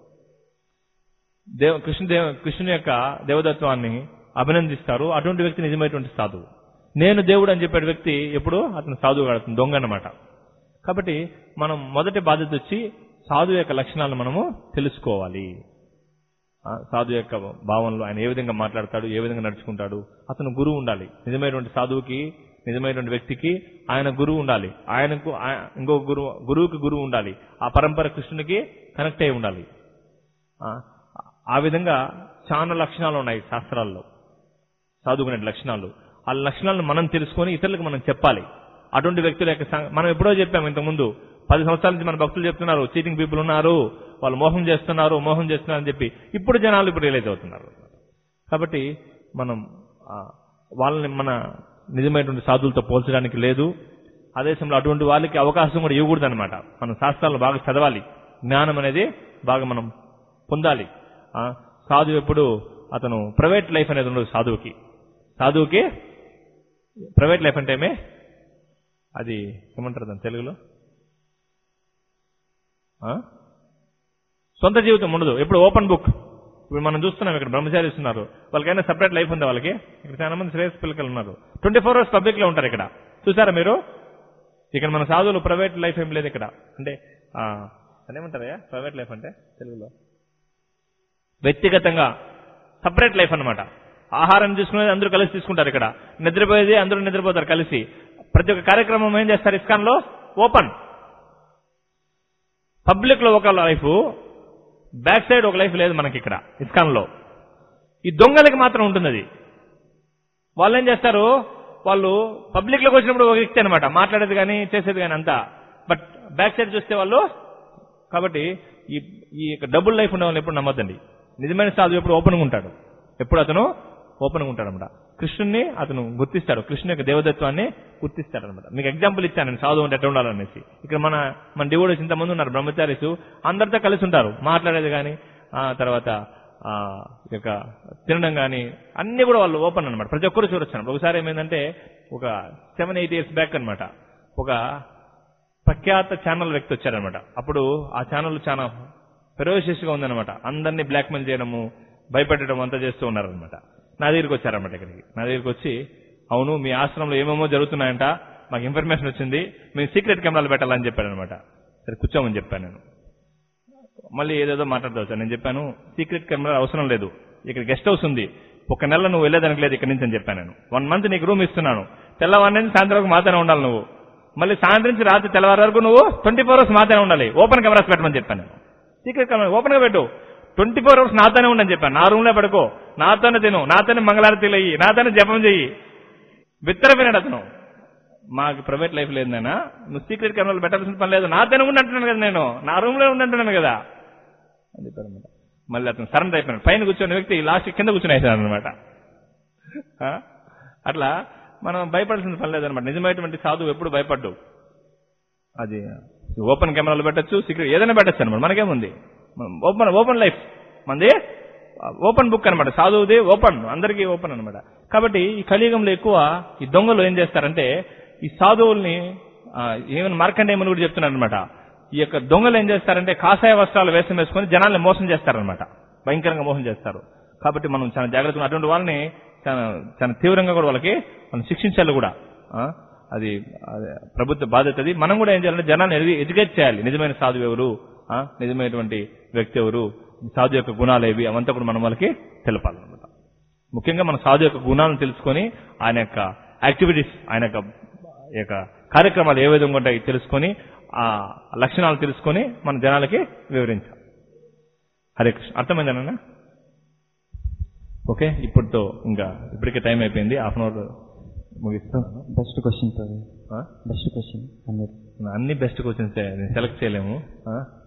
[SPEAKER 1] దేవ కృష్ణ దేవ కృష్ణుని యొక్క దేవదత్వాన్ని అభినందిస్తారు అటువంటి వ్యక్తి నిజమైనటువంటి సాధువు నేను దేవుడు అని చెప్పే వ్యక్తి ఎప్పుడు అతను సాధువు కాదు అతను దొంగ అన్నమాట కాబట్టి మనం మొదటి బాధ్యత వచ్చి సాధువు యొక్క లక్షణాలను మనము తెలుసుకోవాలి ఆ, సాధు యొక్క భావనలో ఆయన ఏ విధంగా మాట్లాడతాడు ఏ విధంగా నడుచుకుంటాడు అతను గురువు ఉండాలి నిజమైనటువంటి సాధువుకి నిజమైనటువంటి వ్యక్తికి ఆయన గురువు ఉండాలి ఆయనకు ఆ- ఇంకో గురువు గురువుకి గురువు ఉండాలి ఆ పరంపర కృష్ణునికి కనెక్ట్ అయి ఉండాలి ఆ, ఆ విధంగా చాలా లక్షణాలు ఉన్నాయి శాస్త్రాల్లో చదువుకునే లక్షణాలు ఆ లక్షణాలను మనం తెలుసుకొని ఇతరులకు మనం చెప్పాలి అటువంటి వ్యక్తుల యొక్క సంగ- మనం ఎప్పుడో చెప్పాము ఇంతకుముందు పది సంవత్సరాల నుంచి మన భక్తులు చెప్తున్నారు చీటింగ్ పీపుల్ ఉన్నారు వాళ్ళు మోహం చేస్తున్నారు మోహం చేస్తున్నారు అని చెప్పి ఇప్పుడు జనాలు ఇప్పుడు రియలైజ్ అవుతున్నారు కాబట్టి మనం ఆ, వాళ్ళని మన నిజమైనటువంటి సాధువులతో పోల్చడానికి లేదు అదే సమయంలో అటువంటి వాళ్ళకి అవకాశం కూడా ఇవ్వకూడదు అనమాట మనం శాస్త్రాలు బాగా చదవాలి జ్ఞానం అనేది బాగా మనం పొందాలి ఆ, సాధువు ఎప్పుడు అతను ప్రైవేట్ లైఫ్ అనేది ఉండదు సాధువుకి సాధువుకి ప్రైవేట్ లైఫ్ అంటే ఏమే అది ఏమంటారు దాని తెలుగులో ఆ? సొంత జీవితం ఉండదు ఎప్పుడు ఓపెన్ బుక్ ఇప్పుడు మనం చూస్తున్నాం ఇక్కడ బ్రహ్మచారి ఉన్నారు వాళ్ళకైనా సెపరేట్ లైఫ్ ఉంది వాళ్ళకి ఇక్కడ చాలా మంది శ్రేయస్ పిల్లకలు ఉన్నారు ట్వంటీ ఫోర్ అవర్స్ పబ్లిక్ లో ఉంటారు ఇక్కడ చూసారా మీరు ఇక్కడ మన సాధువులు ప్రైవేట్ లైఫ్ ఏం లేదు ఇక్కడ అంటే ఆ, అదేమంటారా ప్రైవేట్ లైఫ్ అంటే తెలుగులో వ్యక్తిగతంగా సపరేట్ లైఫ్ అన్నమాట ఆహారం తీసుకునేది అందరూ కలిసి తీసుకుంటారు ఇక్కడ నిద్రపోయేది అందరూ నిద్రపోతారు కలిసి ప్రతి ఒక్క కార్యక్రమం ఏం చేస్తారు ఇస్కాన్ లో ఓపెన్ పబ్లిక్ లో ఒక లైఫ్ బ్యాక్ సైడ్ ఒక లైఫ్ లేదు మనకి ఇక్కడ ఇస్కాన్ లో ఈ దొంగలకి మాత్రం ఉంటుంది అది వాళ్ళు ఏం చేస్తారు వాళ్ళు పబ్లిక్ లోకి వచ్చినప్పుడు ఒక వ్యక్తి అనమాట మాట్లాడేది కానీ చేసేది కానీ అంతా బట్ బ్యాక్ సైడ్ చూస్తే వాళ్ళు కాబట్టి ఈ ఈ యొక్క డబుల్ లైఫ్ ఉన్న వాళ్ళు ఎప్పుడు నమ్మద్దండి నిజమైన సాధువు ఎప్పుడు ఓపెన్గా ఉంటాడు ఎప్పుడు అతను ఓపెన్గా ఉంటాడు అనమాట కృష్ణుని అతను గుర్తిస్తాడు కృష్ణుని యొక్క దేవదత్వాన్ని గుర్తిస్తాడు అనమాట మీకు ఎగ్జాంపుల్ ఇచ్చాను నేను సాధువు అంటే ఎట్లా ఉండాలనేసి ఇక్కడ మన మన డివోడీస్ ఇంతమంది ఉన్నారు బ్రహ్మచారీస్ అందరితో కలిసి ఉంటారు మాట్లాడేది కానీ ఆ తర్వాత ఆ ఈ యొక్క తినడం కానీ అన్ని కూడా వాళ్ళు ఓపెన్ అనమాట ప్రతి ఒక్కరు చూడొచ్చు ఒకసారి ఏమైందంటే ఒక సెవెన్ ఎయిట్ ఇయర్స్ బ్యాక్ అన్నమాట ఒక ప్రఖ్యాత ఛానల్ వ్యక్తి వచ్చారనమాట అప్పుడు ఆ ఛానల్ చాలా ఫెరోషియస్ గా ఉందన్నమాట అందరినీ బ్లాక్మెయిల్ చేయడము భయపెట్టడం అంతా చేస్తూ ఉన్నారనమాట నా దగ్గరికి వచ్చారనమాట ఇక్కడికి నా దగ్గరికి వచ్చి అవును మీ ఆశ్రమంలో ఏమేమో జరుగుతున్నాయంట మాకు ఇన్ఫర్మేషన్ వచ్చింది మేము సీక్రెట్ కెమెరాలు పెట్టాలని చెప్పారనమాట సరే కూర్చోమని చెప్పాను నేను మళ్ళీ ఏదేదో మాట్లాడతావు సార్ నేను చెప్పాను సీక్రెట్ కెమెరా అవసరం లేదు ఇక్కడ గెస్ట్ హౌస్ ఉంది ఒక నెల నువ్వు వెళ్ళేదానికి లేదు ఇక్కడి నుంచి అని చెప్పాను నేను వన్ మంత్ నీకు రూమ్ ఇస్తున్నాను తెల్లవారి నుంచి సాయంత్రం వరకు మాత్రమే ఉండాలి నువ్వు మళ్ళీ సాయంత్రం నుంచి రాత్రి తెల్లవారి వరకు నువ్వు ట్వంటీ ఫోర్ అవర్స్ మాత్రమే ఉండాలి ఓపెన్ కెమెరాస్ పెట్టమని చెప్పాను నేను సీక్రెట్ కెమెరా ఓపెన్ గా పెట్టు ట్వంటీ ఫోర్ అవర్స్ నాతోనే ఉండని చెప్పాను నా రూమ్ లో పడుకో నాతోనే తిను నాతోనే మంగళారతిలు అయ్యి నాతోనే జపం చెయ్యి విత్తరపోయినాడు అతను మాకు ప్రైవేట్ లైఫ్ లేదు నాయనా నువ్వు సీక్రెట్ కెమెరాలు పెట్టాల్సిన పని లేదు నాతోనే ఉండి అంటున్నాను కదా నేను నా రూమ్ లో ఉండి అంటున్నాను కదా అని చెప్పారనమాట మళ్ళీ అతను సరెండర్ అయిపోయినాడు పైన కూర్చున్న వ్యక్తి లాస్ట్ కింద కూర్చుని అయిపోయాడు అనమాట అట్లా మనం భయపడాల్సిన పని లేదనమాట నిజమైనటువంటి సాధువు ఎప్పుడు భయపడ్డు అది ఓపెన్ కెమెరాలు పెట్టచ్చు సీక్రెట్ ఏదైనా పెట్టచ్చు అనమాట మనకేముంది ఓపెన్ ఓపెన్ లైఫ్ మంది ఓపెన్ బుక్ అనమాట సాధువుది ఓపెన్ అందరికీ ఓపెన్ అనమాట కాబట్టి ఈ కలియుగంలో ఎక్కువ ఈ దొంగలు ఏం చేస్తారంటే ఈ సాధువుల్ని ఆ, ఏమైనా మార్కండేయమని కూడా చెప్తున్నారు అనమాట ఈ యొక్క దొంగలు ఏం చేస్తారంటే కాషాయ వస్త్రాలు వేషం వేసుకొని జనాల్ని మోసం చేస్తారనమాట భయంకరంగా మోసం చేస్తారు కాబట్టి మనం చాలా జాగ్రత్తగా అటువంటి వాళ్ళని చాలా చాలా తీవ్రంగా కూడా వాళ్ళకి మనం శిక్షించాలి కూడా ఆ, అది అది ప్రభుత్వ బాధ్యత అది మనం కూడా ఏం చేయాలంటే జనాన్ని ఎడ్యుకేట్ చేయాలి నిజమైన సాధువు ఎవరు ఆ, నిజమైనటువంటి వ్యక్తి ఎవరు సాధు యొక్క గుణాలు ఏవి అవంతా కూడా మనం వాళ్ళకి తెలపాలన్నమాట ముఖ్యంగా మన సాధు యొక్క గుణాలను తెలుసుకొని ఆయన యొక్క యాక్టివిటీస్ ఆయన యొక్క ఈ యొక్క కార్యక్రమాలు ఏ విధంగా ఉంటాయి తెలుసుకొని ఆ లక్షణాలు తెలుసుకొని మన జనాలకి వివరించాలి హరే కృష్ణ అర్థమైందన్న ఓకే ఇప్పటితో ఇంకా ఇప్పటికే టైం అయిపోయింది హాఫ్ అన్ అవర్ ముగిస్తాను
[SPEAKER 2] బెస్ట్ క్వశ్చన్ సార్
[SPEAKER 1] ఆ?
[SPEAKER 2] బెస్ట్ క్వశ్చన్ అన్నారు
[SPEAKER 1] అన్ని బెస్ట్ క్వశ్చన్స్ సెలెక్ట్ చేయలేము ఆ?